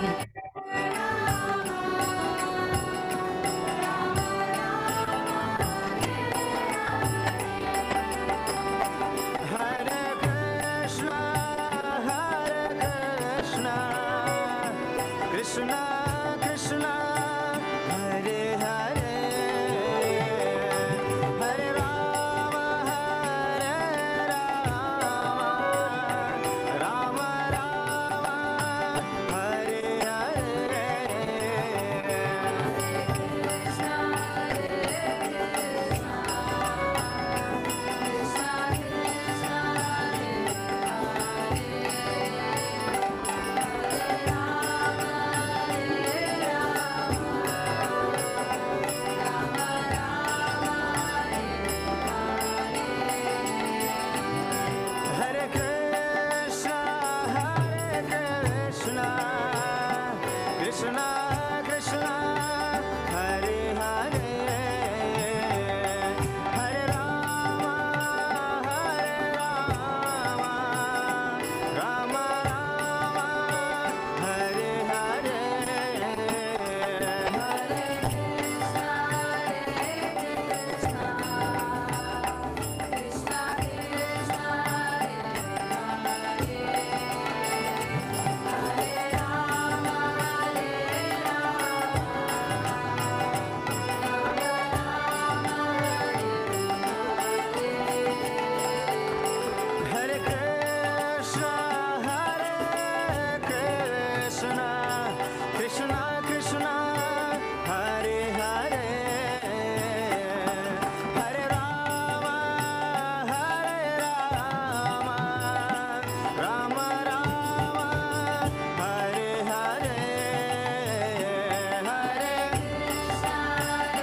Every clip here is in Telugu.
Hare Krishna, Hare Krishna, Krishna Krishna, Hare Hare, Hare Rama, Hare Rama, Rama Rama, Hare Hare. Hare Krishna, Hare Krishna, Krishna Krishna, Hare Hare, Hare Rama, Hare Rama, Rama Rama, Hare Hare, Hare Hare Krishna, Hare Krishna, Krishna Krishna, Hare Hare, Hare Rama, Hare Rama, Rama Rama, Hare Hare, Hare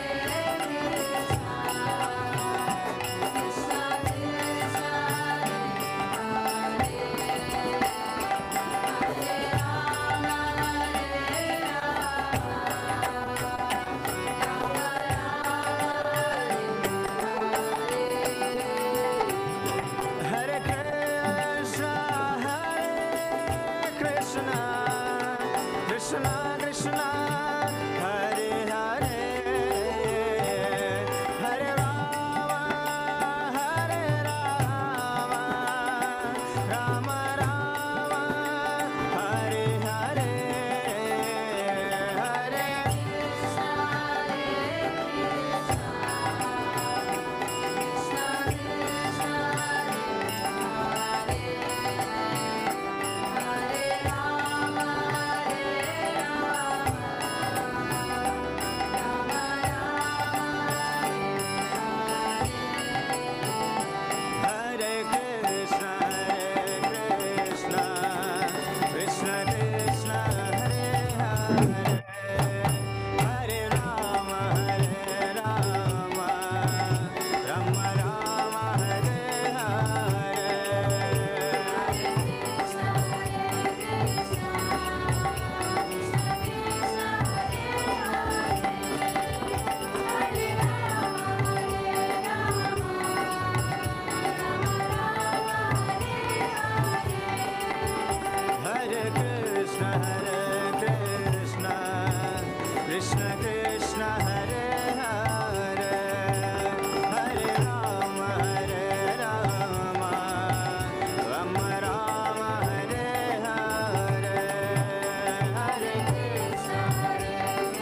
Hare Krishna, Hare Krishna, Krishna Krishna, Hare Hare, Hare Rama, Hare Rama, Rama Rama, Hare Hare, Hare Hare Krishna, Hare Krishna, Krishna Krishna, Hare Hare, Hare Rama, Hare Rama, Rama Rama, Hare Hare. Hare Krishna, Hare Krishna, Krishna Krishna, Hare Hare, Hare Rama, Hare Rama, Rama Rama, Hare Hare, Hare Krishna,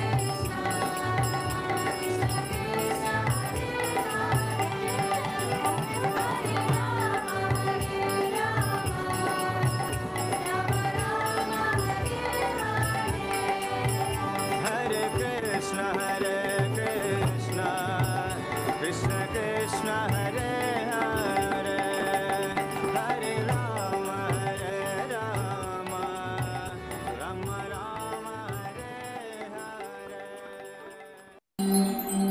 Hare Krishna, Hare Krishna, Krishna Krishna, Hare Hare, Hare Rama, Hare Rama, Rama Rama, Hare Hare.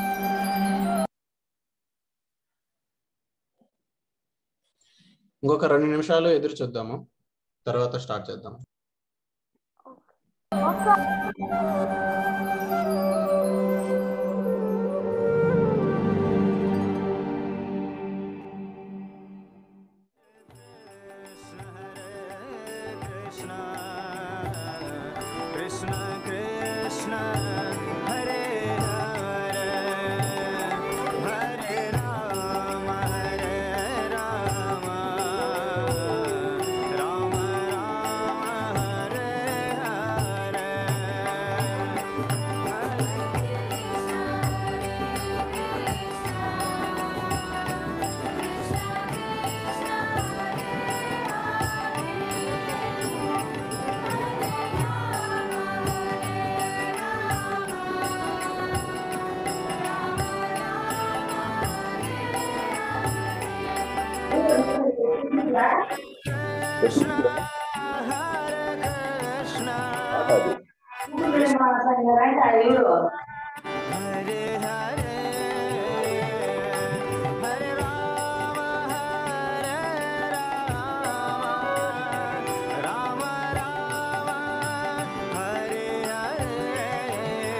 ఇంకొక రెండు నిమిషాలు ఎదురు చూద్దాము తర్వాత స్టార్ట్ చేద్దాం Krishna, Hare Krishna, कृष्ण हरे हरे हरे राम हरे राम राम राम हरे हरे कृष्ण हरे कृष्ण हरे हरे हरे राम हरे राम राम राम हरे हरे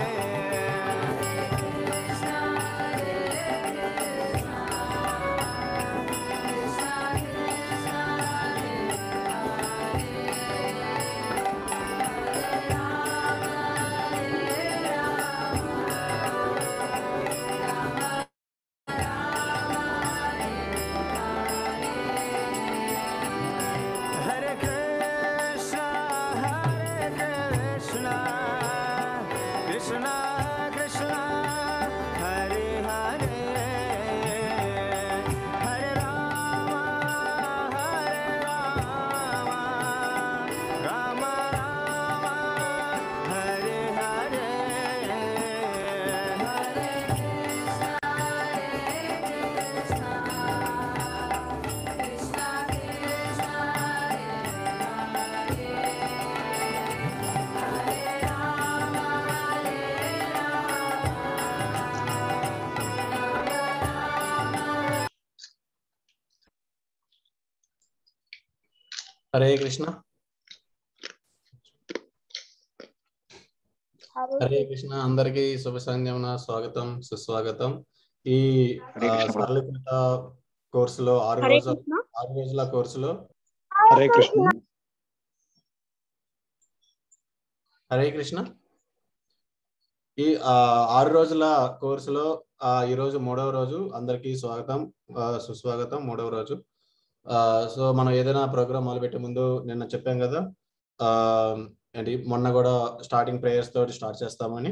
हरे कृष्ण हरे कृष्ण कृष्ण कृष्ण हरे हरे हरे राम हरे राम राम राम हरे हरे हरे హరే కృష్ణ హరే కృష్ణ అందరికీ శుభ సంధ్యమున స్వాగతం సుస్వాగతం ఈ హరే ఆ, కృష్ణ. సరళీకృత కోర్సులో ఆరు హరే రోజుల కృష్ణ ఆరు రోజుల కోర్సులో హరే కృష్ణ హరే కృష్ణ ఈ ఆ, ఆరు రోజుల కోర్సులో ఆ, ఈ రోజు మూడవ రోజు అందరికీ స్వాగతం ఆ, సుస్వాగతం మూడవ రోజు ఆ, సో మనం ఏదైనా ప్రోగ్రామ్ మొదలుపెట్టే ముందు నిన్న చెప్పాం కదా ఆ, ఏంటి మొన్న కూడా స్టార్టింగ్ ప్రేయర్స్ తోటి స్టార్ట్ చేస్తామని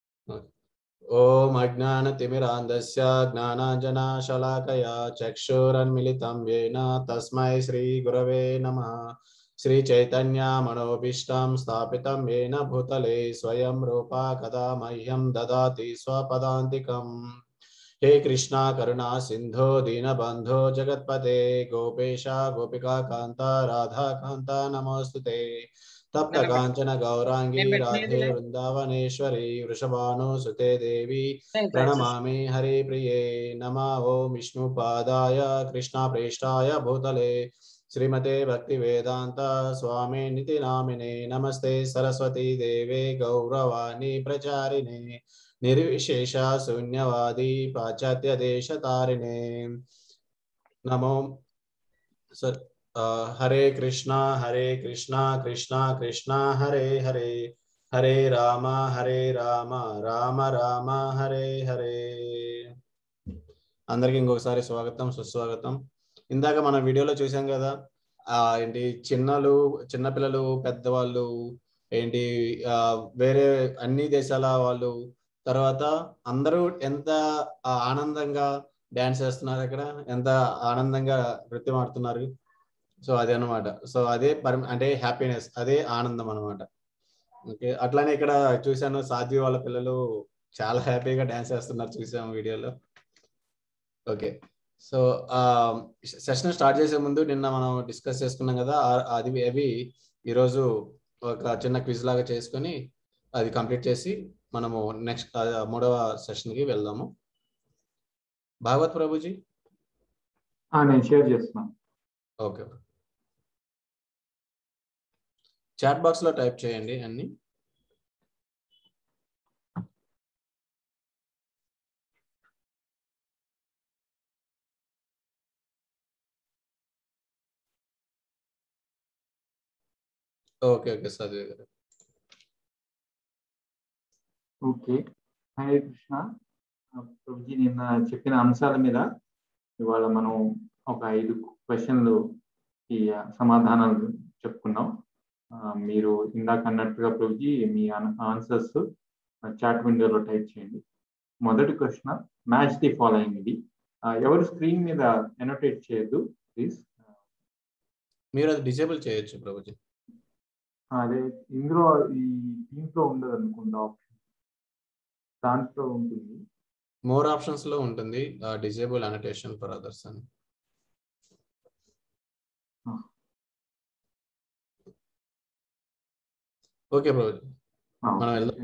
ఓం అజ్ఞాన తిమిరాంధస్య జ్ఞానాంజన శలాకయ చక్షురన్మిళితం ఏన తస్మై శ్రీ గురవే నమః శ్రీ చైతన్య మనోభీష్టం స్థాపితం ఏన భూతలే స్వయం రూపా కదా మహ్యం దదాతి స్వపదాంతికం హే కృష్ణ కరుణా సింధో దీనబంధో జగత్పతే గోపేశ గోపికా కాంత రాధా కాంత నమోస్తుతే తప్త కాంచన గౌరాంగి రాధే వృందావనేశ్వరి వృషభాను సుతే దేవి ప్రణమామి హరి ప్రియే నమ ఓం విష్ణుపాదాయ కృష్ణప్రేష్టాయ భూతలే శ్రీమతే భక్తి వేదాంత స్వామి నితి నామినే నమస్తే సరస్వతి దేవే గౌరవాణి ప్రచారిణే నిర్విశేష శూన్యవాది పాశ్చాత్య దేశ తారిణే నమో సర్ ఆ, హరే కృష్ణ హరే కృష్ణ కృష్ణ కృష్ణ హరే హరే హరే రామ హరే రామ రామ రామ హరే హరే అందరికి ఇంకొకసారి స్వాగతం సుస్వాగతం ఇందాక మన వీడియోలో చూసాం కదా ఆ ఏంటి చిన్నలు చిన్నపిల్లలు పెద్దవాళ్ళు ఏంటి ఆ, వేరే అన్ని దేశాల వాళ్ళు తర్వాత అందరూ ఎంత ఆ, ఆనందంగా డాన్స్ చేస్తున్నారు అక్కడ ఎంత ఆనందంగా నృత్యం ఆడుతున్నారు సో అదే అనమాట సో అదే పరమ అంటే హ్యాపీనెస్ అదే ఆనందం అనమాట ఓకే అట్లానే ఇక్కడ చూశాను సాధ్వి వాళ్ళ పిల్లలు చాలా హ్యాపీగా డాన్స్ చేస్తున్నారు చూసాము వీడియోలో ఓకే సో ఆ సెషన్ స్టార్ట్ చేసే ముందు నిన్న మనం డిస్కస్ చేసుకున్నాం కదా ఆ- అది అవి ఈరోజు ఒక చిన్న క్విజ్ లాగా చేసుకొని అది కంప్లీట్ చేసి మనము నెక్స్ట్ మూడవ సెషన్ కి వెళ్దాము భాగవత్ ప్రభుజీ ఆ, నేను షేర్ చేస్తున్నాను ఓకే చాట్ బాక్స్ లో టైప్ చేయండి అన్ని ఓకే ఓకే చదివే గారు ఓకే హరే కృష్ణ ఆ, ప్రభుజీ నిన్న చెప్పిన అంశాల మీద ఇవాళ మనం ఒక ఐదు క్వశ్చన్లు ఈ ఆ, సమాధానాలు చెప్పుకున్నాం ఆ, మీరు ఇందాక అన్నట్టుగా ప్రభుజీ మీ ఆన్సర్స్ చాట్ విండోలో టైప్ చేయండి మొదటి క్వశ్చన్ మ్యాచ్ ది ఫాలోయింగ్ ఇది ఆ, ఎవరు స్క్రీన్ మీద ఎనోటేట్ చేయొద్దు ప్లీజ్ మీరు అది డిసేబుల్ చేయొచ్చు ప్రభుజీ అదే ఇందులో ఈ దీంట్లో ఉండదు అనుకుంటా ఆప్షన్ దాంట్లో ఉంటుంది మోర్ ఆప్షన్స్ లో ఉంటుంది డిసేబుల్ అనటేషన్ ఫర్ అదర్స్ అని Ah. ఓకే ప్రభుజీ ఆ, మనం వెళ్దాం.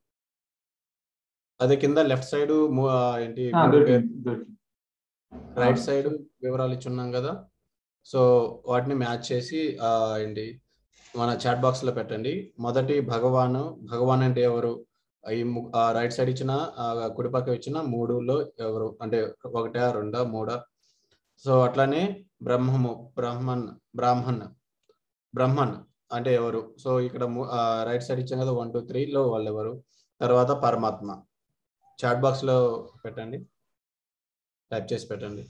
అదే కింద లెఫ్ట్ సైడ్ ఏంటి ఆ, దొరికింది దొరికింది రైట్ సైడ్ వివరాలు ఇచ్చున్నాం కదా సో వాటిని మ్యాచ్ చేసి ఆ, ఏంటి మన చాట్ బాక్స్ లో పెట్టండి మొదటి భగవాన్ భగవాన్ అంటే ఎవరు ఈ రైట్ సైడ్ ఇచ్చిన ఆ, కుడి పక్క ఇచ్చిన మూడులో ఎవరు అంటే ఒకటా రెండా మూడా సో అట్లానే బ్రహ్మము బ్రహ్మన్ బ్రాహ్మణ్ బ్రహ్మన్ అంటే ఎవరు సో ఇక్కడ రైట్ సైడ్ ఇచ్చాం కదా వన్ టూ త్రీలో వాళ్ళు ఎవరు తర్వాత పరమాత్మ చాట్ బాక్స్ లో పెట్టండి టైప్ చేసి పెట్టండి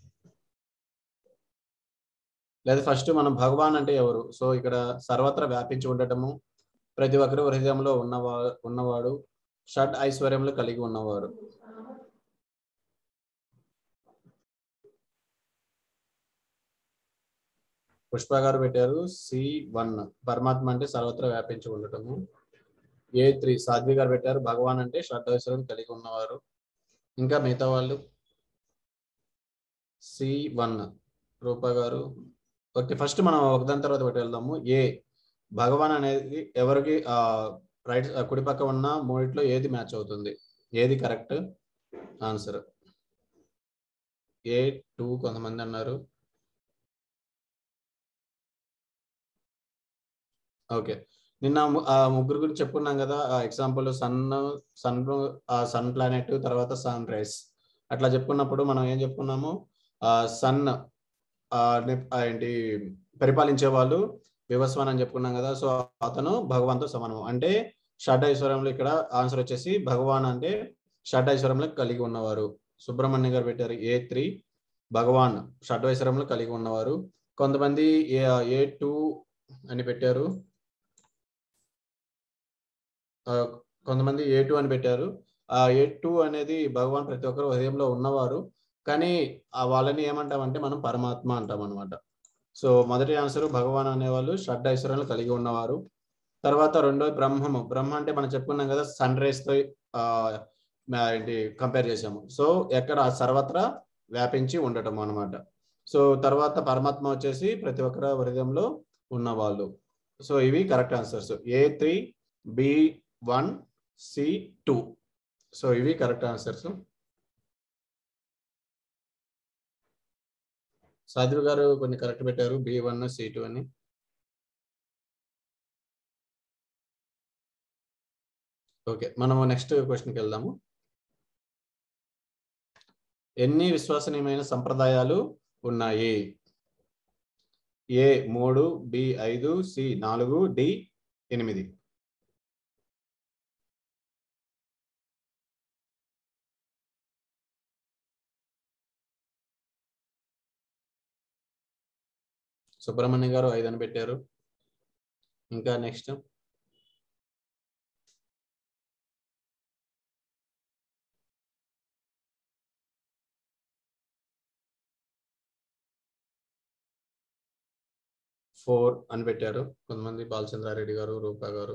లేదా ఫస్ట్ మనం భగవాన్ అంటే ఎవరు సో ఇక్కడ సర్వత్రా వ్యాపించి ఉండటము ప్రతి ఒక్కరి హృదయంలో ఉన్నవా ఉన్నవాడు షడ్ ఐశ్వర్యములు కలిగి ఉన్నవారు పుష్ప గారు పెట్టారు సి వన్ పరమాత్మ అంటే సర్వత్రా వ్యాపించి ఉండటము ఏ త్రీ సాధ్వి గారు పెట్టారు భగవాన్ అంటే షడ్ ఐశ్వర్యం కలిగి ఉన్నవారు ఇంకా మిగతా వాళ్ళు సి వన్ రూపా గారు ఓకే ఫస్ట్ మనం ఒకదాని తర్వాత ఒకటి వెళ్దాము ఏ భగవాన్ అనేది ఎవరికి ఆ రైట్ కుడి పక్క ఉన్న మూడిట్లో ఏది మ్యాచ్ అవుతుంది ఏది కరెక్ట్ ఆన్సర్ ఏ టూ కొంతమంది అన్నారు ఓకే నిన్న ము- ఆ ముగ్గురు గురించి చెప్పుకున్నాం కదా ఆ example sun sun sun planet తర్వాత సన్ రైస్ అట్లా చెప్పుకున్నప్పుడు మనం ఏం చెప్పుకున్నాము ఆ సన్ ఏంటి పరిపాలించే వాళ్ళు వివస్వాన్ అని చెప్పుకున్నాం కదా సో అతను భగవాన్తో సమానం అంటే షడ్ ఐశ్వర్యంలో ఇక్కడ ఆన్సర్ వచ్చేసి భగవాన్ అంటే షడ్ ఐశ్వర్యంలో కలిగి ఉన్నవారు సుబ్రహ్మణ్య గారు పెట్టారు ఏ త్రీ భగవాన్ షడ్ ఐశ్వర్యంలో కలిగి ఉన్నవారు కొంతమంది ఏ ఏ టూ అని పెట్టారు ఆ, కొంతమంది ఏ టూ అని పెట్టారు ఆ ఏ టూ అనేది భగవాన్ ప్రతి ఒక్కరు హృదయంలో ఉన్నవారు కానీ ఆ వాళ్ళని ఏమంటామంటే మనం పరమాత్మ అంటాం అనమాట సో మొదటి ఆన్సర్ భగవాన్ అనేవాళ్ళు షడ్ ఐశ్వర్యాలు కలిగి ఉన్నవారు తర్వాత రెండో బ్రహ్మము బ్రహ్మ అంటే మనం చెప్పుకున్నాం కదా సన్ రైస్ తో ఆ, మా- ఏంటి కంపేర్ చేసాము సో ఎక్కడ సర్వత్రా వ్యాపించి ఉండటం అన్నమాట సో తర్వాత పరమాత్మ వచ్చేసి ప్రతి ఒక్కరి హృదయంలో ఉన్నవాళ్ళు సో ఇవి correct answers A three B one C two so ఇవి కరెక్ట్ ఆన్సర్స్ సాధ్వి గారు కొన్ని కరెక్ట్ పెట్టారు బి వన్ సి టూ అని ఓకే మనము నెక్స్ట్ క్వశ్చన్కి వెళ్దాము ఎన్ని విశ్వసనీయమైన సంప్రదాయాలు ఉన్నాయి ఏ మూడు బి ఐదు సి నాలుగు డి ఎనిమిది సుబ్రహ్మణ్య గారు ఐదు అని పెట్టారు ఇంకా నెక్స్ట్ ఫోర్ అని పెట్టారు కొంతమంది బాలచంద్రారెడ్డి గారు రూపా గారు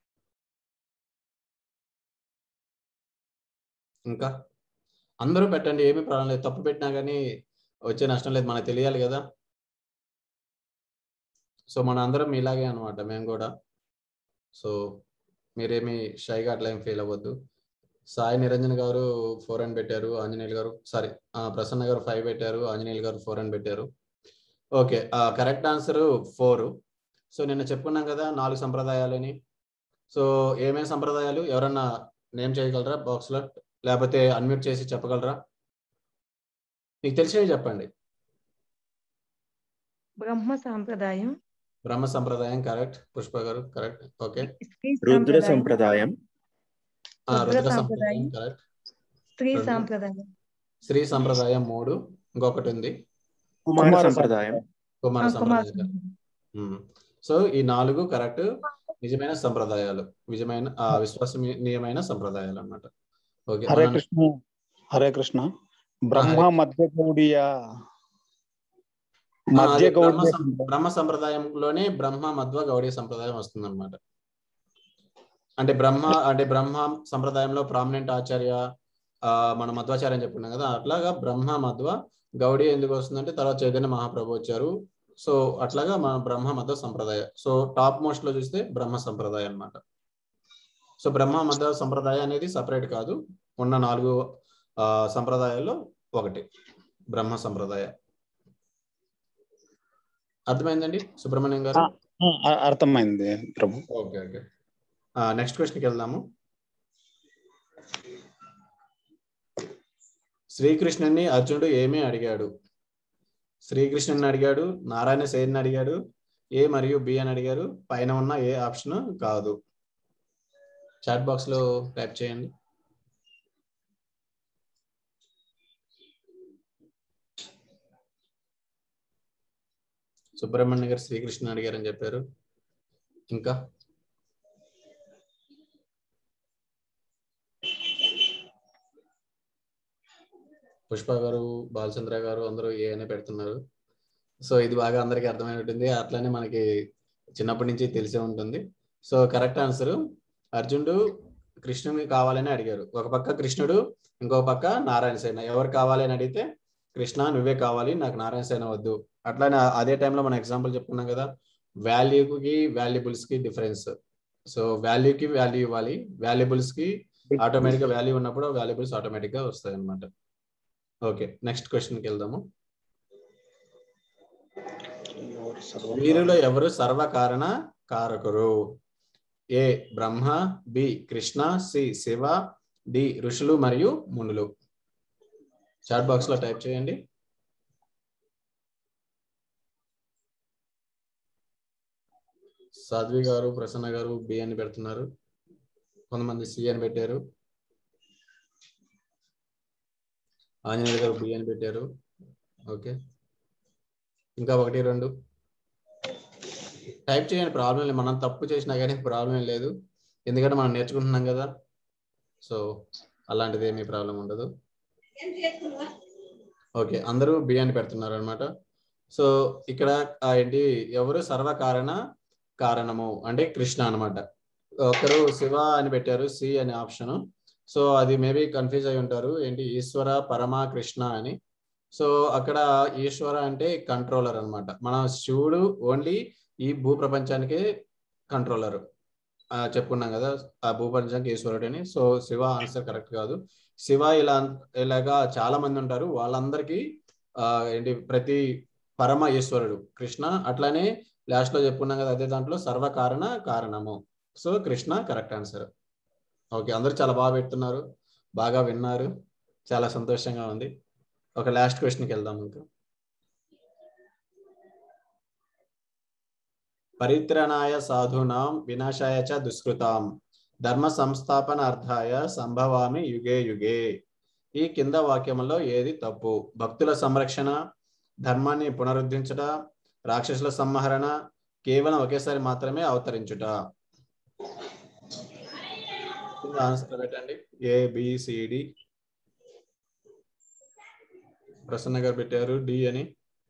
ఇంకా అందరూ పెట్టండి ఏమీ ప్రాబ్లం లేదు తప్పు పెట్టినా కానీ వచ్చే నష్టం లేదు మనకు తెలియాలి కదా సో మన అందరం ఇలాగే అనమాట మేము కూడా సో మీరేమి షైగా అట్లా ఏం ఫీల్ అవ్వద్దు సాయి నిరంజన్ గారు ఫోర్ అని పెట్టారు ఆంజనేయులు గారు సారీ ప్రసన్న గారు ఫైవ్ పెట్టారు ఆంజనేయులు గారు ఫోర్ అని పెట్టారు okay correct answer four so నిన్న చెప్పుకున్నాం కదా నాలుగు సంప్రదాయాలని సో ఏమేమి సంప్రదాయాలు ఎవరన్నా నేమ్ చేయగలరా బాక్స్ లో లేకపోతే అన్మ్యూట్ చేసి చెప్పగలరా మీకు తెలిసినవి చెప్పండి బ్రహ్మ సాంప్రదాయం బ్రహ్మ సంప్రదాయం కరెక్ట్ పుష్ప గారు కరెక్ట్ ఓకే స్త్రీ రుద్ర సాంప్రదాయం, సంప్రదాయం ఆ, రుద్ర రుద్ర సాంప్రదాయం సంప్రదాయం కరెక్ట్ స్త్రీ రెండు. సాంప్రదాయం స్త్రీ సంప్రదాయం మూడు ఇంకొకటి ఉంది కుమార సంప్రదాయం కుమార ఆ, కుమార సంప్రదాయం ఉమ్. సో ఈ నాలుగు కరెక్ట్ నిజమైన సంప్రదాయాలు నిజమైన ఆ, విశ్వసనీయమైన సంప్రదాయాలు అన్నమాట ఓకే హరే మనం- కృష్ణ హరే కృష్ణ బ్రహ్మ హరే. మధ్య గౌడియ ఆ, మధ్య అదే బ్రహ్మ గౌడియ సం- బ్రహ్మ సంప్రదాయంలోనే బ్రహ్మ మధ్వ గౌడీ సంప్రదాయం వస్తుంది అనమాట అంటే బ్రహ్మ అంటే బ్రహ్మ సంప్రదాయంలో ప్రామినెంట్ ఆచార్య ఆ, మన మధ్వాచార్య అని చెప్పుకున్నాం కదా అట్లాగా బ్రహ్మ మధ్వ గౌడీ ఎందుకు వస్తుందంటే తర్వాత చైతన్య మహాప్రభు వచ్చారు సో అట్లాగా మన బ్రహ్మ మధ్వ సంప్రదాయం సో టాప్ మోస్ట్ లో చూస్తే బ్రహ్మ సంప్రదాయం అన్నమాట సో బ్రహ్మ మధ్వ సంప్రదాయం అనేది సపరేట్ కాదు ఉన్న నాలుగు ఆ, సంప్రదాయాల్లో ఒకటి బ్రహ్మ సంప్రదాయ అర్థమైందండి సుబ్రహ్మణ్యం గారు ఆ, అ- అర్థమైంది ప్రభు ఓకే ఓకే నెక్స్ట్ క్వశ్చన్కి వెళ్దాము శ్రీకృష్ణుని అర్జునుడు ఏమీ అడిగాడు శ్రీకృష్ణుని అడిగాడు నారాయణ సేన్ని అడిగాడు ఏ మరియు బి అని అడిగారు పైన ఉన్న ఏ ఆప్షన్ కాదు చాట్ బాక్స్ లో టైప్ చేయండి సుబ్రహ్మణ్య గారు శ్రీకృష్ణ అడిగారని చెప్పారు ఇంకా పుష్ప గారు బాలచంద్ర గారు అందరూ ఏ అనే పెడుతున్నారు సో ఇది బాగా అందరికీ అర్థమై ఉంటుంది అట్లానే మనకి చిన్నప్పటి నుంచి తెలిసే ఉంటుంది సో కరెక్ట్ ఆన్సర్ అర్జునుడు కృష్ణుని కావాలని అడిగారు ఒక పక్క కృష్ణుడు ఇంకో పక్క నారాయణ సేన ఎవరు కావాలి అని అడిగితే కృష్ణ నువ్వే కావాలి నాకు నారాయణ సేన వద్దు అట్లానే అదే టైంలో మనం ఎగ్జాంపుల్ చెప్పుకున్నాం కదా వాల్యూకి వాల్యుబుల్స్ కి డిఫరెన్స్ సో వాల్యూకి వాల్యూ ఇవ్వాలి వాల్యుబుల్స్ కి ఆటోమేటిక్ గా వాల్యూ ఉన్నప్పుడు వాల్యుబుల్స్ ఆటోమేటిక్ గా వస్తాయి అనమాట ఓకే నెక్స్ట్ క్వశ్చన్కి వెళ్దాము వీరిలో ఎవరు సర్వకారణ కారకురు A Brahma B Krishna C Shiva D ఋషులు మరియు మునులు చాట్ బాక్స్ లో టైప్ చేయండి సాధ్వి గారు ప్రసన్న గారు బి అని పెడుతున్నారు కొంతమంది సి అని పెట్టారు ఆంజనేయ గారు బి అని పెట్టారు ఓకే ఇంకా ఒకటి రెండు టైప్ చేయండి ప్రాబ్లం లేదు మనం తప్పు చేసినా కానీ ప్రాబ్లం ఏం లేదు ఎందుకంటే మనం నేర్చుకుంటున్నాం కదా సో అలాంటిది ఏమీ ప్రాబ్లం ఉండదు ఓకే అందరూ బి అని పెడుతున్నారు అనమాట సో ఇక్కడ ఆ ఏంటి ఎవరు సర్వకారణ కారణము అంటే కృష్ణ అన్నమాట ఒకరు శివ అని పెట్టారు సి అనే ఆప్షన్ సో అది మేబీ కన్ఫ్యూజ్ అయి ఉంటారు ఏంటి ఈశ్వర పరమ కృష్ణ అని సో అక్కడ ఈశ్వర అంటే కంట్రోలర్ అన్నమాట మన శివుడు ఓన్లీ ఈ భూ ప్రపంచానికి కంట్రోలర్ చెప్పుకున్నాం కదా ఆ భూ ప్రపంచానికి ఈశ్వరుడు అని సో శివ ఆన్సర్ కరెక్ట్ కాదు శివ ఇలా ఇలాగా చాలా మంది ఉంటారు వాళ్ళందరికీ ఆ, ఏంటి ప్రతి పరమ ఈశ్వరుడు కృష్ణ అట్లానే లాస్ట్ లో చెప్పుకున్నాం కదా అదే దాంట్లో సర్వకారణ కారణము so Krishna correct answer okay అందరూ చాలా బాగా పెడుతున్నారు బాగా విన్నారు చాలా సంతోషంగా ఉంది ఒక లాస్ట్ క్వశ్చన్కి వెళ్దాం ఇంకా పరిత్రణాయ సాధూనాం వినాశాయ చ దుష్కృతాం ధర్మ సంస్థాపనార్థాయ సంభవామి యుగే యుగే ఈ కింద వాక్యములో ఏది తప్పు భక్తుల సంరక్షణ ధర్మాన్ని పునరుద్ధరించుట రాక్షసుల సంహరణ కేవలం ఒకేసారి మాత్రమే అవతరించుట కింద ఆన్సర్ పెట్టండి ఏ బిసిడి ప్రసన్న గారు పెట్టారు డి అని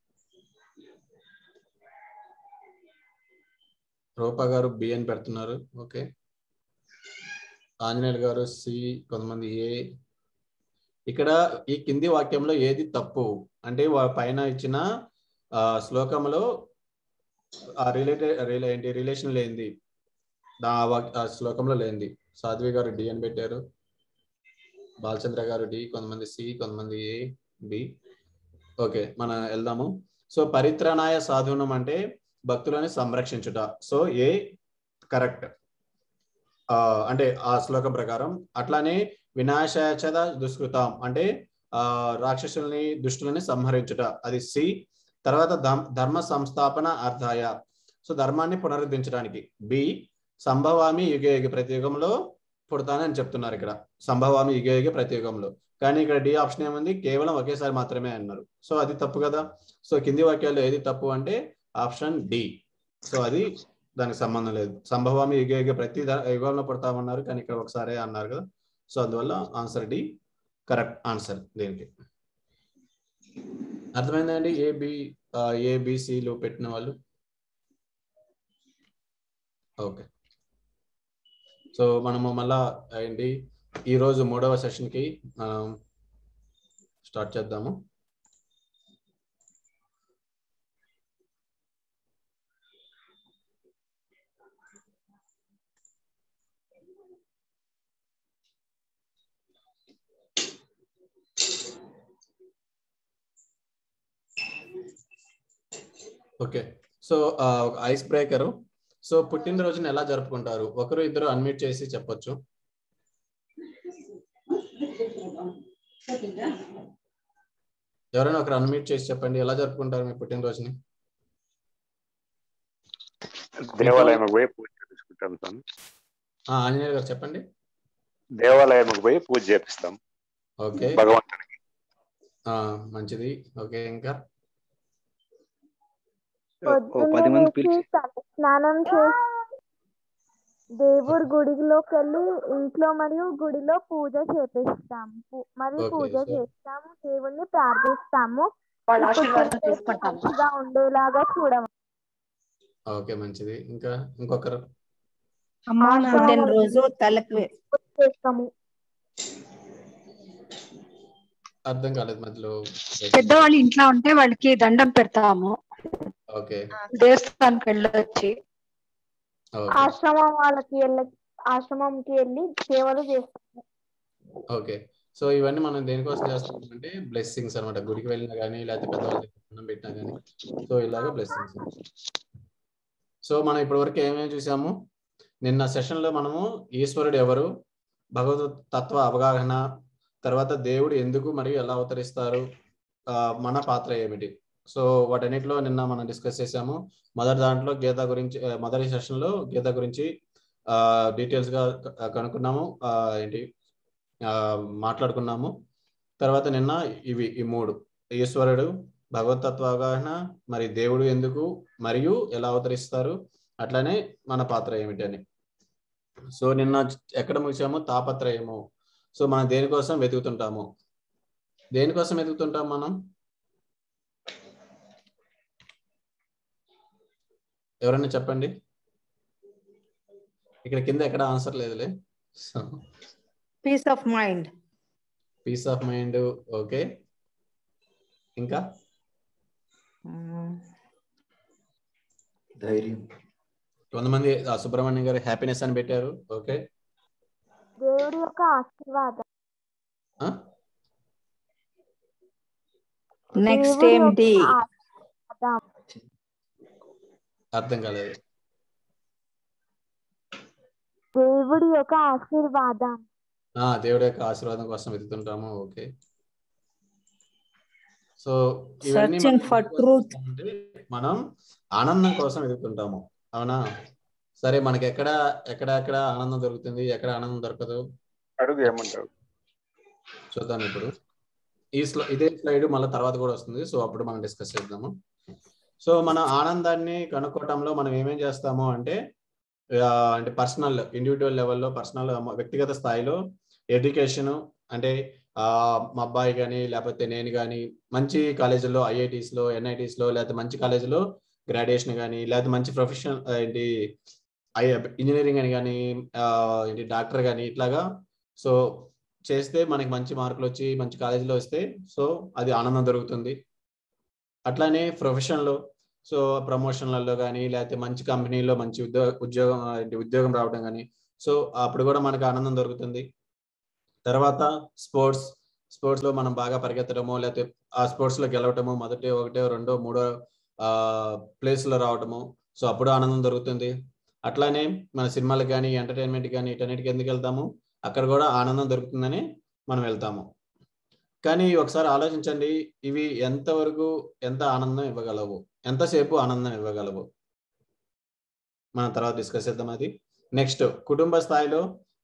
రూపా గారు బి అని పెడుతున్నారు ఓకే ఆంజనేయులు గారు సి కొంతమంది ఏ ఇక్కడ ఈ కింది వాక్యంలో ఏది తప్పు అంటే వా- పైన ఇచ్చిన ఆ, శ్లోకంలో ఆ రిలేటెడ్ ఏంటి రిలేషన్ లేనిది ఆ వాక్- ఆ శ్లోకంలో లేనిది సాధ్వి గారు డి అని పెట్టారు బాలచంద్ర గారు డి కొంతమంది సి కొంతమంది ఏ బి ఓకే మన వెళ్దాము సో పరిత్రాణాయ సాధునం అంటే భక్తులని సంరక్షించుట సో ఏ కరెక్ట్ అంటే ఆ శ్లోకం ప్రకారం అట్లానే వినాశాచద దుష్కృతం అంటే ఆ రాక్షసుల్ని దుష్టులని సంహరించుట అది సి తర్వాత ధమ్- ధర్మ సంస్థాపన అర్థాయ సో ధర్మాన్ని పునరుద్ధరించడానికి బి సంభవామి యుగ యుగ ప్రతి యుగంలో పుడతానని చెప్తున్నారు ఇక్కడ సంభవామి యుగ యుగ ప్రతి యుగంలో కానీ ఇక్కడ డి ఆప్షన్ ఏముంది కేవలం ఒకేసారి మాత్రమే అన్నారు సో అది తప్పు కదా సో కింది వాక్యాల్లో ఏది తప్పు అంటే ఆప్షన్ డి సో అది దానికి సంబంధం లేదు సంభవామి యుగ యుగ ప్రతి ద- యుగంలో పుడతామన్నారు కానీ ఇక్కడ ఒకసారి అన్నారు కదా సో అందువల్ల ఆన్సర్ డి కరెక్ట్ ఆన్సర్ దీనికి అర్థమైందండి ఏ బి ఏ బిసిలు పెట్టిన వాళ్ళు ఓకే సో మనము మళ్ళా ఏంటి ఈ రోజు మూడవ సెషన్ కి మనం స్టార్ట్ చేద్దాము okay so ice breaker so పుట్టినరోజుని ఎలా జరుపుకుంటారు ఒకరు ఇద్దరు అన్మ్యూట్ చేసి చెప్పొచ్చు ఎవరైనా ఒకరు అన్మ్యూట్ చేసి చెప్పండి ఎలా జరుపుకుంటారు మీ పుట్టినరోజుని దేవాలయంకి పోయి పూజ చేపించుకుంటాం స్వామి ఆ, ఆంజనేయులు గారు చెప్పండి దేవాలయంకి పోయి పూజ చేపిస్తాం ఓకే భగవంతునికి ఆ, మంచిది ఓకే ఇంకా ఓ పది మంది పిలిచి స్నానం చేసి దేవుడి గుడిలోకి వెళ్ళి ఇంట్లో మరియు గుడిలో పూజ చేపిస్తాము పూ- మరియు Okay, పూజ so- చేస్తాము దేవుణ్ణి ప్రార్థిస్తాము వాళ్ళ ఇప్పుడు ఆశీర్వాదం పుట్టినరోజు తీసుకుంటాము మంచిగా ఉండేలాగా చూడము ఓకే మంచిది ఇంకా ఇంకొకరు అమ్మా నా పుట్టినరోజు తలకు వే- చేస్తాము అర్థం కాలేదు మధ్యలో పెద్దవాళ్ళు ఇంట్లో ఉంటే వాళ్ళకి దండం పెడతాము ఓకే దేవస్థానానికి వెళ్ళొచ్చి ఓకే ఆశ్రమం వాళ్ళకి వెళ్ళి ఆశ్రమంకి వెళ్ళి సేవలు చేస్తాము ఓకే సో ఇవన్నీ మనం దేనికోసం చేస్తాం అంటే బ్లెస్సింగ్స్ అన్నమాట గుడికి వెళ్ళినా కానీ లేకపోతే పెద్దవాళ్ళ దగ్గర అన్నం పెట్టినా కానీ సో ఇలాగ బ్లెస్సింగ్స్ సో మనం ఇప్పటివరకు ఏమేమి చూసాము నిన్న సెషన్ లో మనము ఈశ్వరుడు ఎవరు భగవద్ తత్వ అవగాహన తర్వాత దేవుడు ఎందుకు మరియు ఎలా అవతరిస్తారు ఆ, మన పాత్ర ఏమిటి సో వాటన్నిటిలో నిన్న మనం డిస్కస్ చేసాము మొదటి దాంట్లో గీత గురించి ఆ, మొదటి సెషన్ లో గీత గురించి ఆ డీటెయిల్స్ గా క- కనుక్కున్నాము ఆ, ఏంటి ఆ, మాట్లాడుకున్నాము తర్వాత నిన్న ఇవి ఈ మూడు ఈశ్వరుడు భగవతత్వ అవగాహన మరి దేవుడు ఎందుకు మరియు ఎలా అవతరిస్తారు అట్లానే మన పాత్ర ఏమిటి అని సో నిన్న ఎక్కడ ముగిసాము తాపత్రయము సో మనం దేనికోసం వెతుకుతుంటాము దేనికోసం వెతుకుతుంటాం మనం ఎవరైనా చెప్పండి ఇక్కడ కింద ఎక్కడ ఆన్సర్ లేదులే so peace of mind peace of mind okay ఇంకా ధైర్యం కొంతమంది ఆ సుబ్రహ్మణ్యం గారు హ్యాపీనెస్ అని పెట్టారు ఓకే దేవుడి యొక్క ఆశీర్వాదం నెక్స్ట్ దేవుడి ఏంటి యొక్క ఆశీర్వాదం అర్థం కాలేదు దేవుడి యొక్క ఆశీర్వాదం ఆ దేవుడి యొక్క ఆశీర్వాదం కోసం వెతుకుతుంటాము ఓకే సో ఇవన్నీ Searching మనం for ఎందుకు truth. అంటే మనం ఆనందం కోసం వెతుకుతుంటాము అవునా సరే మనకి ఎక్కడ ఎక్కడ ఎక్కడ ఆనందం దొరుకుతుంది ఎక్కడ ఆనందం దొరకదు అడుగు ఏమంటావు చూద్దాం ఇప్పుడు ఈ స్లై ఇదే స్లైడ్ మళ్ళీ తర్వాత కూడా వస్తుంది సో అప్పుడు మనం డిస్కస్ చేద్దాము సో మన ఆనందాన్ని కనుక్కోవటంలో మనం ఏమేం చేస్తాము అంటే ఆ, అంటే పర్సనల్ ఇండివిజువల్ లెవెల్లో పర్సనల్ వ్యక్తిగత స్థాయిలో ఎడ్యుకేషన్ అంటే ఆ, మా అబ్బాయి కానీ లేకపోతే నేను కానీ మంచి కాలేజీలో ఐఐటీస్లో ఎన్ఐటీస్లో లేకపోతే మంచి కాలేజీలో గ్రాడ్యుయేషన్ కానీ లేకపోతే మంచి ప్రొఫెషనల్ ఏంటి ఐ ఇంజనీరింగ్ అని కానీ ఏంటి డాక్టర్ కానీ ఇట్లాగా సో చేస్తే మనకి మంచి మార్కులు వచ్చి మంచి కాలేజీలో వస్తే సో అది ఆనందం దొరుకుతుంది అట్లానే ప్రొఫెషన్లో సో ప్రమోషన్లలో కానీ లేకపోతే మంచి కంపెనీలో మంచి ఉద్యోగ ఉద్యోగం ఏంటి ఉద్యోగం రావడం కానీ సో అప్పుడు కూడా మనకు ఆనందం దొరుకుతుంది తర్వాత స్పోర్ట్స్ స్పోర్ట్స్ లో మనం బాగా పరిగెత్తడమో లేకపోతే ఆ స్పోర్ట్స్ లో గెలవటము మొదటి ఒకటో రెండో మూడో ఆ ప్లేస్ లో రావటము సో అప్పుడు ఆనందం దొరుకుతుంది అట్లానే మన సినిమాలకు కానీ ఎంటర్టైన్మెంట్ కానీ ఇటన్నిటికి ఎందుకు వెళ్తాము అక్కడ కూడా ఆనందం దొరుకుతుందని మనం వెళ్తాము కానీ ఒకసారి ఆలోచించండి ఇవి ఎంతవరకు ఎంత ఆనందం ఇవ్వగలవు ఎంతసేపు ఆనందం ఇవ్వగలవు మనం తర్వాత డిస్కస్ చేద్దాం అది నెక్స్ట్ కుటుంబ స్థాయిలో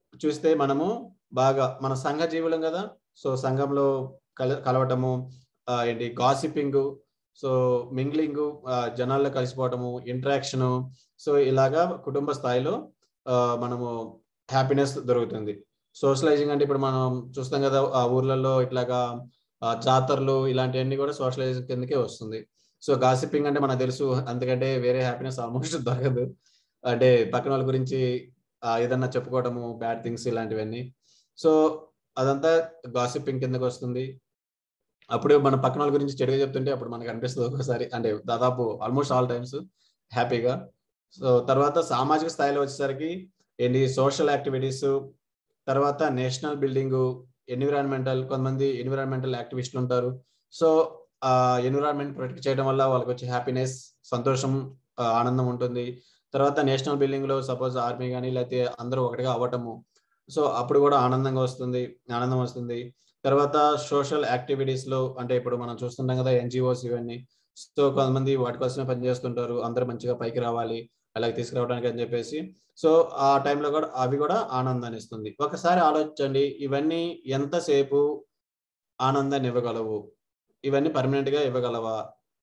చూస్తే మనము బాగా మన సంఘ జీవులం కదా సో సంఘంలో కల కలవటము ఆ, ఏంటి గాసిపింగ్ సో మింగ్లింగ్ జనాల్లో కలిసిపోవటము ఇంటరాక్షను సో ఇలాగా కుటుంబ స్థాయిలో ఆ, మనము హ్యాపీనెస్ దొరుకుతుంది సోషలైజింగ్ అంటే ఇప్పుడు మనం చూస్తాం కదా ఆ ఊర్లలో ఇట్లాగా ఆ, జాతరలు ఇలాంటివన్నీ కూడా సోషలైజింగ్ కిందకే వస్తుంది సో గాసిపింగ్ అంటే మనకు తెలుసు అందుకంటే వేరే హ్యాపీనెస్ ఆల్మోస్ట్ దొరకదు అంటే పక్కన వాళ్ళ గురించి ఆ, ఏదన్నా చెప్పుకోవటము బ్యాడ్ థింగ్స్ ఇలాంటివన్నీ సో అదంతా గాసిపింగ్ కిందకి వస్తుంది అప్పుడు మన పక్కన వాళ్ళ గురించి చెడుగా చెప్తుంటే అప్పుడు మనకు అనిపిస్తుంది ఒకసారి అంటే దాదాపు ఆల్మోస్ట్ ఆల్ టైమ్స్ హ్యాపీగా సో తర్వాత సామాజిక స్థాయిలో వచ్చేసరికి ఏంటి సోషల్ యాక్టివిటీస్ తర్వాత నేషనల్ బిల్డింగ్ ఎన్విరాన్మెంటల్ కొంతమంది ఎన్విరాన్మెంటల్ యాక్టివిస్టులు ఉంటారు సో ఆ ఎన్విరాన్మెంట్ ప్రొటెక్ట్ చేయడం వల్ల వాళ్ళకి వచ్చే హ్యాపీనెస్ సంతోషం ఆ, ఆనందం ఉంటుంది తర్వాత నేషనల్ బిల్డింగ్ లో సపోజ్ ఆర్మీ కానీ లేకపోతే అందరూ ఒకటిగా అవ్వటము సో అప్పుడు కూడా ఆనందంగా వస్తుంది ఆనందం వస్తుంది తర్వాత సోషల్ యాక్టివిటీస్ లో అంటే ఇప్పుడు మనం చూస్తుంటాం కదా ఎన్జిఓస్ ఇవన్నీ సో కొంతమంది వాటి కోసమే పనిచేస్తుంటారు అందరూ మంచిగా పైకి రావాలి అలాగే తీసుకురావడానికి అని చెప్పేసి సో ఆ టైంలో కూడా అవి కూడా ఆనందాన్ని ఇస్తుంది ఒకసారి ఆలోచించండి ఇవన్నీ ఎంతసేపు ఆనందాన్ని ఇవ్వగలవు ఇవన్నీ పర్మనెంట్ గా ఇవ్వగలవా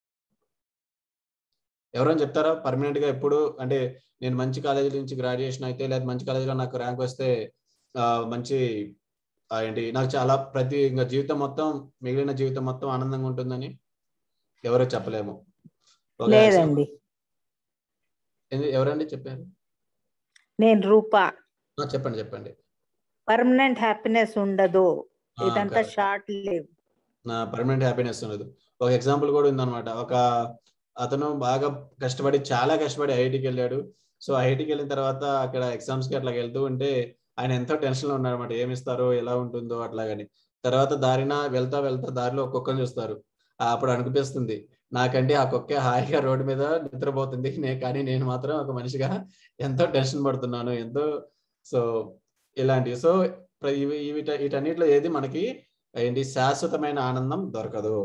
ఎవరైనా చెప్తారా పర్మనెంట్ గా ఎప్పుడు అంటే నేను మంచి కాలేజీ నుంచి గ్రాడ్యుయేషన్ అయితే లేదా మంచి కాలేజీలో నాకు ర్యాంక్ వస్తే ఆ, మంచి ఆ, ఏంటి నాకు చాలా ప్రతి ఇంకా జీవితం మొత్తం మిగిలిన జీవితం మొత్తం ఆనందంగా ఉంటుందని ఎవరో చెప్పలేము ఒక లేదండి ఏంది- ఎవరండి చెప్పారు నేను రూపా ఆ, చెప్పండి చెప్పండి పర్మనెంట్ హ్యాపీనెస్ ఉండదు ఆ, ఇదంతా correct. షార్ట్ లివ్ నా పర్మనెంట్ హ్యాపీనెస్ ఉండదు ఒక ఎగ్జాంపుల్ కూడా ఉందన్నమాట ఒక అతను బాగా కష్టపడి చాలా కష్టపడి ఐఐటికి వెళ్ళాడు సో ఐఐటికి వెళ్ళిన తర్వాత అక్కడ ఎగ్జామ్స్ కి అట్లా వెళ్తూ ఉంటే ఆయన ఎంతో టెన్షన్ లో ఉన్నాడు అనమాట ఏమి ఇస్తారో ఎలా ఉంటుందో అట్లాగని తర్వాత దారిన వెళ్తా వెళ్తా దారిలో ఒక కుక్కను చూస్తారు ఆ, అప్పుడు అనిపిస్తుంది నాకంటే ఆ కుక్క హాయిగా రోడ్డు మీద నిద్రపోతుంది నే కానీ నేను మాత్రం ఒక మనిషిగా ఎంతో టెన్షన్ పడుతున్నాను ఎంతో సో ఇలాంటివి సో ప్ర- ఇవి వీట వీటన్నిటిలో ఏది మనకి ఏంటి శాశ్వతమైన ఆనందం దొరకదు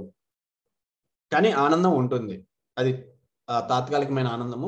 కానీ ఆనందం ఉంటుంది అది ఆ, తాత్కాలికమైన ఆనందము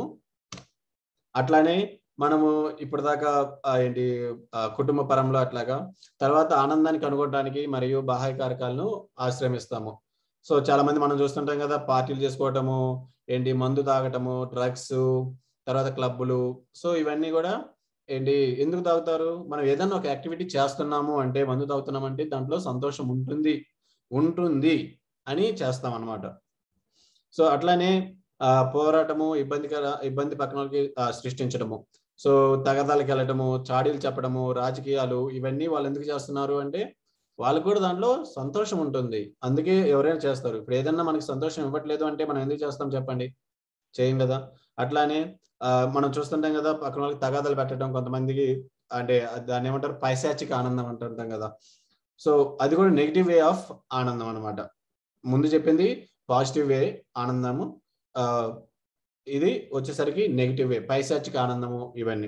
అట్లానే మనము ఇప్పటిదాకా ఆ, ఏంటి ఆ, కుటుంబ పరంలో అట్లాగా తర్వాత ఆనందాన్ని కనుగొనడానికి మరియు బాహ్య కారకాలను ఆశ్రమిస్తాము సో చాలా మంది మనం చూస్తుంటాం కదా పార్టీలు చేసుకోవటము ఏంటి మందు తాగటము డ్రగ్స్ తర్వాత క్లబ్బులు సో ఇవన్నీ కూడా ఏంటి ఎందుకు తాగుతారు మనం ఏదైనా ఒక యాక్టివిటీ చేస్తున్నాము అంటే మందు తాగుతున్నాం అంటే దాంట్లో సంతోషం ఉంటుంది ఉంటుంది అని చేస్తాం అన్నమాట సో అట్లానే ఆ పోరాటము ఇబ్బందికర ఇబ్బంది పక్కన వాళ్ళకి ఆ, సృష్టించడము సో తగదాలకు వెళ్ళటము చాడీలు చెప్పడము రాజకీయాలు ఇవన్నీ వాళ్ళు ఎందుకు చేస్తున్నారు అంటే వాళ్ళకు కూడా దాంట్లో సంతోషం ఉంటుంది అందుకే ఎవరైనా చేస్తారు ఇప్పుడు ఏదన్నా మనకి సంతోషం ఇవ్వట్లేదు అంటే మనం ఎందుకు చేస్తాం చెప్పండి చేయం కదా అట్లానే ఆ, మనం చూస్తుంటాం కదా పక్కన వాళ్ళకి తగాదాలు పెట్టడం కొంతమందికి అంటే దాన్ని ఏమంటారు పైశాచిక ఆనందం అంటుంటాం కదా సో అది కూడా నెగిటివ్ వే ఆఫ్ ఆనందం అన్నమాట ముందు చెప్పింది పాజిటివ్ వే ఆనందము ఆ, ఇది వచ్చేసరికి నెగిటివ్ వే పైశాచిక ఆనందము ఇవన్నీ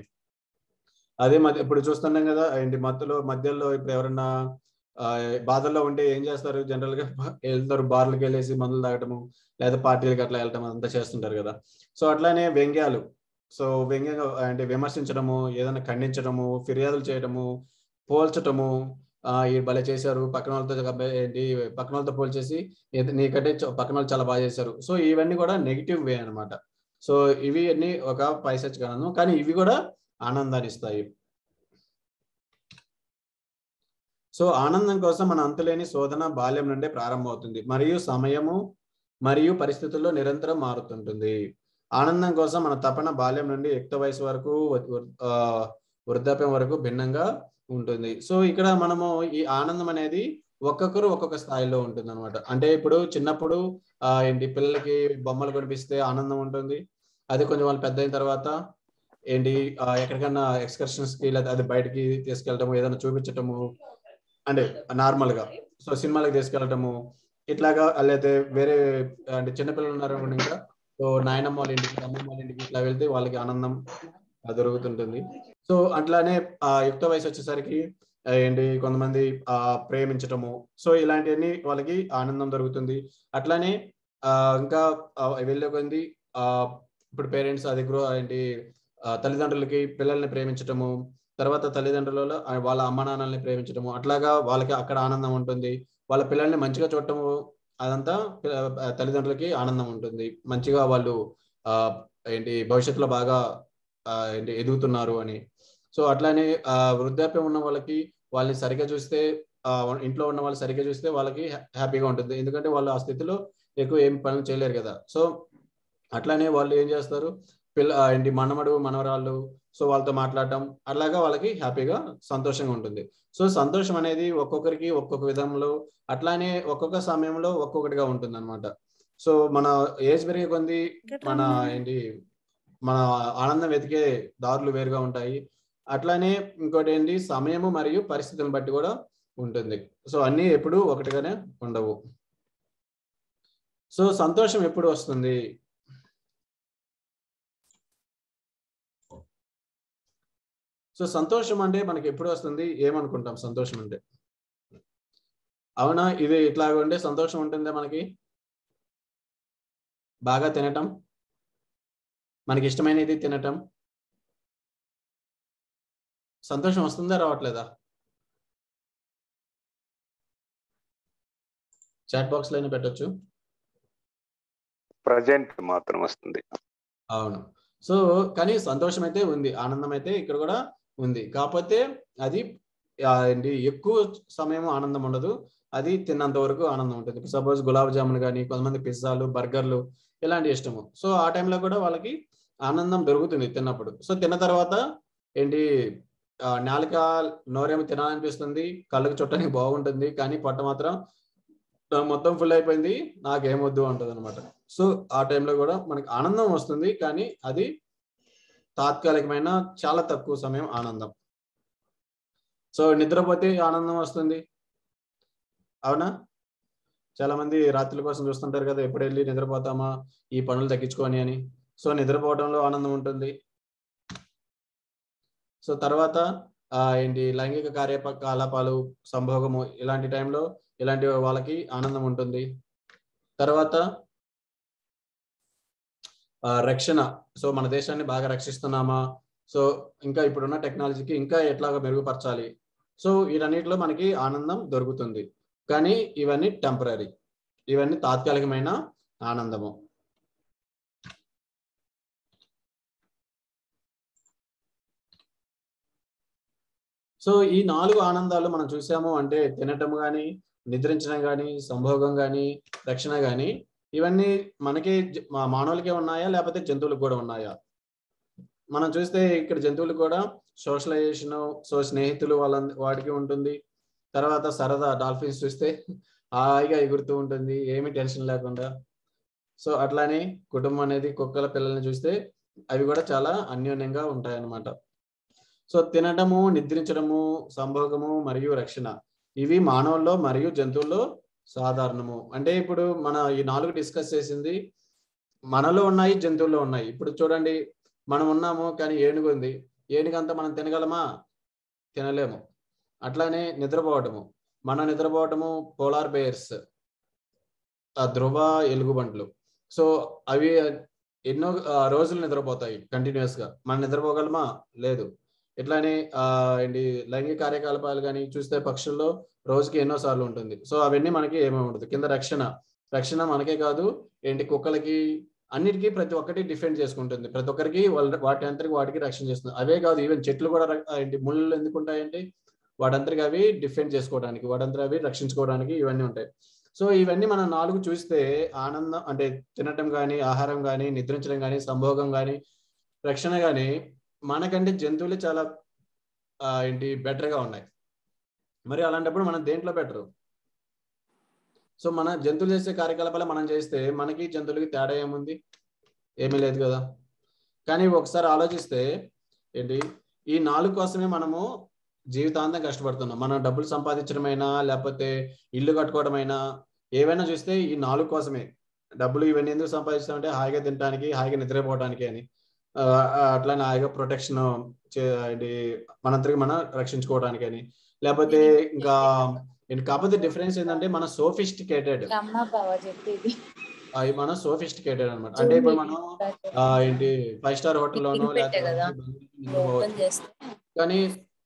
అదే మధ్య ఇప్పుడు చూస్తున్నాం కదా ఏంటి మధ్యలో మధ్యలో ఇప్పుడు ఎవరన్నా ఆ, బాధల్లో ఉంటే ఏం చేస్తారు జనరల్ గా వెళ్తారు బార్లకు వెళ్ళేసి మందులు తాగటము లేదా పార్టీలకు అట్లా వెళ్ళటం అంతా చేస్తుంటారు కదా సో అట్లానే వ్యంగ్యాలు సో వ్యంగ్యంగా అంటే విమర్శించడము ఏదైనా ఖండించడము ఫిర్యాదులు చేయడము పోల్చటము ఆ, ఈ భలే చేశారు పక్కన వాళ్ళతో గబ్బ- ఏంటి పక్కన వాళ్ళతో పోల్చేసి ఏది- నీకంటే చ- పక్కన వాళ్ళు చాలా బాగా చేశారు సో ఇవన్నీ కూడా నెగిటివ్ వే అన్నమాట సో ఇవి అన్ని ఒక పైసచ్చిక ఆనందం కానీ ఇవి కూడా ఆనందాన్ని ఇస్తాయి సో ఆనందం కోసం మన అంతులేని శోధన బాల్యం నుండే ప్రారంభమవుతుంది మరియు సమయము మరియు పరిస్థితుల్లో నిరంతరం మారుతుంటుంది ఆనందం కోసం మన తపన బాల్యం నుండి యుక్త వయసు వరకు వృ- ఆ, వృద్ధాప్యం వరకు భిన్నంగా ఉంటుంది సో ఇక్కడ మనము ఈ ఆనందం అనేది ఒక్కొక్కరు ఒక్కొక్క స్థాయిలో ఉంటుంది అనమాట అంటే ఇప్పుడు చిన్నప్పుడు ఆ ఏంటి పిల్లలకి బొమ్మలు కొనిపిస్తే ఆనందం ఉంటుంది అదే కొంచెం వాళ్ళు పెద్ద అయిన తర్వాత ఏంటి ఆ, ఎక్కడికన్నా ఎక్స్కర్షన్స్ కి లేదా అది బయటికి తీసుకెళ్ళటము ఏదైనా చూపించటము అంటే నార్మల్ గా సో సినిమాలకు తీసుకెళ్ళటము ఇట్లాగా లేకపోతే వేరే అంటే చిన్నపిల్లలు ఉన్నారు అనుకోండి ఇంకా సో నాయనమ్మ వాళ్ళ ఇంటికి అమ్మమ్మ వాళ్ళ ఇంటికి ఇట్లా వెళ్తే వాళ్ళకి ఆనందం ఆ, దొరుకుతుంటుంది సో అట్లానే ఆ యుక్త వయసు వచ్చేసరికి ఆ, ఏంటి కొంతమంది ఆ ప్రేమించటము సో ఇలాంటివన్నీ వాళ్ళకి ఆనందం దొరుకుతుంది అట్లానే ఆ ఇంకా ఆ, వెళ్ళే కొంది ఆ ఇప్పుడు పేరెంట్స్ అది గ్రో ఏంటి ఆ, తల్లిదండ్రులకి పిల్లల్ని ప్రేమించటము తర్వాత తల్లిదండ్రులలో ఆ వాళ్ళ అమ్మ నాన్నల్ని ప్రేమించడము అట్లాగా వాళ్ళకి అక్కడ ఆనందం ఉంటుంది వాళ్ళ పిల్లల్ని మంచిగా చూడటము అదంతా పిల్ల- తల్లిదండ్రులకి ఆనందం ఉంటుంది మంచిగా వాళ్ళు ఆ ఏంటి భవిష్యత్తులో బాగా ఆ, ఏంటి ఎదుగుతున్నారు అని సో అట్లానే ఆ వృద్ధాప్యం ఉన్న వాళ్ళకి వాళ్ళని సరిగ్గా చూస్తే ఆ ఇంట్లో ఉన్న వాళ్ళు సరిగ్గా చూస్తే వాళ్ళకి హ్యా- హ్యాపీగా ఉంటుంది ఎందుకంటే వాళ్ళు ఆ స్థితిలో ఎక్కువ ఏం పనులు చేయలేరు కదా సో అట్లానే వాళ్ళు ఏం చేస్తారు పిల్ల ఆ, ఏంటి మనమడు మనవరాళ్ళు సో వాళ్ళతో మాట్లాడటం అలాగా వాళ్ళకి హ్యాపీగా సంతోషంగా ఉంటుంది సో సంతోషం అనేది ఒక్కొక్కరికి ఒక్కొక్క విధంలో అట్లానే ఒక్కొక్క సమయంలో ఒక్కొక్కటిగా ఉంటుంది అనమాట సో మన ఏజ్ పెరిగే కొంది మన ఏంటి మన ఆనందం వెతికే దారులు వేరుగా ఉంటాయి అట్లానే ఇంకోటి ఏంటి సమయము మరియు పరిస్థితులను బట్టి కూడా ఉంటుంది సో అన్నీ ఎప్పుడు ఒకటిగానే ఉండవు సో సంతోషం ఎప్పుడు వస్తుంది సో సంతోషం అంటే మనకి ఎప్పుడు వస్తుంది ఏమనుకుంటాం సంతోషం అంటే అవునా ఇది ఇట్లా ఉంటే సంతోషం ఉంటుందా మనకి బాగా తినటం మనకి ఇష్టమైనది తినటం సంతోషం వస్తుందా రావట్లేదా చాట్ బాక్స్ లోనే పెట్టొచ్చు ప్రజెంట్ మాత్రం వస్తుంది అవును సో కానీ సంతోషం అయితే ఉంది ఆనందం అయితే ఇక్కడ కూడా ఉంది కాకపోతే అది ఆ, ఏంటి ఎక్కువ సమయం ఆనందం ఉండదు అది తిన్నంత వరకు ఆనందం ఉంటుంది ఇప్పుడు సపోజ్ గులాబ్ జామున్ కానీ కొంతమంది పిజ్జాలు బర్గర్లు ఇలాంటి ఇష్టము సో ఆ టైంలో కూడా వాళ్ళకి ఆనందం దొరుకుతుంది తిన్నప్పుడు సో తిన్న తర్వాత ఏంటి ఆ, నాలుక నోరేమో తినాలనిపిస్తుంది కళ్ళకు చుట్టానికి బాగుంటుంది కానీ పొట్ట మాత్రం ఆ, మొత్తం ఫుల్ అయిపోయింది నాకేమొద్దు అంటది అనమాట సో ఆ టైంలో కూడా మనకి ఆనందం వస్తుంది కానీ అది తాత్కాలికమైన చాలా తక్కువ సమయం ఆనందం సో నిద్రపోతే ఆనందం వస్తుంది అవునా చాలా మంది రాత్రుల కోసం చూస్తుంటారు కదా ఎప్పుడు వెళ్ళి నిద్రపోతామా ఈ పనులు తగ్గించుకొని అని సో నిద్రపోవడంలో ఆనందం ఉంటుంది సో తర్వాత ఆ ఏంటి లైంగిక కార్యకలాపాలు సంభోగము ఇలాంటి టైంలో ఇలాంటి వాళ్ళకి ఆనందం ఉంటుంది తర్వాత ఆ, రక్షణ సో మన దేశాన్ని బాగా రక్షిస్తున్నామా సో ఇంకా ఇప్పుడున్న టెక్నాలజీకి ఇంకా ఎట్లాగా మెరుగుపరచాలి సో వీటన్నిటిలో మనకి ఆనందం దొరుకుతుంది కానీ ఇవన్నీ టెంపరీ ఇవన్నీ తాత్కాలికమైన ఆనందము సో ఈ నాలుగు ఆనందాలు మనం చూసాము అంటే తినటం కానీ నిద్రించడం కానీ సంభోగం కానీ రక్షణ కానీ ఇవన్నీ మనకి జ- మా మానవులకే ఉన్నాయా లేకపోతే జంతువులకు కూడా ఉన్నాయా మనం చూస్తే ఇక్కడ జంతువులు కూడా సోషలైజేషన్ సో స్నేహితులు వాళ్ళ వాడికి ఉంటుంది తర్వాత సరదా డాల్ఫిన్స్ చూస్తే హాయిగా ఎగురుతూ ఉంటుంది ఏమీ టెన్షన్ లేకుండా సో అట్లానే కుటుంబం అనేది కుక్కల పిల్లల్ని చూస్తే అవి కూడా చాలా అన్యోన్యంగా ఉంటాయి అన్నమాట సో తినడము నిద్రించడము సంభోగము మరియు రక్షణ ఇవి మానవుల్లో మరియు జంతువుల్లో సాధారణము అంటే ఇప్పుడు మన ఈ నాలుగు డిస్కస్ చేసింది మనలో ఉన్నాయి జంతువుల్లో ఉన్నాయి ఇప్పుడు చూడండి మనం ఉన్నాము కానీ ఏనుగు ఉంది ఏనుగంతా మనం తినగలమా తినలేము అట్లానే నిద్రపోవటము మనం నిద్రపోవటము పోలార్ బేర్స్ ఆ ధ్రువ ఎలుగుబంట్లు సో అవి ఎన్నో ఆ, రోజులు నిద్రపోతాయి కంటిన్యూస్ గా మనం నిద్రపోగలమా లేదు ఇట్లానే ఆ ఏంటి లైంగిక కార్యకలాపాలు కానీ చూస్తే పక్షుల్లో రోజుకి ఎన్నో సార్లు ఉంటుంది సో అవన్నీ మనకి ఏమీ ఉండదు కింద రక్షణ రక్షణ మనకే కాదు ఏంటి కుక్కలకి అన్నిటికీ ప్రతి ఒక్కటి డిఫెండ్ చేసుకుంటుంది ప్రతి ఒక్కరికి వాళ్ళ వాటి అంతరికి వాటికి రక్షణ చేస్తుంది అవే కాదు ఈవెన్ చెట్లు కూడా ర- ఏంటి ముళ్ళు ఎందుకు ఉంటాయంటే వాటంతరికి అవి డిఫెండ్ చేసుకోవడానికి వాటంతరి అవి రక్షించుకోవడానికి ఇవన్నీ ఉంటాయి సో ఇవన్నీ మనం నాలుగు చూస్తే ఆనందం అంటే తినటం కానీ ఆహారం కానీ నిద్రించడం కానీ సంభోగం కానీ రక్షణ కానీ మనకంటే జంతువులు చాలా ఆ, ఏంటి better గా ఉన్నాయి మరి అలాంటప్పుడు మనం దేంట్లో బెటరు సో మన జంతువులు చేసే కార్యకలాపాలు మనం చేస్తే మనకి జంతువులకి తేడా ఏముంది ఏమీ లేదు కదా కానీ ఒకసారి ఆలోచిస్తే ఏంటి ఈ నాలుగు కోసమే మనము జీవితాంతం కష్టపడుతున్నాం మనం డబ్బులు సంపాదించడమైనా లేకపోతే ఇల్లు కట్టుకోవడమైనా ఏవైనా చూస్తే ఈ నాలుగు కోసమే డబ్బులు ఇవన్నీ ఎందుకు సంపాదిస్తామంటే హాయిగా తినడానికి హాయిగా నిద్రపోవడానికి అని ఆ, ఆ, అట్లానే హాయిగా ప్రొటెక్షన్ ఏంటి మనంతరికి మనం రక్షించుకోవడానికి అని లేకపోతే ఇంకా ఏంటి కాకపోతే డిఫరెన్స్ ఏంటంటే మన సోఫిస్టికేటెడ్ రమణ బావ చెప్పేది అవి మనం సోఫిస్టికేటెడ్ అనమాట అంటే ఇప్పుడు మనం ఆ, ఏంటి ఫైవ్ స్టార్ హోటల్లోనో పెట్టే కదా. లేకపోతే ఓపెన్ చేస్తే కానీ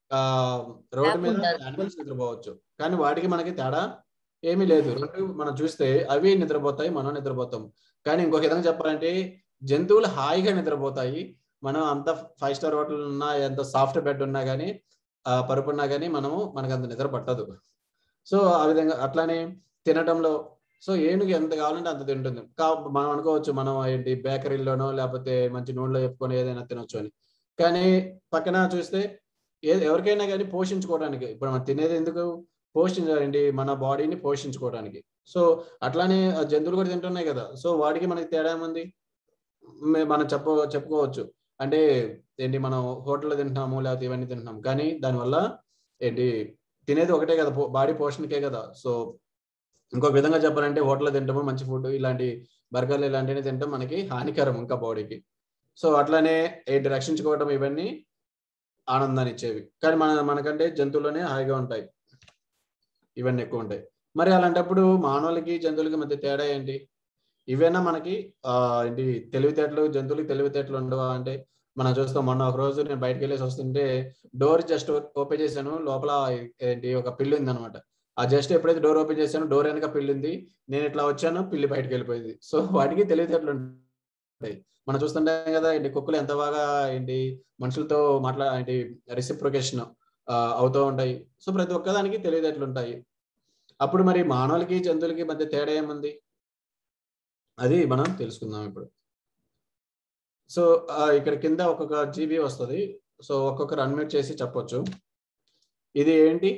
ఆ రోడ్డు మీద ఉండదు. యానిమల్స్ నిద్రపోవచ్చు కానీ వాటికి మనకి తేడా ఏమీ లేదు రెండు మనం చూస్తే అవి నిద్రపోతాయి మనం నిద్రపోతాం కానీ ఇంకొక విధంగా చెప్పాలంటే జంతువులు హాయిగా నిద్రపోతాయి మనం అంత ఫైవ్ స్టార్ హోటల్ ఉన్నా ఎంత సాఫ్ట్ బెడ్ ఉన్నా కానీ ఆ పరుపు ఉన్నా కానీ మనము మనకు అంత నిద్ర పట్టదు సో ఆ విధంగా అట్లానే తినటంలో సో ఏనుగు ఎంత కావాలంటే అంత తింటుంది కా మనం అనుకోవచ్చు మనం ఏంటి బేకరీలోనో లేకపోతే మంచి నూనెలో చెప్పుకొని ఏదైనా తినొచ్చు అని కానీ పక్కన చూస్తే ఏ ఎవరికైనా కానీ పోషించుకోవడానికి ఇప్పుడు మనం తినేది ఎందుకు పోషించాలండి మన బాడీని పోషించుకోవడానికి సో అట్లానే ఆ జంతువులు కూడా తింటున్నాయి కదా సో వాటికి మనకి తేడా ఏముంది మే- మనం చెప్ప చెప్పుకోవచ్చు అంటే ఏంటి మనం హోటల్లో తింటున్నాము లేకపోతే ఇవన్నీ తింటున్నాం కానీ దానివల్ల ఏంటి తినేది ఒకటే కదా బాడీ పోషణకే కదా సో ఇంకొక విధంగా చెప్పాలంటే హోటల్లో తింటాము మంచి ఫుడ్ ఇలాంటి బర్గర్లు ఇలాంటివి తింటాం మనకి హానికరం ఇంకా బాడీకి సో అట్లానే ఏంటి రక్షించుకోవడం ఇవన్నీ ఆనందాన్ని ఇచ్చేవి కానీ మన మనకంటే జంతువులోనే హాయిగా ఉంటాయి ఇవన్నీ ఎక్కువ ఉంటాయి మరి అలాంటప్పుడు మానవులకి జంతువులకి మధ్య తేడా ఏంటి ఇవేనా మనకి ఆ ఏంటి తెలివితేటలు జంతువులకి తెలివితేటలు ఉండవా అంటే మనం చూస్తాం మొన్న ఒక రోజు నేను బయటకు వెళ్ళేసి వస్తుంటే డోర్ జస్ట్ ఓపెన్ చేశాను లోపల ఏంటి ఒక పిల్లి ఉంది అనమాట ఆ జస్ట్ ఎప్పుడైతే డోర్ ఓపెన్ చేశానో డోర్ వెనక పిల్లి ఉంది నేను ఇట్లా వచ్చాను పిల్లి బయటకు వెళ్ళిపోయింది సో వాటికి తెలివితేటలు ఉంటాయి మనం చూస్తుంటాం కదా ఏంటి కుక్కలు ఎంత బాగా ఏంటి మనుషులతో మాట్లా ఏంటి రెసిప్రొకేషన్ అవుతూ ఉంటాయి సో ప్రతి ఒక్కదానికి తెలివితేటలు ఉంటాయి అప్పుడు మరి మానవులకి జంతువులకి మధ్య తేడా ఏముంది అది మనం తెలుసుకుందాం ఇప్పుడు సో ఆ, ఇక్కడ కింద ఒక్కొక్క జీబీ వస్తుంది సో ఒక్కొక్కరు అన్మ్యూట్ చేసి చెప్పొచ్చు ఇది ఏంటి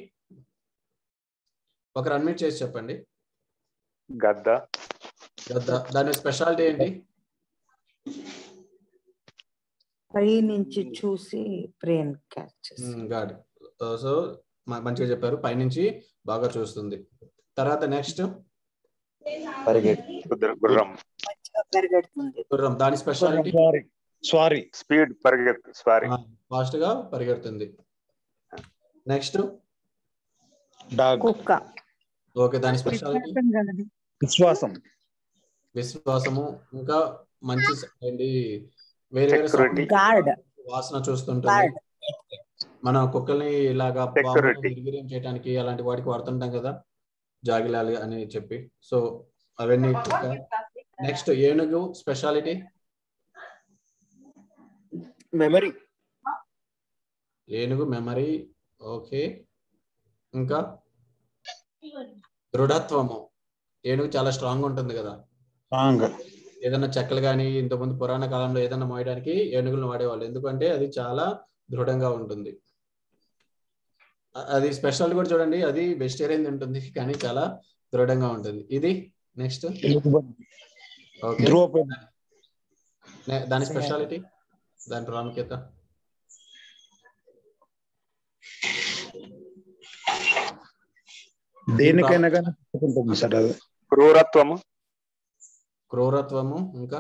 ఒకరు అన్మ్యూట్ చేసి చెప్పండి గద్ద గద్ద దాని స్పెషాలిటీ ఏంటి పై నుంచి చూసి బ్రెయిన్ క్యాచ్ గాడ్ సో మంచిగా చెప్పారు పైనుంచి బాగా చూస్తుంది తర్వాత నెక్స్ట్ కుదురు- గుర్రం పరిగెడుతుంది గుర్రం దాని స్పెషాలిటీ స్వారీ స్వారీ స్పీడ్ పరిగెత్తు స్వారీ ఫాస్ట్ గా పరిగెడుతుంది నెక్స్ట్ డాగ్ కుక్క ఓకే దాని స్పెషాలిటీ విశ్వాసం విశ్వాసము ఇంకా మంచి స- ఏంటి వేరే వేరే Security. sound గార్డ్ వాసన చూస్తుంటుంది గార్డ్ మన కుక్కల్ని ఇలాగా Security. నిర్వీర్యం చేయడానికి అలాంటి వాటికి వాడుతుంటాం కదా జాగిలాలి అని చెప్పి సో అవన్నీ నెక్స్ట్ ఏనుగు స్పెషాలిటీ మెమరీ ఏనుగు మెమరీ ఓకే ఇంకా దృఢత్వము ఏనుగు చాలా స్ట్రాంగ్ ఉంటుంది కదా స్ట్రాంగ్ ఏదైనా చెక్కలు కానీ ఇంతకుముందు పురాణ కాలంలో ఏదైనా మోయడానికి ఏనుగులను వాడేవాళ్ళు ఎందుకంటే అది చాలా దృఢంగా ఉంటుంది అ- అది స్పెషల్ కూడా చూడండి అది వెజిటేరియన్ ఉంటుంది కానీ చాలా దృఢంగా ఉంటుంది ఇది నెక్స్ట్ ఓకే ధ్రువపది నే- దాని స్పెషాలిటీ దాని ప్రాముఖ్యత దేనికైనా కానీ ఉంటుంది సార్ అది క్రూరత్వము క్రూరత్వము ఇంకా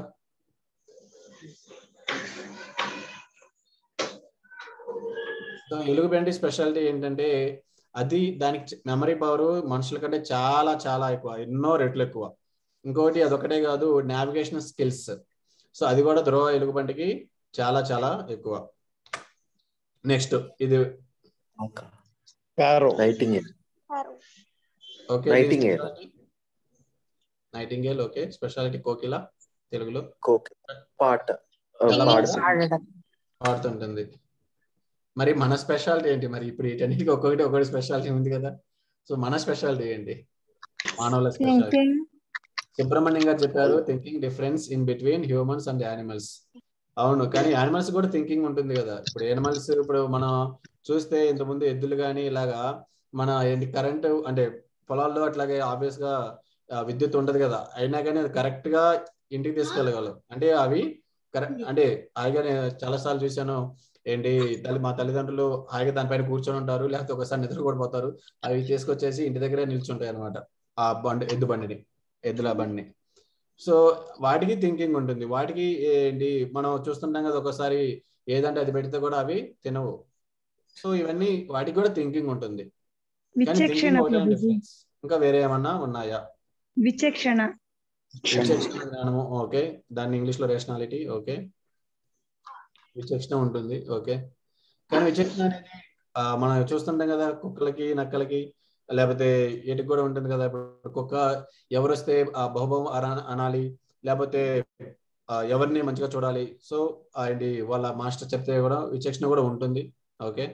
సో ఎలుగుబంటి స్పెషాలిటీ ఏంటంటే అది దానికి మెమరీ పవర్ మనుషుల కంటే చాలా చాలా ఎక్కువ ఎన్నో రెట్లు ఎక్కువ ఇంకోటి అదొకటే కాదు నావిగేషన్ స్కిల్స్ సో అది కూడా ధ్రువ ఎలుగుబంటికి చాలా చాలా ఎక్కువ నెక్స్ట్ ఇది parrot nightingale okay Nightingale. Nightingale okay speciality కోకిల తెలుగులో కోకి పాట ఆ, చాలా పాడుతుంది. ఆడడం పాడుతుంటుంది మరి మన స్పెషాలిటీ ఏంటి మరి ఇప్పుడు వీటన్నిటికి ఒక్కొక్కటి ఒక్కొక్కటి స్పెషాలిటీ ఉంది కదా సో మన స్పెషాలిటీ ఏంటి మానవుల స్పెషాలిటీ సుబ్రహ్మణ్యం గారు చెప్పారు thinking difference in between humans and animals అవును కానీ యానిమల్స్ కూడా థింకింగ్ ఉంటుంది కదా ఇప్పుడు యానిమల్స్ ఇప్పుడు మనం చూస్తే ఇంతకుముందు ఎద్దులు కానీ ఇలాగా మన ఏంటి కరెంట్ అంటే పొలాల్లో అట్లాగే ఆబ్వియస్ గా ఆ, విద్యుత్ ఉంటది కదా అయినా కానీ అది కరెక్ట్ గా ఇంటికి తీసుకెళ్ళగలవు అంటే అవి కరెక్ట్ అంటే హాయిగా నేను చాలా సార్లు చూశాను ఏంటి తల్లి మా తల్లిదండ్రులు హాయిగా దానిపైన కూర్చొని ఉంటారు లేకపోతే ఒకసారి నిద్ర కూడా పోతారు అవి తీసుకొచ్చేసి ఇంటి దగ్గరే నిల్చుంటాయి అనమాట ఆ బండి ఎద్దు బండిని ఎద్దుల బండిని సో వాటికి థింకింగ్ ఉంటుంది వాటికి ఏంటి మనం చూస్తుంటాం కదా ఒకసారి ఏదంటే అది పెడితే కూడా అవి తినవు సో ఇవన్నీ వాటికి కూడా థింకింగ్ ఉంటుంది కానీ విచక్షణ thinking ఒకటే ప్రభుజీ difference. ఇంకా వేరే ఏమన్నా ఉన్నాయా విచక్షణ విచక్షణ జ్ఞానము ఓకే దాన్ని ఇంగ్లీష్ లో రేషనాలిటీ ఓకే విచక్షణ ఉంటుంది ఓకే కానీ విచక్షణ అనేది ఆ, మనం చూస్తుంటాం కదా కుక్కలకి నక్కలకి లేకపోతే ఏటికి కూడా ఉంటుంది కదా ఇప్పుడు కుక్క ఎవరు వస్తే ఆ బహుభవం అరా- అనాలి లేకపోతే ఆ, ఎవరిని మంచిగా చూడాలి సో ఏంటి వాళ్ళ మాస్టర్ చెప్తే కూడా విచక్షణ కూడా ఉంటుంది ఓకే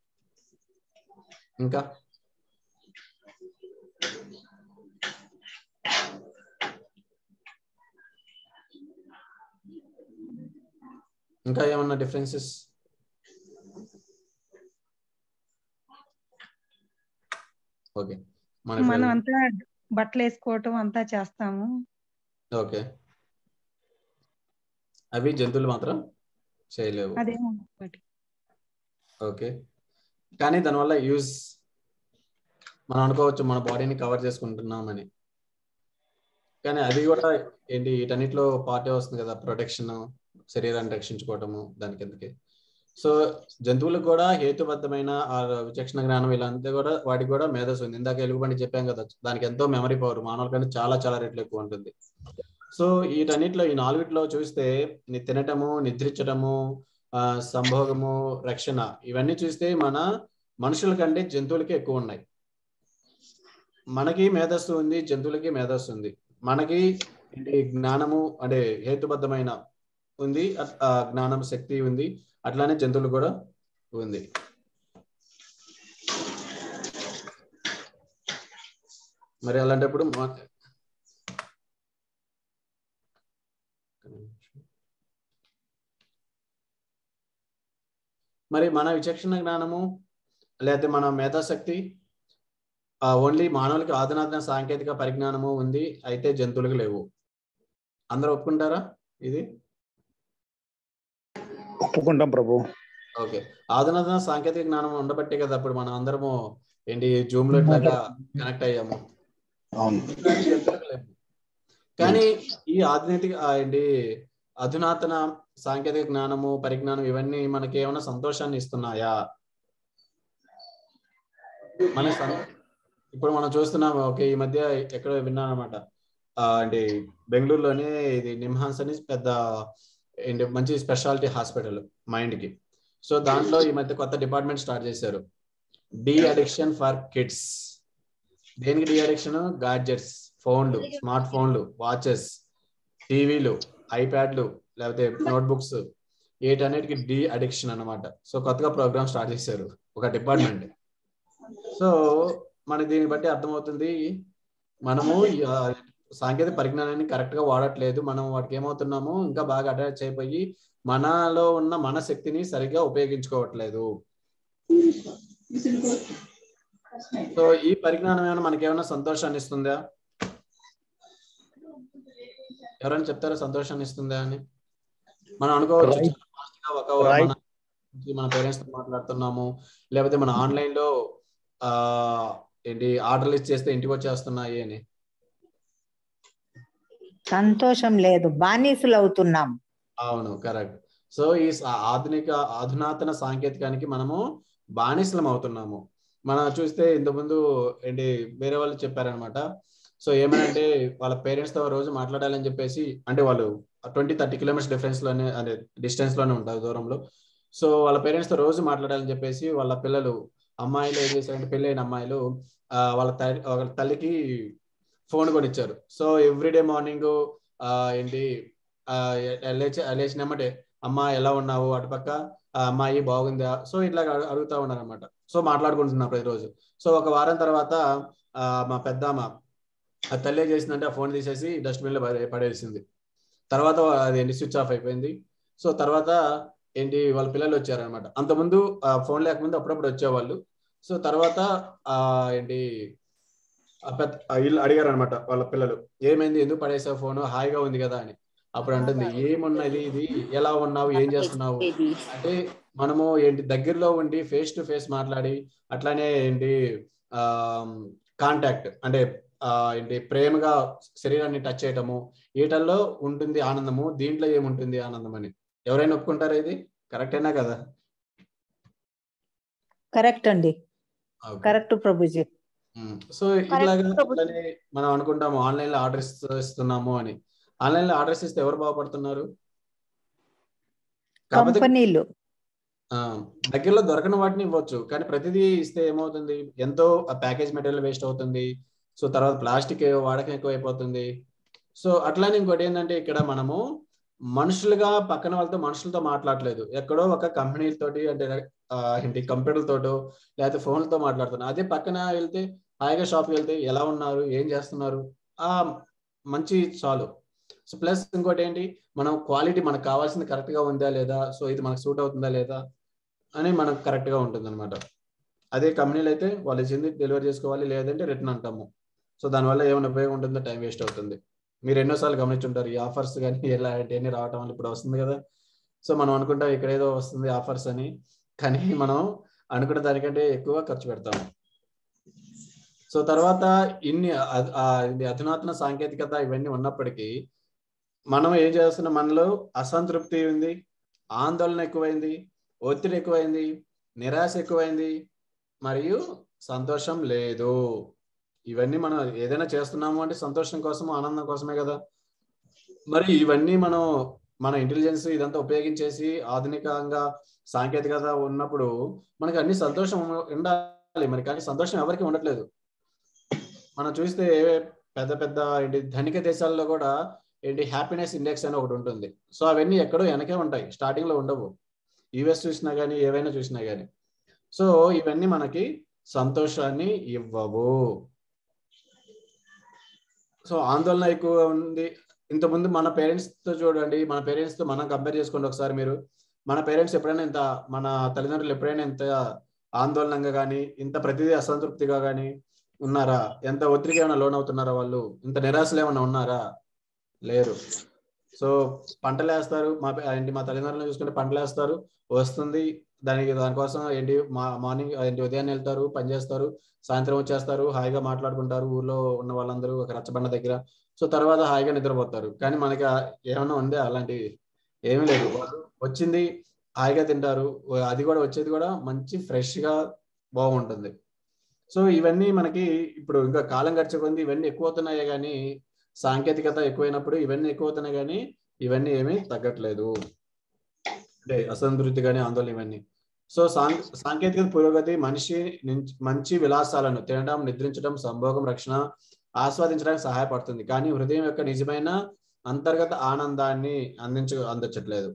ఇంకా ఇంకా ఏమన్నా డిఫరెన్సెస్ ఓకే మన మనం అంతా బట్టలు వేసుకోవటం అంతా చేస్తాము ఓకే అవి జంతువులు మాత్రం చేయలేవు అదేమో ఒకటి. ఓకే కానీ దానివల్ల యూజ్ మనం అనుకోవచ్చు మన బాడీని కవర్ చేసుకుంటున్నామని కానీ అది కూడా ఏంటి వీటన్నిటిలో పార్టీ వస్తుంది కదా ప్రొటెక్షన్ శరీరాన్ని రక్షించుకోవటము దానికి ఎందుకే సో జంతువులకు కూడా హేతుబద్ధమైన ఆ విచక్షణ జ్ఞానం ఇలాంటి కూడా వాటికి కూడా మేధస్సు ఉంది ఇందాక ఎలుగుబంటి చెప్పాం కదా దానికి ఎంతో మెమరీ పవర్ మానవుల కంటే చాలా చాలా రెట్లు ఎక్కువ ఉంటుంది సో వీటన్నిటిలో ఈ నాలుగిట్లో చూస్తే ని తినటము నిద్రించటము ఆ సంభోగము రక్షణ ఇవన్నీ చూస్తే మన మనుషుల కంటే జంతువులకి ఎక్కువ ఉన్నాయి మనకి మేధస్సు ఉంది జంతువులకి మేధస్సు ఉంది మనకి ఏంటి జ్ఞానము అంటే హేతుబద్ధమైన ఉంది అట్- ఆ జ్ఞానం శక్తి ఉంది అట్లానే జంతువులు కూడా ఉంది మరి అలాంటప్పుడు మా- మరి మన విచక్షణ జ్ఞానము లేకపోతే మన మేధాశక్తి ఓన్లీ మానవులకి ఆధునాతన సాంకేతిక పరిజ్ఞానము ఉంది అయితే జంతువులకు లేవు అందరూ ఒప్పుకుంటారా ఇది ఒప్పుకుంటాం ప్రభు ఓకే ఆధునాతన సాంకేతిక జ్ఞానం ఉండబట్టే కదా అప్పుడు మనం అందరము ఏంటి జూమ్ లో ఇట్లాగా కనెక్ట్ అయ్యాము అవును కానీ జంతువులకు లేవు. కానీ ఈ ఆధునిక ఆ, ఏంటి అధునాతన సాంకేతిక జ్ఞానము పరిజ్ఞానం ఇవన్నీ మనకి ఏమైనా సంతోషాన్ని ఇస్తున్నాయా మన సం- ఇప్పుడు మనం చూస్తున్నాము ఓకే ఈ మధ్య ఎక్కడ విన్నాను అనమాట అంటే బెంగళూరులోనే ఇది నిమ్హాన్స్ అని పెద్ద ఏంటి మంచి స్పెషాలిటీ హాస్పిటల్ మైండ్ కి సో దాంట్లో ఈ మధ్య కొత్త డిపార్ట్మెంట్ స్టార్ట్ చేశారు డి అడిక్షన్ ఫర్ కిడ్స్ దేనికి డి అడిక్షన్ గాడ్జెట్స్ ఫోన్లు స్మార్ట్ ఫోన్లు వాచెస్ టీవీలు ఐప్యాడ్లు లేకపోతే నోట్బుక్స్ వీటన్నిటికి డి అడిక్షన్ అన్నమాట సో కొత్తగా ప్రోగ్రామ్ స్టార్ట్ చేశారు ఒక డిపార్ట్మెంట్ సో మన దీన్ని బట్టి అర్థమవుతుంది మనము ఈ, ఆ, సాంకేతిక పరిజ్ఞానాన్ని కరెక్ట్ గా వాడట్లేదు మనం వాటికి ఏమవుతున్నాము ఇంకా బాగా అటాచ్ అయిపోయి మనలో ఉన్న మన శక్తిని సరిగ్గా ఉపయోగించుకోవట్లేదు సో ఈ పరిజ్ఞానం ఏమైనా మనకి ఏమైనా సంతోషాన్ని ఇస్తుందా ఎవరైనా చెప్తారా సంతోషాన్ని ఇస్తుందా అని మనం అనుకోవచ్చు Right. చాలా fast గా ఒక Right. మన మన పేరెంట్స్ తో మాట్లాడుతున్నాము లేకపోతే మన ఆన్లైన్ లో ఆ ఏంటి ఆర్డర్లు ఇచ్చేస్తే ఇంటికి వచ్చేస్తున్నాయి అని సంతోషం లేదు బానిసలు అవుతున్నాం అవును కరెక్ట్ సో ఈ సా- ఆధునిక అధునాతన సాంకేతికానికి మనము బానిసలం అవుతున్నాము మనం చూస్తే ఇంతకుముందు ఏంటి వేరే వాళ్ళు చెప్పారనమాట సో ఏమనంటే వాళ్ళ పేరెంట్స్ తో రోజు మాట్లాడాలని చెప్పేసి అంటే వాళ్ళు ట్వంటీ థర్టీ కిలోమీటర్స్ డిఫరెన్స్ లోనే అంటే డిస్టెన్స్ లోనే ఉంటారు దూరంలో సో వాళ్ళ పేరెంట్స్ తో రోజు మాట్లాడాలని చెప్పేసి వాళ్ళ పిల్లలు అమ్మాయిలు ఏం చేశారంటే పెళ్ళైన అమ్మాయిలు ఆ, వాళ్ళ తల్లి వాళ్ళ తల్లికి ఫోన్ కొనిచ్చారు సో ఎవ్రీడే మార్నింగ్ ఏంటి ఆ, లేచి లేచినమ్మటే అమ్మ ఎలా ఉన్నావు అటుపక్క ఆ, అమ్మాయి బాగుందా సో ఇట్లా అడు- అడుగుతా ఉన్నారు అనమాట సో మాట్లాడుకుంటున్నా ప్రతిరోజు సో ఒక వారం తర్వాత ఆ, మా పెద్దమ్మ ఆ తల్లి ఏం చేసిందంటే ఆ ఫోన్ తీసేసి డస్ట్బిన్ లో పడే- పడేసింది తర్వాత అది ఏంటి స్విచ్ ఆఫ్ అయిపోయింది సో తర్వాత ఏంటి వాళ్ళ పిల్లలు వచ్చారనమాట అంతకుముందు ఆ ఫోన్ లేకముందు అప్పుడప్పుడు వచ్చేవాళ్ళు సో తర్వాత ఆ ఏంటి ఆ పెద్ద ఆ వీళ్ళు అడిగారు అనమాట వాళ్ళ పిల్లలు ఏమైంది ఎందుకు పడేసావు ఫోన్ హాయిగా ఉంది కదా అని అప్పుడు అంటుంది ఏమున్నది ఇది ఎలా ఉన్నావు ఏం చేస్తున్నావు అంటే మనము ఏంటి దగ్గరలో ఉండి ఫేస్ టు ఫేస్ మాట్లాడి అట్లానే ఏంటి ఆ కాంటాక్ట్ అంటే ఆ ఏంటి ప్రేమగా శరీరాన్ని టచ్ చేయటము వీటల్లో ఉంటుంది ఆనందము దీంట్లో ఏముంటుంది ఆనందం అని ఎవరైనా ఒప్పుకుంటారా ఇది కరెక్టేనా కదా కరెక్ట్ అండి Okay. కరెక్ట్ ప్రభుజీ ఉమ్. సో ఇట్లాగా అట్లనే మనం అనుకుంటాము ఆన్లైన్ లో ఆర్డర్ ఇస్తున్నాము అని ఆన్లైన్ లో ఆర్డర్స్ ఇస్తే ఎవరు బాగుపడుతున్నారు కాకపోతే కంపెనీలు ఆ, దగ్గరలో దొరకని వాటిని ఇవ్వచ్చు కానీ ప్రతిదీ ఇస్తే ఏమవుతుంది ఎంతో ప్యాకేజ్ మెటీరియల్ వేస్ట్ అవుతుంది సో తర్వాత ప్లాస్టిక్ వాడకం ఎక్కువ అయిపోతుంది సో అట్లానే ఇంకోటి ఏంటంటే ఇక్కడ మనము మనుషులుగా పక్కన వాళ్ళతో మనుషులతో మాట్లాడలేదు ఎక్కడో ఒక కంపెనీలతోటి అంటే ఆ, ఏంటి కంప్యూటర్లతోటో లేకపోతే ఫోన్లతో మాట్లాడుతున్నాం అదే పక్కన వెళ్తే హాయిగా షాప్కి వెళ్తే ఎలా ఉన్నారు ఏం చేస్తున్నారు ఆ మంచి చాలు సో ప్లస్ ఇంకోటి ఏంటి మనం క్వాలిటీ మనకు కావాల్సింది కరెక్ట్ గా ఉందా లేదా సో ఇది మనకు సూట్ అవుతుందా లేదా అని మనకు కరెక్ట్ గా ఉంటుంది అనమాట అదే కంపెనీలు అయితే వాళ్ళు ఇచ్చింది డెలివరీ చేసుకోవాలి లేదంటే రిటర్న్ అంటాము సో దానివల్ల ఏమైనా ఉపయోగం ఉంటుందో టైం వేస్ట్ అవుతుంది మీరు ఎన్నోసార్లు గమనించుంటారు ఈ ఆఫర్స్ కానీ ఇలాంటివన్నీ రావటం వల్ల ఇప్పుడు వస్తుంది కదా సో మనం అనుకుంటాం ఇక్కడ ఏదో వస్తుంది ఆఫర్స్ అని కానీ మనం అనుకున్న దానికంటే ఎక్కువ ఖర్చు పెడతాము సో తర్వాత ఇన్ని అ- ఆ ఇది అధునాతన సాంకేతికత ఇవన్నీ ఉన్నప్పటికీ మనం ఏం చేస్తున్నాం మనలో అసంతృప్తి ఉంది ఆందోళన ఎక్కువైంది ఒత్తిడి ఎక్కువైంది నిరాశ ఎక్కువైంది మరియు సంతోషం లేదు ఇవన్నీ మనం ఏదైనా చేస్తున్నాము అంటే సంతోషం కోసం ఆనందం కోసమే కదా మరి ఇవన్నీ మనం మన ఇంటెలిజెన్స్ ఇదంతా ఉపయోగించేసి ఆధునికంగా సాంకేతికత ఉన్నప్పుడు మనకి అన్ని సంతోషం ఉండాలి మరి కానీ సంతోషం ఎవరికి ఉండట్లేదు మనం చూస్తే పెద్ద పెద్ద ఏంటి ధనిక దేశాల్లో కూడా ఏంటి హ్యాపీనెస్ ఇండెక్స్ అని ఒకటి ఉంటుంది సో అవన్నీ ఎక్కడో వెనకే ఉంటాయి స్టార్టింగ్ లో ఉండవు యుఎస్ చూసినా కానీ ఏవైనా చూసినా కానీ సో ఇవన్నీ మనకి సంతోషాన్ని ఇవ్వవు సో ఆందోళన ఎక్కువ ఉంది ఇంతకుముందు మన పేరెంట్స్ తో చూడండి మన పేరెంట్స్ తో మనం కంపేర్ చేసుకోండి ఒకసారి మీరు మన పేరెంట్స్ ఎప్పుడైనా ఇంత మన తల్లిదండ్రులు ఎప్పుడైనా ఇంత ఆందోళనగా కానీ ఇంత ప్రతిదీ అసంతృప్తిగా కానీ ఉన్నారా ఎంత ఒత్తిడికి ఏమైనా లోన్ అవుతున్నారా వాళ్ళు ఇంత నిరాశలు ఏమైనా ఉన్నారా లేరు సో పంటలు వేస్తారు మా ఏంటి మా తల్లిదండ్రులను చూసుకుంటే పంటలు వేస్తారు వస్తుంది దానికి దానికోసం ఏంటి మా మార్నింగ్ ఏంటి ఉదయాన్నే వెళ్తారు పని చేస్తారు సాయంత్రం వచ్చేస్తారు హాయిగా మాట్లాడుకుంటారు ఊర్లో ఉన్న వాళ్ళందరూ ఒక రచ్చబండ దగ్గర సో తర్వాత హాయిగా నిద్రపోతారు కానీ మనకి ఆ- ఏమైనా ఉందే అలాంటివి ఏమీ లేదు వాళ్ళు వచ్చింది హాయిగా తింటారు అది కూడా వచ్చేది కూడా మంచి ఫ్రెష్ గా బాగుంటుంది సో ఇవన్నీ మనకి ఇప్పుడు ఇంకా కాలం గడిచే కొద్ది ఇవన్నీ ఎక్కువ అవుతున్నాయే కానీ సాంకేతికత ఎక్కువైనప్పుడు ఇవన్నీ ఎక్కువ అవుతున్నాయి కానీ ఇవన్నీ ఏమీ తగ్గట్లేదు అంటే అసంతృప్తి కానీ ఆందోళన ఇవన్నీ సో సాం సాంకేతిక పురోగతి మనిషి నుంచి మంచి విలాసాలను తినడం నిద్రించడం సంభోగం రక్షణ ఆస్వాదించడానికి సహాయపడుతుంది కానీ హృదయం యొక్క నిజమైన అంతర్గత ఆనందాన్ని అందించ అందించట్లేదు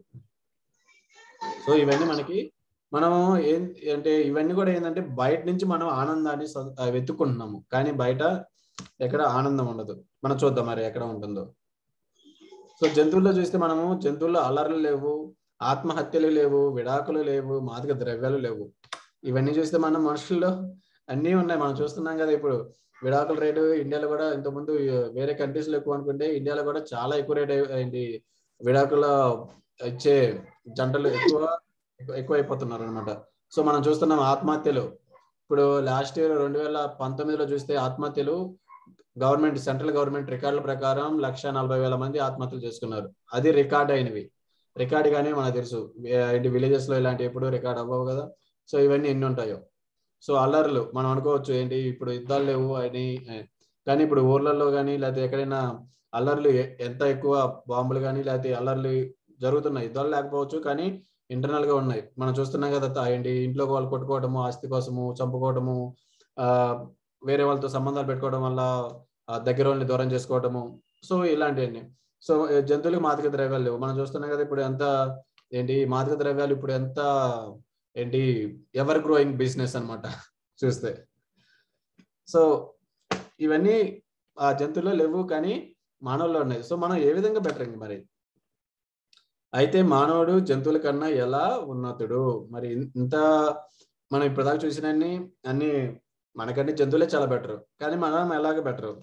సో ఇవన్నీ మనకి మనం ఏం అంటే ఇవన్నీ కూడా ఏంటంటే బయట నుంచి మనం ఆనందాన్ని సొ- ఆ, వెతుక్కుంటున్నాము కానీ బయట ఎక్కడ ఆనందం ఉండదు మనం చూద్దాం మరి ఎక్కడ ఉంటుందో సో జంతువుల్లో చూస్తే మనము జంతువుల్లో అల్లర్లు లేవు ఆత్మహత్యలు లేవు విడాకులు లేవు మాదక ద్రవ్యాలు లేవు ఇవన్నీ చూస్తే మనం మనుషుల్లో అన్నీ ఉన్నాయి మనం చూస్తున్నాం కదా ఇప్పుడు విడాకుల రేటు ఇండియాలో కూడా ఇంతకుముందు వేరే కంట్రీస్ లో ఎక్కువ అనుకుంటే ఇండియాలో కూడా చాలా ఎక్కువ రేట్ ఏంటి విడాకుల ఇచ్చే జంటలు ఎక్కువ ఎక్కువ అయిపోతున్నారు అనమాట సో మనం చూస్తున్నాం ఆత్మహత్యలు ఇప్పుడు లాస్ట్ ఇయర్ రెండు వేల పంతొమ్మిదిలో చూస్తే ఆత్మహత్యలు గవర్నమెంట్ సెంట్రల్ గవర్నమెంట్ రికార్డుల ప్రకారం లక్ష నలభై వేల మంది ఆత్మహత్యలు చేసుకున్నారు అది రికార్డ్ అయినవి రికార్డ్ గానే మనకు తెలుసు ఏంటి విలేజెస్ లో ఇలాంటి ఎప్పుడు రికార్డ్ అవ్వవు కదా సో ఇవన్నీ ఎన్ని ఉంటాయో సో అల్లర్లు మనం అనుకోవచ్చు ఏంటి ఇప్పుడు యుద్ధాలు లేవు అని కానీ ఇప్పుడు ఊర్లలో కానీ లేకపోతే ఎక్కడైనా అల్లర్లు ఎ- ఎంత ఎక్కువ బాంబులు కానీ లేకపోతే అల్లర్లు జరుగుతున్నాయి యుద్ధాలు లేకపోవచ్చు కానీ ఇంటర్నల్ గా ఉన్నాయి మనం చూస్తున్నాం కదా తా- ఏంటి ఇంట్లో వాళ్ళు కొట్టుకోవడము ఆస్తి కోసము చంపుకోవడము ఆ వేరే వాళ్ళతో సంబంధాలు పెట్టుకోవడం వల్ల ఆ దగ్గర వాళ్ళని దూరం చేసుకోవడము సో ఇలాంటివన్నీ సో ఏ, జంతువులకు మాదక ద్రవ్యాలు లేవు మనం చూస్తున్నాం కదా ఇప్పుడు ఎంత ఏంటి మాదక ద్రవ్యాలు ఇప్పుడు ఎంత ఏంటి ఎవర్ గ్రోయింగ్ బిజినెస్ అన్నమాట చూస్తే సో ఇవన్నీ ఆ జంతువుల్లో లేవు కానీ మానవుల్లో ఉన్నాయి సో మనం ఏ విధంగా బెటర్ ఇంక మరి అయితే మానవుడు జంతువుల కన్నా ఎలా ఉన్నతుడు మరి ఇన్- ఇంత మనం ఇప్పటిదాకా చూసిన అన్ని అన్ని మనకంటే జంతువులే చాలా బెటర్ కానీ మనం ఎలాగ బెటర్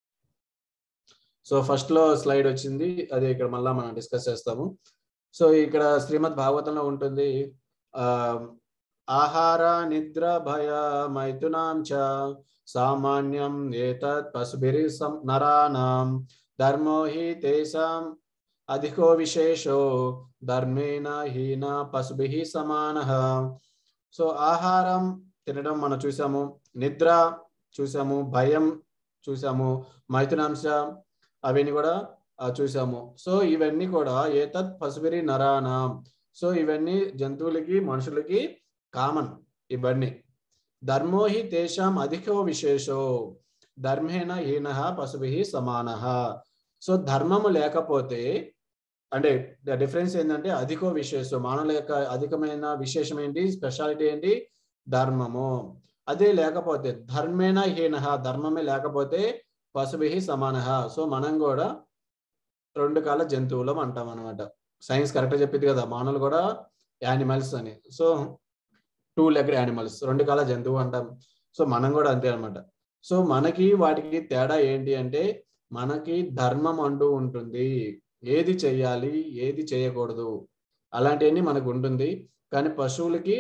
సో ఫస్ట్ లో స్లైడ్ వచ్చింది అది ఇక్కడ మళ్ళా మనం డిస్కస్ చేస్తాము సో ఇక్కడ శ్రీమద్ భాగవతంలో ఉంటుంది ఆ ఆహార నిద్ర భయ మైథునాం చ సామాన్యం ఏతత్ పశుభిరి సం నరానాం ధర్మో హి తేషాం అధికో విశేషో ధర్మేణ హీన పశుభి సమాన సో ఆహారం తినడం మనం చూసాము నిద్ర చూసాము భయం చూసాము మైథునాంశ అవన్నీ కూడా ఆ, చూసాము సో ఇవన్నీ కూడా ఏతత్ పశుభిరి నరానాం సో ఇవన్నీ జంతువులకి మనుషులకి కామన్ ఇవన్నీ ధర్మో హి తేషాం అధికో విశేషో ధర్మేణ హీన పశుభి సమాన సో ధర్మము లేకపోతే అంటే డిఫరెన్స్ ఏంటంటే అధికో విశేషం మానవుల యొక్క అధికమైన విశేషం ఏంటి స్పెషాలిటీ ఏంటి ధర్మము అదే లేకపోతే ధర్మేణ హీన ధర్మమే లేకపోతే పశుభి సమాన సో మనం కూడా రెండు కాల జంతువులం అంటాం అనమాట సైన్స్ కరెక్ట్ చెప్పింది కదా మానవులు కూడా యానిమల్స్ అని సో టూ లెగ్ యానిమల్స్ రెండు కాల జంతువు అంటాం సో మనం కూడా అంతే అనమాట సో మనకి వాటికి తేడా ఏంటి అంటే మనకి ధర్మం అంటూ ఉంటుంది ఏది చెయ్యాలి ఏది చేయకూడదు అలాంటివన్నీ మనకు ఉంటుంది కానీ పశువులకి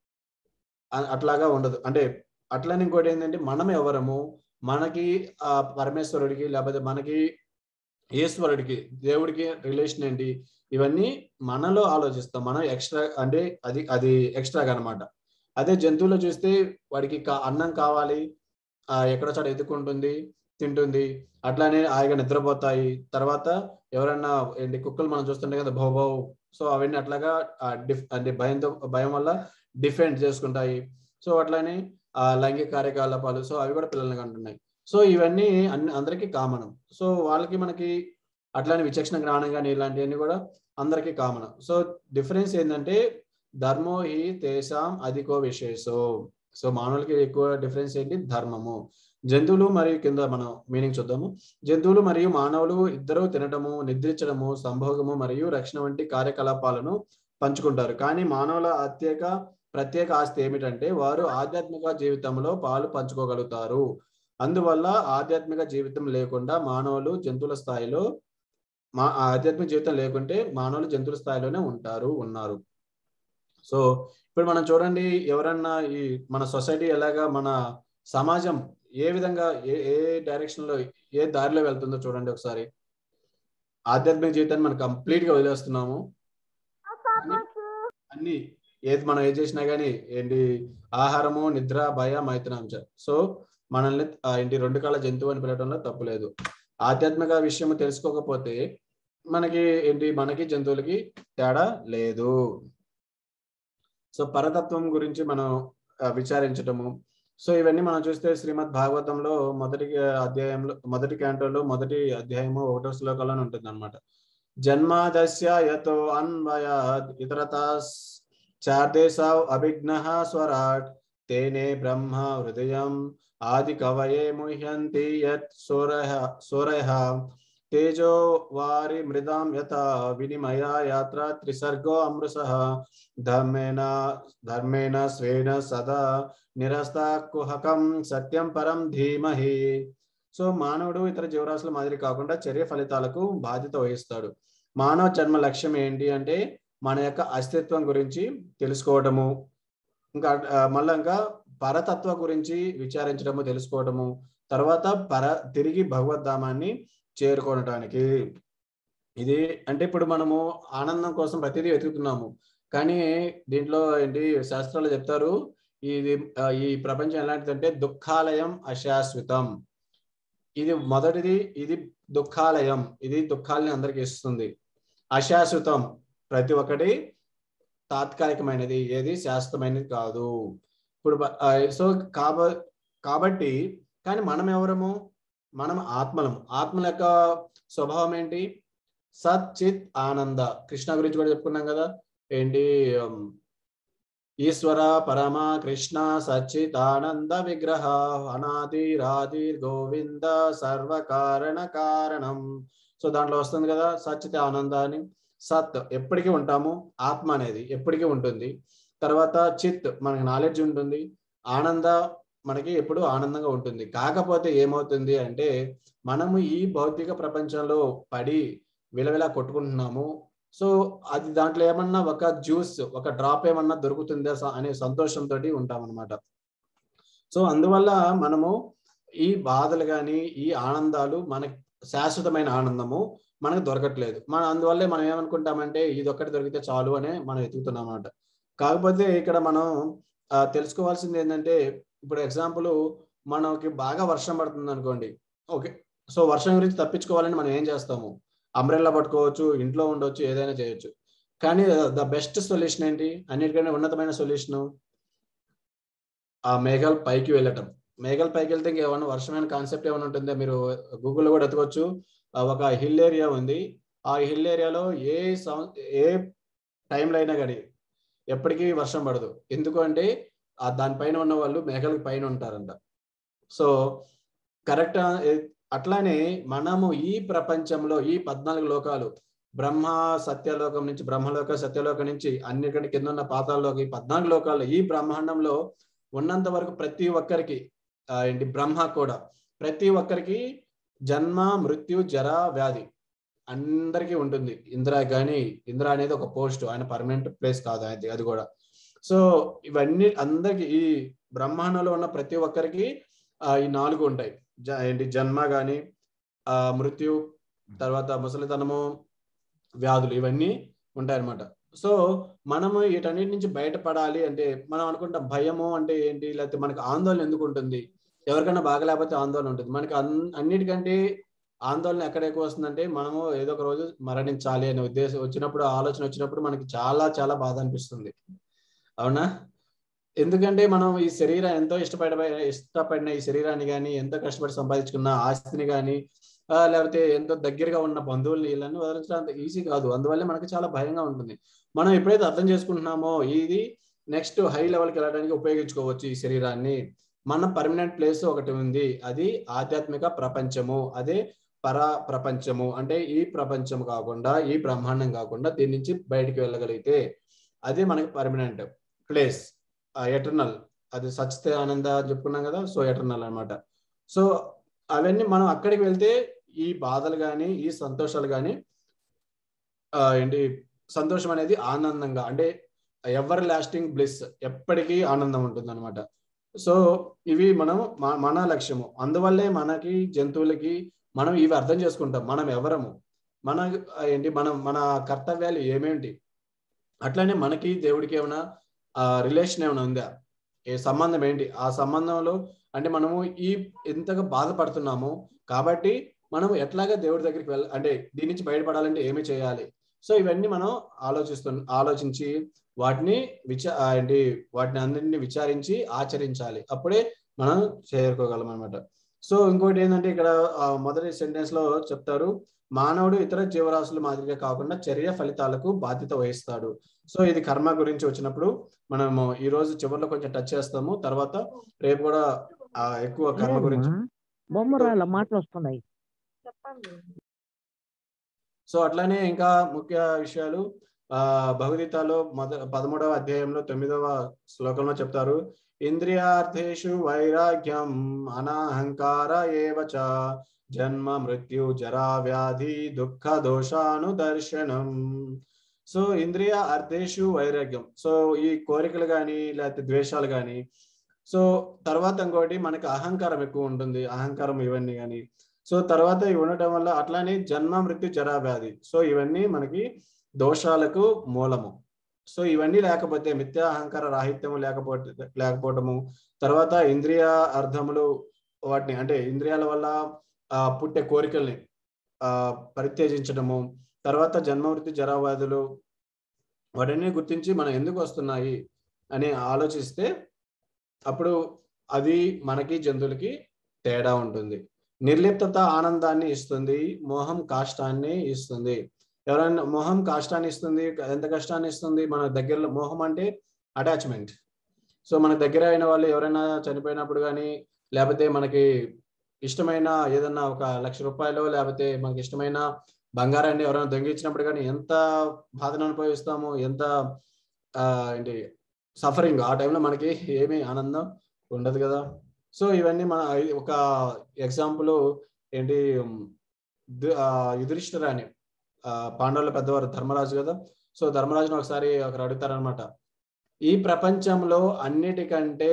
అ- అట్లాగా ఉండదు అంటే అట్లనే ఇంకోటి ఏంటంటే మనం ఎవరము మనకి ఆ పరమేశ్వరుడికి లేకపోతే మనకి ఈశ్వరుడికి దేవుడికి రిలేషన్ ఏంటి ఇవన్నీ మనలో ఆలోచిస్తాం మనం ఎక్స్ట్రా అంటే అది అది ఎక్స్ట్రాగా అనమాట అదే జంతువులు చూస్తే వాడికి కా- అన్నం కావాలి ఆ ఎక్కడో చోట ఎత్తుకుంటుంది తింటుంది అట్లానే హాయిగా నిద్రపోతాయి తర్వాత ఎవరన్నా ఏంటి కుక్కలు మనం చూస్తుంటే కదా భౌ భౌ సో అవన్నీ అట్లాగా ఆ డిఫ్ అంటే భయంతో భయం వల్ల డిఫెండ్ చేసుకుంటాయి సో అట్లానే ఆ లైంగిక కార్యకలాపాలు సో అవి కూడా పిల్లల్ని కంటున్నాయి సో ఇవన్నీ అన్ని అందరికీ కామన్ సో వాళ్ళకి మనకి అట్లానే విచక్షణ జ్ఞానం కానీ ఇలాంటివన్నీ కూడా అందరికీ కామన్ సో డిఫరెన్స్ ఏంటంటే ధర్మో హి తేషాం అధికో విశేషో సో మానవులకి ఎక్కువ డిఫరెన్స్ ఏంటి ధర్మము జంతువులు మరియు కింద మనం మీనింగ్ చూద్దాము జంతువులు మరియు మానవులు ఇద్దరూ తినటము నిద్రించడము సంభోగము మరియు రక్షణ వంటి కార్యకలాపాలను పంచుకుంటారు కానీ మానవుల అత్యేక ప్రత్యేక ఆస్తి ఏమిటంటే వారు ఆధ్యాత్మిక జీవితంలో పాలు పంచుకోగలుగుతారు అందువల్ల ఆధ్యాత్మిక జీవితం లేకుండా మానవులు జంతువుల స్థాయిలో మా ఆధ్యాత్మిక జీవితం లేకుంటే మానవులు జంతువుల స్థాయిలోనే ఉంటారు ఉన్నారు సో ఇప్పుడు మనం చూడండి ఎవరన్నా ఈ మన సొసైటీ ఎలాగా మన సమాజం ఏ విధంగా ఏ ఏ డైరెక్షన్ లో ఏ దారిలో వెళ్తుందో చూడండి ఒకసారి ఆధ్యాత్మిక జీవితాన్ని మనం కంప్లీట్ గా వదిలేస్తున్నాము అన్ని ఏది మనం ఏది చేసినా గానీ ఏంటి ఆహారము నిద్ర భయ మైత్రాంశ సో మనల్ని ఆ, ఏంటి రెండు కాళ్ళ జంతువు అని పిలవడంలో తప్పు లేదు ఆధ్యాత్మిక విషయం తెలుసుకోకపోతే మనకి ఏంటి మనకి జంతువులకి తేడా లేదు సో పరతత్వం గురించి మనం ఆ, విచారించటము సో ఇవన్నీ మనం చూస్తే శ్రీమద్ భాగవతంలో మొదటి అధ్యాయంలో మొదటి క్యాంటోలో మొదటి అధ్యాయము ఒకటో శ్లోకంలోనే ఉంటుంది అనమాట జన్మాదస్య యతో అన్వయాద్ ఇతరతా చార్దేశావ్ అభిజ్ఞ స్వరాట్ తేనే బ్రహ్మ హృదయం ఆది కవయే ముహ్యంతి యత్ సూరయ సూరయ తేజో వారి మృదాం యథ వినిమయ యాత్ర త్రిసర్గో అమృష ధర్మేణ ధర్మేణ స్వేన సదా నిరస్త కుహకం సత్యం పరం ధీమహి సో మానవుడు ఇతర జీవరాశుల మాదిరి కాకుండా చర్య ఫలితాలకు బాధ్యత వహిస్తాడు మానవ జన్మ లక్ష్యం ఏంటి అంటే మన యొక్క అస్తిత్వం గురించి తెలుసుకోవటము ఇంకా ఆ, మళ్ళా ఇంకా పరతత్వ గురించి విచారించడము తెలుసుకోవటము తర్వాత పర తిరిగి భగవద్ధామాన్ని చేరుకోవటానికి ఇది అంటే ఇప్పుడు మనము ఆనందం కోసం ప్రతిదీ వెతుకుతున్నాము కానీ దీంట్లో ఏంటి శాస్త్రాలు చెప్తారు ఇది ఆ, ఈ ప్రపంచం ఎలాంటిదంటే దుఃఖాలయం అశాశ్వతం ఇది మొదటిది ఇది దుఃఖాలయం ఇది దుఃఖాలని అందరికి ఇస్తుంది అశాశ్వతం ప్రతి ఒక్కటి తాత్కాలికమైనది ఏది శాశ్వతమైనది కాదు ఇప్పుడు బ- ఆ, సో కాబ కాబట్టి కానీ మనం ఎవరము మనం ఆత్మలం ఆత్మల యొక్క స్వభావం ఏంటి సత్ చిత్ ఆనంద కృష్ణ గురించి కూడా చెప్పుకున్నాం కదా ఏంటి ఉమ్, ఈశ్వర పరమ కృష్ణ సచ్చిత్ ఆనంద విగ్రహ అనాది రాది గోవింద సర్వకారణ కారణం సో దాంట్లో వస్తుంది కదా సచ్చిత్ ఆనంద అని సత్ ఎప్పటికీ ఉంటాము ఆత్మ అనేది ఎప్పటికీ ఉంటుంది తర్వాత చిత్ మనకి నాలెడ్జ్ ఉంటుంది ఆనంద మనకి ఎప్పుడు ఆనందంగా ఉంటుంది కాకపోతే ఏమవుతుంది అంటే మనము ఈ భౌతిక ప్రపంచంలో పడి విలవిలా కొట్టుకుంటున్నాము సో అది దాంట్లో ఏమన్నా ఒక జ్యూస్ ఒక డ్రాప్ ఏమన్నా దొరుకుతుందా స- అనే సంతోషంతో ఉంటాం అనమాట సో అందువల్ల మనము ఈ బాధలు కానీ ఈ ఆనందాలు మనకి శాశ్వతమైన ఆనందము మనకు దొరకట్లేదు మన అందువల్లే మనం ఏమనుకుంటామంటే ఇది ఒక్కటి దొరికితే చాలు అనే మనం ఎతుకుతున్నాం అన్నమాట కాకపోతే ఇక్కడ మనం ఆ, తెలుసుకోవాల్సింది ఏంటంటే ఇప్పుడు ఎగ్జాంపుల్ మనకి బాగా వర్షం పడుతుంది అనుకోండి ఓకే సో వర్షం గురించి తప్పించుకోవాలని మనం ఏం చేస్తాము అంబ్రెల్లా పట్టుకోవచ్చు ఇంట్లో ఉండొచ్చు ఏదైనా చేయొచ్చు కానీ ద బెస్ట్ సొల్యూషన్ ఏంటి అన్నిటికంటే ఉన్నతమైన సొల్యూషన్ ఆ మేఘాలు పైకి వెళ్ళటం మేఘాలు పైకి వెళ్తే ఇంకేమన్నా వర్షమైన కాన్సెప్ట్ ఏమైనా ఉంటుందో మీరు గూగుల్లో కూడా ఎతకొచ్చు ఆ ఒక హిల్ ఏరియా ఉంది ఆ హిల్ ఏరియాలో ఏ సం- ఏ టైంలో అయినా కానీ ఎప్పటికీ వర్షం పడదు ఎందుకు అంటే ఆ దానిపైన ఉన్న వాళ్ళు మేఘాలకు పైన ఉంటారంట సో కరెక్ట్ అట్లానే మనము ఈ ప్రపంచంలో ఈ పద్నాలుగు లోకాలు బ్రహ్మ సత్యలోకం నుంచి బ్రహ్మలోక సత్యలోకం నుంచి అన్నిటికంటే కింద ఉన్న పాతాల్లోకి ఈ పద్నాలుగు లోకాలు ఈ బ్రహ్మాండంలో ఉన్నంత వరకు ప్రతి ఒక్కరికి ఆ, ఏంటి బ్రహ్మ కూడా ప్రతి ఒక్కరికి జన్మ మృత్యు జర వ్యాధి అందరికీ ఉంటుంది ఇందిరా కానీ ఇందిరా అనేది ఒక పోస్ట్ ఆయన పర్మనెంట్ ప్లేస్ కాదు అది అది కూడా సో ఇవన్నీ అందరికి ఈ బ్రహ్మాండంలో ఉన్న ప్రతి ఒక్కరికి ఆ, ఈ నాలుగు ఉంటాయి జ- ఏంటి జన్మ కానీ ఆ మృత్యు తర్వాత ముసలితనము వ్యాధులు ఇవన్నీ ఉంటాయన్నమాట సో మనము వీటన్నిటి నుంచి బయటపడాలి అంటే మనం అనుకుంటాం భయము అంటే ఏంటి లేకపోతే మనకు ఆందోళన ఎందుకు ఉంటుంది ఎవరికైనా బాగలేకపోతే ఆందోళన ఉంటుంది మనకి అన్ అన్నిటికంటే ఆందోళన ఎక్కడ ఎక్కువ వస్తుందంటే మనము ఏదో ఒక రోజు మరణించాలి అనే ఉద్దేశం వచ్చినప్పుడు ఆలోచన వచ్చినప్పుడు మనకి చాలా చాలా బాధ అనిపిస్తుంది అవునా ఎందుకంటే మనం ఈ శరీరం ఎంతో ఇష్టపడ ఇష్టపడిన ఈ శరీరాన్ని కానీ ఎంతో కష్టపడి సంపాదించుకున్న ఆస్తిని కానీ లేకపోతే ఎంతో దగ్గరగా ఉన్న బంధువుల్ని వీళ్ళని వదిలించడం అంత ఈజీ కాదు అందువల్ల మనకి చాలా భయంగా ఉంటుంది మనం ఎప్పుడైతే అర్థం చేసుకుంటున్నామో ఇది నెక్స్ట్ హై లెవెల్కి వెళ్ళడానికి ఉపయోగించుకోవచ్చు ఈ శరీరాన్ని మన పర్మనెంట్ ప్లేస్ ఒకటి ఉంది అది ఆధ్యాత్మిక ప్రపంచము అదే పర ప్రపంచము అంటే ఈ ప్రపంచం కాకుండా ఈ బ్రహ్మాండం కాకుండా దీని నుంచి బయటికి వెళ్ళగలిగితే అదే మనకి పర్మనెంట్ ప్లేస్ ఎటర్నల్ అది సచితే ఆనంద అని చెప్పుకున్నాం కదా సో ఎటర్నల్ అన్నమాట సో అవన్నీ మనం అక్కడికి వెళ్తే ఈ బాధలు కానీ ఈ సంతోషాలు కానీ ఏంటి సంతోషం అనేది ఆనందంగా అంటే ఎవర్ లాస్టింగ్ బ్లిస్ ఎప్పటికీ ఆనందం ఉంటుంది అనమాట సో ఇవి మనం మ- మన లక్ష్యము అందువల్లే మనకి జంతువులకి మనం ఇవి అర్థం చేసుకుంటాం మనం ఎవరము మన ఏంటి మనం మన కర్తవ్యాలు ఏమేంటి అట్లానే మనకి దేవుడికి ఏమైనా రిలేషన్ ఏమైనా ఉందా ఏ సంబంధం ఏంటి ఆ సంబంధంలో అంటే మనము ఈ ఎంతగా బాధపడుతున్నాము కాబట్టి మనం ఎట్లాగా దేవుడి దగ్గరికి వెళ్ళ అంటే దీని నుంచి బయటపడాలంటే ఏమి చేయాలి సో ఇవన్నీ మనం ఆలోచిస్తు ఆలోచించి వాటిని విచా ఆ, ఏంటి వాటిని అందరినీ విచారించి ఆచరించాలి అప్పుడే మనం చేరుకోగలం అనమాట సో ఇంకోటి ఏంటంటే ఇక్కడ ఆ, మొదటి సెంటెన్స్ లో చెప్తారు మానవుడు ఇతర జీవరాశుల మాదిరిగా కాకుండా చర్య ఫలితాలకు బాధ్యత వహిస్తాడు సో ఇది కర్మ గురించి వచ్చినప్పుడు మనము ఈ రోజు చివరిలో కొంచెం టచ్ చేస్తాము తర్వాత రేపు కూడా ఆ, ఎక్కువ కర్మ గురించి బొమ్మరాల మాటలు వస్తున్నాయి సో అట్లానే ఇంకా ముఖ్య విషయాలు ఆ భగవద్గీతలో మొద పదమూడవ అధ్యాయంలో తొమ్మిదవ శ్లోకంలో చెప్తారు ఇంద్రియార్థేషు వైరాగ్యం అనాహంకార ఏవచ జన్మ మృత్యు జరా వ్యాధి దుఃఖ దోషాను దర్శనం సో ఇంద్రియ అర్థేషు వైరాగ్యం సో ఈ కోరికలు కానీ లేకపోతే ద్వేషాలు కానీ సో తర్వాత ఇంకోటి మనకి అహంకారం ఎక్కువ ఉంటుంది అహంకారం ఇవన్నీ కానీ సో తర్వాత ఇవి ఉండటం వల్ల అట్లానే జన్మ మృత్యు జరా వ్యాధి సో ఇవన్నీ మనకి దోషాలకు మూలము సో ఇవన్నీ లేకపోతే మిథ్యా అహంకార రాహిత్యము లేకపోతే లేకపోవటము తర్వాత ఇంద్రియ అర్థములు వాటిని అంటే ఇంద్రియాల వల్ల ఆ, పుట్టే కోరికల్ని ఆ పరిత్యజించడము తర్వాత జన్మ మృత్యు జరా వ్యాధులు వాటిని గుర్తించి మనం ఎందుకు వస్తున్నాయి అని ఆలోచిస్తే అప్పుడు అది మనకి జంతువులకి తేడా ఉంటుంది నిర్లిప్తత ఆనందాన్ని ఇస్తుంది మోహం కాష్టాన్ని ఇస్తుంది ఎవరైనా మోహం కాష్టాన్ని ఇస్తుంది ఎంత కష్టాన్ని ఇస్తుంది మన దగ్గరలో మోహం అంటే అటాచ్మెంట్ సో మన దగ్గర అయిన వాళ్ళు ఎవరైనా చనిపోయినప్పుడు కానీ లేకపోతే మనకి ఇష్టమైన ఏదన్నా ఒక లక్ష రూపాయలు లేకపోతే మనకి ఇష్టమైన బంగారాన్ని ఎవరైనా దొంగిలించినప్పుడు కానీ ఎంత బాధను అనుభవిస్తాము ఎంత ఆ, ఏంటి సఫరింగ్ ఆ టైంలో మనకి ఏమీ ఆనందం ఉండదు కదా సో ఇవన్నీ మన ఒక ఎగ్జాంపుల్ ఏంటి దు- ఆ, యుధిష్ఠిర అని ఆ, పాండవుల పెద్దవారు ధర్మరాజు కదా సో ధర్మరాజుని ఒకసారి ఒకరు అడుగుతారనమాట ఈ ప్రపంచంలో అన్నిటికంటే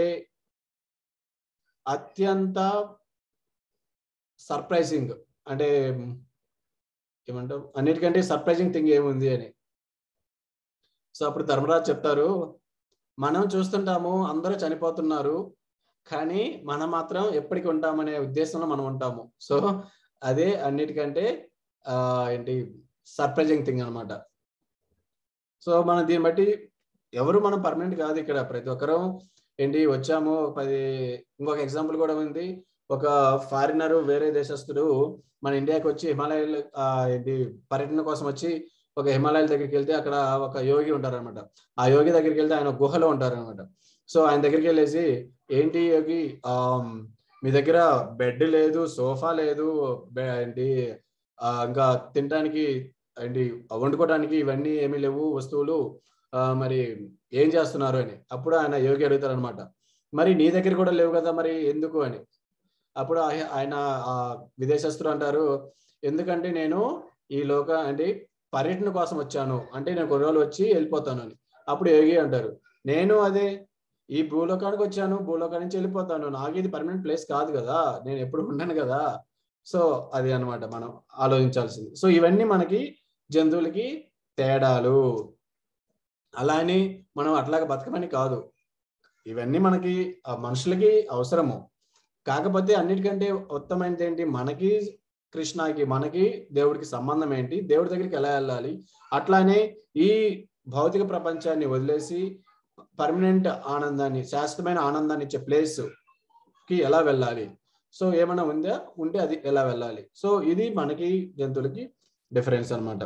అత్యంత సర్ప్రైజింగ్ అంటే ఏమంటావు అన్నిటికంటే సర్ప్రైజింగ్ థింగ్ ఏముంది అని సో అప్పుడు ధర్మరాజు చెప్తారు మనం చూస్తుంటాము అందరూ చనిపోతున్నారు కానీ మనం మాత్రం ఎప్పటికి ఉంటామనే ఉద్దేశంలో మనం ఉంటాము సో అదే అన్నిటికంటే ఆ ఏంటి సర్ప్రైజింగ్ థింగ్ అనమాట సో మనం దీన్ని బట్టి ఎవరు మనం పర్మనెంట్ కాదు ఇక్కడ ప్రతి ఒక్కరూ ఏంటి వచ్చాము ఒక పది ఇంకొక ఎగ్జాంపుల్ కూడా ఉంది ఒక ఫారినర్ వేరే దేశస్తుడు మన ఇండియాకి వచ్చి హిమాలయాలు ఆ, ఏంటి పర్యటన కోసం వచ్చి ఒక హిమాలయాల దగ్గరికి వెళ్తే అక్కడ ఒక యోగి ఉంటారన్నమాట ఆ యోగి దగ్గరికి వెళ్తే ఆయన గుహలో ఉంటారన్నమాట సో ఆయన దగ్గరికి వెళ్ళేసి ఏంటి యోగి ఆ మీ దగ్గర బెడ్ లేదు సోఫా లేదు బె- ఏంటి ఆ, ఇంకా తినడానికి ఏంటి వండుకోవడానికి ఇవన్నీ ఏమీ లేవు వస్తువులు ఆ, మరి ఏం చేస్తున్నారు అని అప్పుడు ఆయన యోగి అడుగుతారు అనమాట మరి నీ దగ్గర కూడా లేవు కదా మరి ఎందుకు అని అప్పుడు ఆయ- ఆయన ఆ విదేశస్తులు అంటారు ఎందుకంటే నేను ఈ లోక అంటే పర్యటన కోసం వచ్చాను అంటే నేను కొన్ని రోజులు వచ్చి వెళ్ళిపోతాను అని అప్పుడు యోగి అంటారు నేను అదే ఈ భూలోకానికి వచ్చాను భూలోకానికి నుంచి వెళ్ళిపోతాను నాకు ఇది పర్మనెంట్ ప్లేస్ కాదు కదా నేను ఎప్పుడు ఉండను కదా సో అది అన్నమాట మనం ఆలోచించాల్సింది సో ఇవన్నీ మనకి జంతువులకి తేడాలు అలా అని మనం అట్లాగా బతకమని కాదు ఇవన్నీ మనకి ఆ మనుషులకి అవసరము కాకపోతే అన్నిటికంటే ఉత్తమైనది ఏంటి మనకి కృష్ణకి మనకి దేవుడికి సంబంధం ఏంటి దేవుడి దగ్గరికి ఎలా వెళ్ళాలి అట్లానే ఈ భౌతిక ప్రపంచాన్ని వదిలేసి పర్మనెంట్ ఆనందాన్ని శాశ్వతమైన ఆనందాన్ని ఇచ్చే ప్లేస్ కి ఎలా వెళ్ళాలి సో ఏమైనా ఉందా ఉంటే అది ఎలా వెళ్ళాలి సో ఇది మనకి జంతువులకి డిఫరెన్స్ అన్నమాట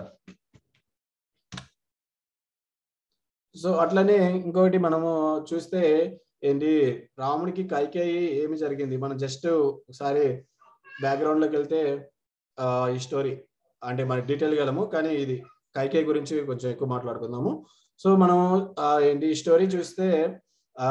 సో అట్లనే ఇంకొకటి మనము చూస్తే ఏంటి రాముడికి కైకేయి ఏమి జరిగింది మనం జస్ట్ ఒకసారి బ్యాక్గ్రౌండ్ లోకి వెళ్తే ఆ, ఈ స్టోరీ అంటే మన డీటెయిల్ వెళ్ళము కానీ ఇది కైకేయి గురించి కొంచెం ఎక్కువ మాట్లాడుకుందాము సో మనం ఆ, ఏంటి ఈ స్టోరీ చూస్తే ఆ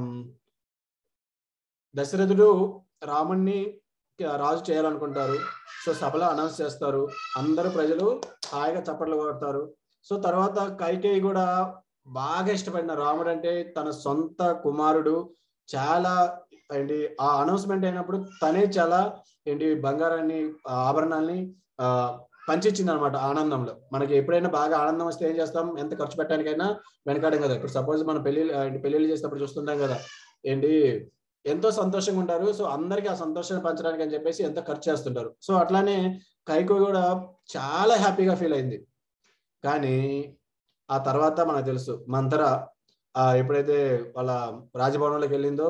దశరథుడు రాముణ్ణి రాజు చేయాలనుకుంటారు సో సభలో అనౌన్స్ చేస్తారు అందరూ ప్రజలు హాయిగా చప్పట్లు కొడతారు సో తర్వాత కైకేయి కూడా బాగా ఇష్టపడిన రాముడు అంటే తన సొంత కుమారుడు చాలా ఏంటి ఆ అనౌన్స్మెంట్ అయినప్పుడు తనే చాలా ఏంటి బంగారాన్ని ఆ ఆభరణాల్ని ఆ పంచిచ్చింది అనమాట ఆనందంలో మనకి ఎప్పుడైనా బాగా ఆనందం వస్తే ఏం చేస్తాం ఎంత ఖర్చు పెట్టడానికైనా వెనకాడం కదా ఇప్పుడు సపోజ్ మనం పెళ్లి పెళ్లిళ్ళు చేసినప్పుడు చూస్తుంటాం కదా ఏంటి ఎంతో సంతోషంగా ఉంటారు సో అందరికి ఆ సంతోషాన్ని పంచడానికి అని చెప్పేసి ఎంతో ఖర్చు చేస్తుంటారు సో అట్లానే కైకో కూడా చాలా హ్యాపీగా ఫీల్ అయింది కానీ ఆ తర్వాత మనకు తెలుసు మంతర ఆ ఎప్పుడైతే వాళ్ళ రాజభవనంలోకి వెళ్ళిందో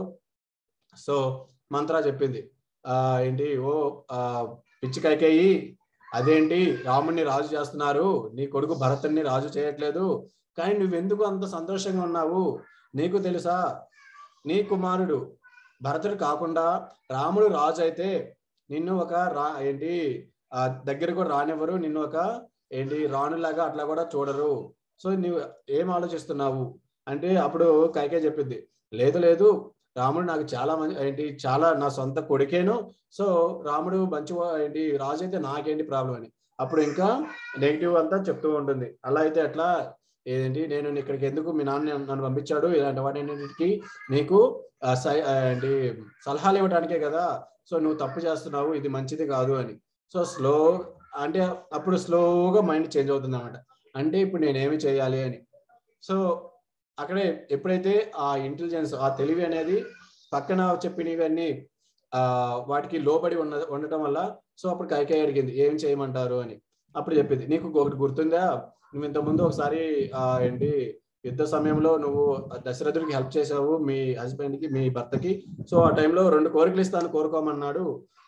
సో మంత్ర చెప్పింది ఆ ఏంటి ఓ ఆ పిచ్చి కైకేయి అదేంటి రాముడిని రాజు చేస్తున్నారు నీ కొడుకు భరతుడిని రాజు చేయట్లేదు కానీ నువ్వెందుకు అంత సంతోషంగా ఉన్నావు నీకు తెలుసా నీ కుమారుడు భరతుడు కాకుండా రాముడు రాజు అయితే నిన్ను ఒక రా ఏంటి ఆ దగ్గర కూడా రానివ్వరు నిన్ను ఒక ఏంటి రాణులాగా అట్లా కూడా చూడరు సో నువ్వు ఏం ఆలోచిస్తున్నావు అంటే అప్పుడు కైకే చెప్పింది లేదు లేదు రాముడు నాకు చాలా మంచి ఏంటి చాలా నా సొంత కొడుకేను సో రాముడు మంచి వా- ఏంటి రాజు అయితే నాకేంటి ప్రాబ్లం అని అప్పుడు ఇంకా నెగిటివ్ అంతా చెప్తూ ఉంటుంది అలా అయితే ఎట్లా ఏంటి నేను ఇక్కడికి ఎందుకు మీ నాన్న నన్ను పంపించాడు ఇలాంటి వాటికి నీకు ఆ, సై- ఆ, ఏంటి సలహాలు ఇవ్వడానికే కదా సో నువ్వు తప్పు చేస్తున్నావు ఇది మంచిది కాదు అని సో స్లో అంటే అప్పుడు స్లోగా మైండ్ చేంజ్ అవుతుంది అనమాట అంటే ఇప్పుడు నేనేమి చేయాలి అని సో అక్కడే ఎప్పుడైతే ఆ ఇంటెలిజెన్స్ ఆ తెలివి అనేది పక్కన చెప్పినవన్నీ ఆ వాటికి లోబడి ఉన్న ఉండటం వల్ల సో అప్పుడు కైకేయి అడిగింది ఏం చేయమంటారు అని అప్పుడు చెప్పింది నీకు ఒకటి గుర్తుందా నువ్వు ఇంత ముందు ఒకసారి ఆ ఏంటి యుద్ధ సమయంలో నువ్వు దశరథుడికి హెల్ప్ చేసావు మీ హస్బెండ్ కి మీ భర్తకి సో ఆ టైంలో రెండు కోరికలు ఇస్తాను కోరుకోమన్నాడు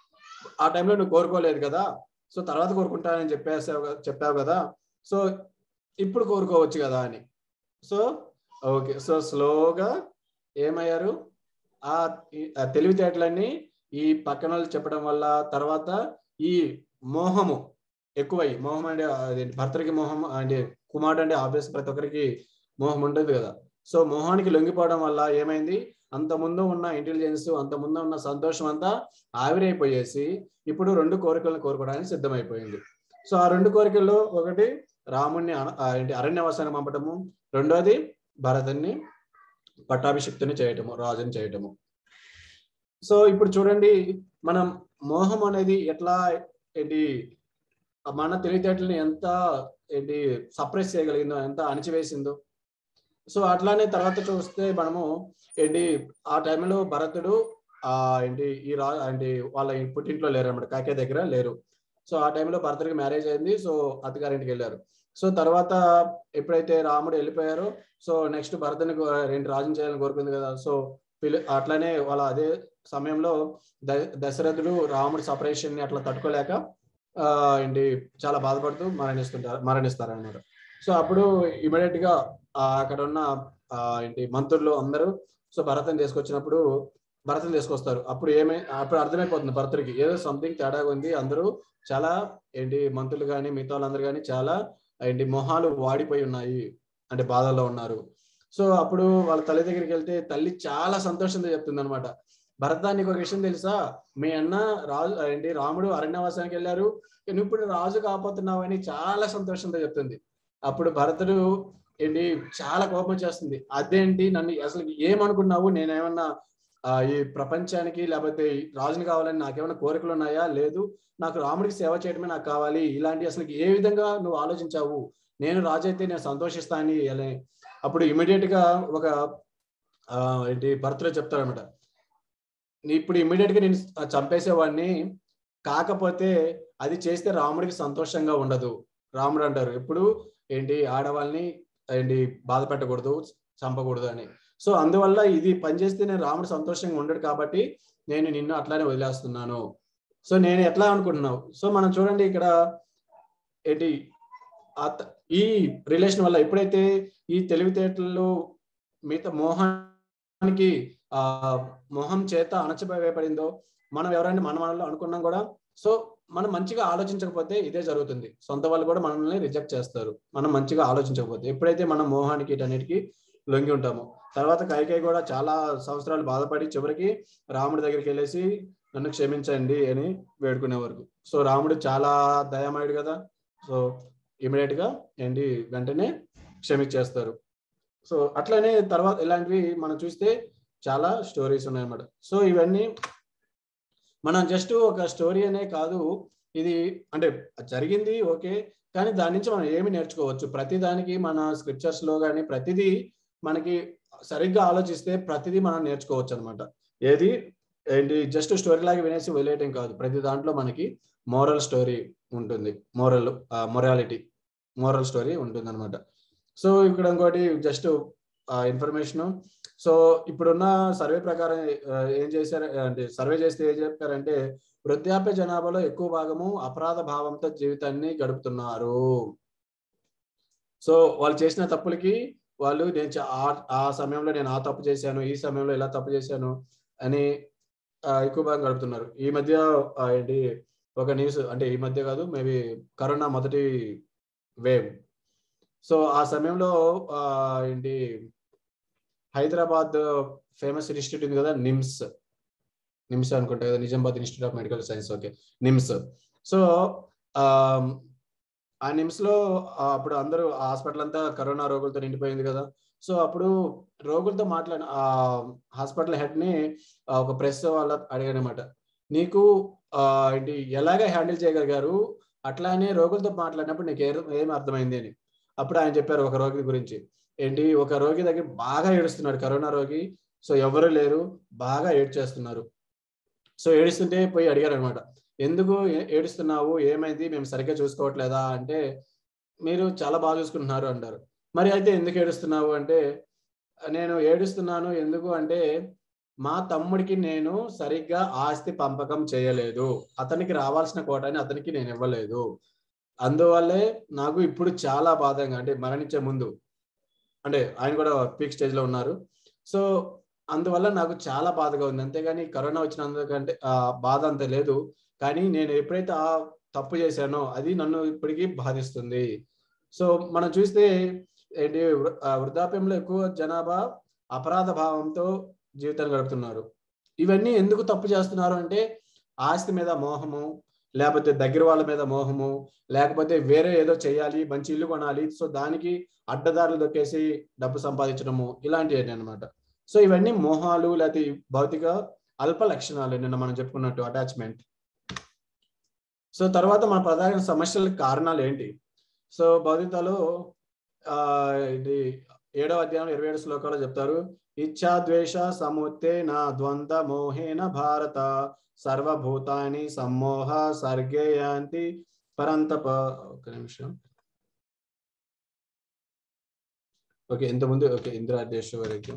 ఆ టైంలో నువ్వు కోరుకోలేదు కదా సో తర్వాత కోరుకుంటానని చెప్పేసావు కదా- చెప్పావు కదా సో ఇప్పుడు కోరుకోవచ్చు కదా అని సో ఓకే సో స్లోగా ఏమయ్యారు ఆ ఈ- ఆ తెలివితేటలన్నీ ఈ పక్కన వాళ్ళు చెప్పడం వల్ల తర్వాత ఈ మోహము ఎక్కువై మోహం అంటే అదేంటి భర్తకి మోహం అంటే కుమారుడు అంటే ఆబ్వియస్ ప్రతి ఒక్కరికి మోహం ఉంటుంది కదా సో మోహానికి లొంగిపోవడం వల్ల ఏమైంది అంత ముందు ఉన్న ఇంటెలిజెన్స్ అంత ముందు ఉన్న సంతోషం అంతా ఆవిరైపోయేసి ఇప్పుడు రెండు కోరికలను కోరుకోవడానికి సిద్ధమైపోయింది సో ఆ రెండు కోరికల్లో ఒకటి రాముణ్ణి అన- ఆ ఏంటి అరణ్యవాసాన్ని పంపటము రెండోది భరతుని పట్టాభిషిక్తుని చేయటము రాజుని చేయటము సో ఇప్పుడు చూడండి మనం మోహం అనేది ఎట్లా ఏంటి మన తెలివితేటలని ఎంత ఏంటి సప్రెస్ చేయగలిగిందో ఎంత అణిచివేసిందో సో అట్లానే తర్వాత చూస్తే మనము ఏంటి ఆ టైంలో భరతుడు ఆ ఏంటి ఈ రా ఏంటి వాళ్ళ పుట్టింట్లో లేరు అనమాట కాకే దగ్గర లేరు సో ఆ టైంలో భరతుడికి మ్యారేజ్ అయింది సో అత్తగారింటికి వెళ్ళారు సో తర్వాత ఎప్పుడైతే రాముడు వెళ్ళిపోయారో సో నెక్స్ట్ భరతుని కో- ఏంటి రాజుని చేయాలని కోరుకుంది కదా సో పిలి అట్లానే వాళ్ళ అదే సమయంలో ద దశరథుడు రాముడు సపరేషన్ ని అట్లా తట్టుకోలేక ఆ ఏంటి చాలా బాధపడుతూ మరణిస్తుంటారు మరణిస్తారు అనమాట సో అప్పుడు ఇమీడియట్ గా ఆ అక్కడ ఉన్న ఆ ఏంటి మంత్రులు అందరూ సో భరతం తీసుకొచ్చినప్పుడు భరతం తీసుకొస్తారు అప్పుడు ఏమై అప్పుడు అర్థమైపోతుంది భరతుడికి ఏదో సంథింగ్ తేడాగా ఉంది అందరూ చాలా ఏంటి మంత్రులు కానీ మిగతా వాళ్ళందరూ కానీ చాలా ఏంటి మొహాలు వాడిపోయి ఉన్నాయి అంటే బాధల్లో ఉన్నారు సో అప్పుడు వాళ్ళ తల్లి దగ్గరికి వెళ్తే తల్లి చాలా సంతోషంతో చెప్తుంది అనమాట భరతానికి ఒక విషయం తెలుసా మీ అన్న రాజు ఏంటి రాముడు అరణ్యవాసానికి వెళ్ళారు నువ్వు ఇప్పుడు రాజు కాపోతున్నావు అని చాలా సంతోషంతో చెప్తుంది అప్పుడు భరతుడు ఏంటి చాలా కోపం చేస్తుంది అదేంటి నన్ను అసలు ఏమనుకున్నావు నేనేమన్నా ఆ, ఈ ప్రపంచానికి లేకపోతే ఈ రాజుని కావాలని నాకేమైనా కోరికలు ఉన్నాయా లేదు నాకు రాముడికి సేవ చేయడమే నాకు కావాలి ఇలాంటి అసలు ఏ విధంగా నువ్వు ఆలోచించావు నేను రాజు అయితే నేను సంతోషిస్తాను అని అప్పుడు ఇమీడియట్ గా ఒక ఆ, ఏంటి భర్తలో చెప్తారనమాట ఇప్పుడు ఇమీడియట్ గా నేను చంపేసేవాడిని కాకపోతే అది చేస్తే రాముడికి సంతోషంగా ఉండదు రాముడు అంటారు ఎప్పుడు ఏంటి ఆడవాళ్ళని ఏంటి బాధ పెట్టకూడదు చంపకూడదు అని సో అందువల్ల ఇది పనిచేస్తే నేను రాముడు సంతోషంగా ఉండడు కాబట్టి నేను నిన్ను అట్లానే వదిలేస్తున్నాను సో నేను ఎట్లా అనుకుంటున్నావు సో మనం చూడండి ఇక్కడ ఏంటి అత- ఈ రిలేషన్ వల్ల ఎప్పుడైతే ఈ తెలివితేటలు మిగతా మోహానికి ఆ మోహం చేత అణచివేయబడిందో మనం ఎవరైనా మన మనలో అనుకున్నాం కూడా సో మనం మంచిగా ఆలోచించకపోతే ఇదే జరుగుతుంది సొంత వాళ్ళు కూడా మనల్ని రిజెక్ట్ చేస్తారు మనం మంచిగా ఆలోచించకపోతే ఎప్పుడైతే మనం మోహానికి వీటన్నిటికీ లొంగి ఉంటామో తర్వాత కైకేయి కూడా చాలా సంవత్సరాలు బాధపడి చివరికి రాముడి దగ్గరికి వెళ్ళేసి నన్ను క్షమించండి అని వేడుకునే వరకు సో రాముడు చాలా దయామయుడు కదా సో ఇమీడియట్ గా ఏంటి వెంటనే క్షమించేస్తారు సో అట్లనే తర్వాత ఇలాంటివి మనం చూస్తే చాలా స్టోరీస్ ఉన్నాయన్నమాట సో ఇవన్నీ మనం జస్ట్ ఒక స్టోరీ అనే కాదు ఇది అంటే జరిగింది ఓకే కానీ దాని నుంచి మనం ఏమి నేర్చుకోవచ్చు ప్రతి దానికి మన స్క్రిప్చర్స్ లో కానీ ప్రతిదీ మనకి సరిగ్గా ఆలోచిస్తే ప్రతిదీ మనం నేర్చుకోవచ్చు అనమాట ఏది ఏంటి జస్ట్ స్టోరీ లాగా వినేసి వదిలేయటం కాదు ప్రతి దాంట్లో మనకి మోరల్ స్టోరీ ఉంటుంది మోరల్ మొరాలిటీ మోరల్ స్టోరీ ఉంటుంది అనమాట సో ఇక్కడ ఇంకోటి జస్ట్ ఇన్ఫర్మేషన్ సో ఇప్పుడున్న సర్వే ప్రకారం ఆ, ఏం చేశారు అంటే సర్వే చేస్తే ఏం చెప్పారంటే వృద్ధాప్య జనాభాలో ఎక్కువ భాగము అపరాధ భావంతో జీవితాన్ని గడుపుతున్నారు సో వాళ్ళు చేసిన తప్పులకి వాళ్ళు నేను చా- ఆ- ఆ సమయంలో నేను ఆ తప్పు చేశాను ఈ సమయంలో ఇలా తప్పు చేశాను అని ఆ, ఎక్కువ భాగం గడుపుతున్నారు ఈ మధ్య ఆ, ఏంటి ఒక న్యూస్ అంటే ఈ మధ్య కాదు మేబీ కరోనా మొదటి వేవ్ సో ఆ సమయంలో ఆ, ఏంటి హైదరాబాద్ ఫేమస్ ఇన్స్టిట్యూట్ ఉంది కదా నిమ్స్ నిమ్స్ అనుకుంటా కదా Nizamabad institute of medical science okay NIMS so ఆ నిమ్స్ లో ఆ, అప్పుడు అందరూ ఆ హాస్పిటల్ అంతా కరోనా రోగులతో నిండిపోయింది కదా సో అప్పుడు రోగులతో మాట్లాడిన ఆ హాస్పిటల్ హెడ్ ని ఆ, ఒక ప్రెస్ వాళ్ళ అడిగారనమాట నీకు ఆ, ఏంటి ఎలాగ హ్యాండిల్ చేయగలిగారు అట్లానే రోగులతో మాట్లాడినప్పుడు నీకు ఏ- ఏం అర్థమైంది అని అప్పుడు ఆయన చెప్పారు ఒక రోగి గురించి ఏంటి ఒక రోగి దగ్గర బాగా ఏడుస్తున్నాడు కరోనా రోగి సో ఎవరు లేరు బాగా ఏడ్చేస్తున్నారు సో ఏడుస్తుంటే పోయి అడిగారు అనమాట ఎందుకు ఏ- ఏడుస్తున్నావు ఏమైంది మేము సరిగ్గా చూసుకోవట్లేదా అంటే మీరు చాలా బాగా చూసుకుంటున్నారు అంటారు మరి అయితే ఎందుకు ఏడుస్తున్నావు అంటే నేను ఏడుస్తున్నాను ఎందుకు అంటే మా తమ్ముడికి నేను సరిగ్గా ఆస్తి పంపకం చేయలేదు అతనికి రావాల్సిన కోటాని అతనికి నేను ఇవ్వలేదు అందువల్లే నాకు ఇప్పుడు చాలా బాధంగా అంటే మరణించే ముందు అంటే ఆయన కూడా పీక్ స్టేజ్ లో ఉన్నారు సో అందువల్ల నాకు చాలా బాధగా ఉంది అంతేగాని కరోనా వచ్చినందుకంటే ఆ బాధ అంత లేదు కానీ నేను ఎప్పుడైతే ఆ తప్పు చేశానో అది నన్ను ఇప్పటికీ బాధిస్తుంది సో మనం చూస్తే ఏంటి వృ- ఆ వృద్ధాప్యంలో ఎక్కువ జనాభా అపరాధ భావంతో జీవితాన్ని గడుపుతున్నారు ఇవన్నీ ఎందుకు తప్పు చేస్తున్నారు అంటే ఆస్తి మీద మోహము లేకపోతే దగ్గర వాళ్ళ మీద మోహము లేకపోతే వేరే ఏదో చేయాలి మంచి ఇల్లు కొనాలి సో దానికి అడ్డదారులు దొక్కేసి డబ్బు సంపాదించడము ఇలాంటివి అన్నమాట సో ఇవన్నీ మోహాలు లేకపోతే భౌతిక అల్ప లక్షణాలు నిన్న మనం చెప్పుకున్నట్టు అటాచ్మెంట్ సో తర్వాత మన ప్రధాన సమస్యల కారణాలు ఏంటి సో భౌతికలో ఆ ఇది ఏడవ అధ్యాయం ఇరవై ఏడు శ్లోకాలు చెప్తారు ఇచ్ఛా ద్వేష సముత్తే నా ద్వంద్వ మోహేన భారత సర్వభూతాని సమ్మోహ సర్గే యాంతి పరంతప ఒక నిమిషం ఓకే ఇంతకుముందు ఓకే ఇంద్రాదేశ్వరికి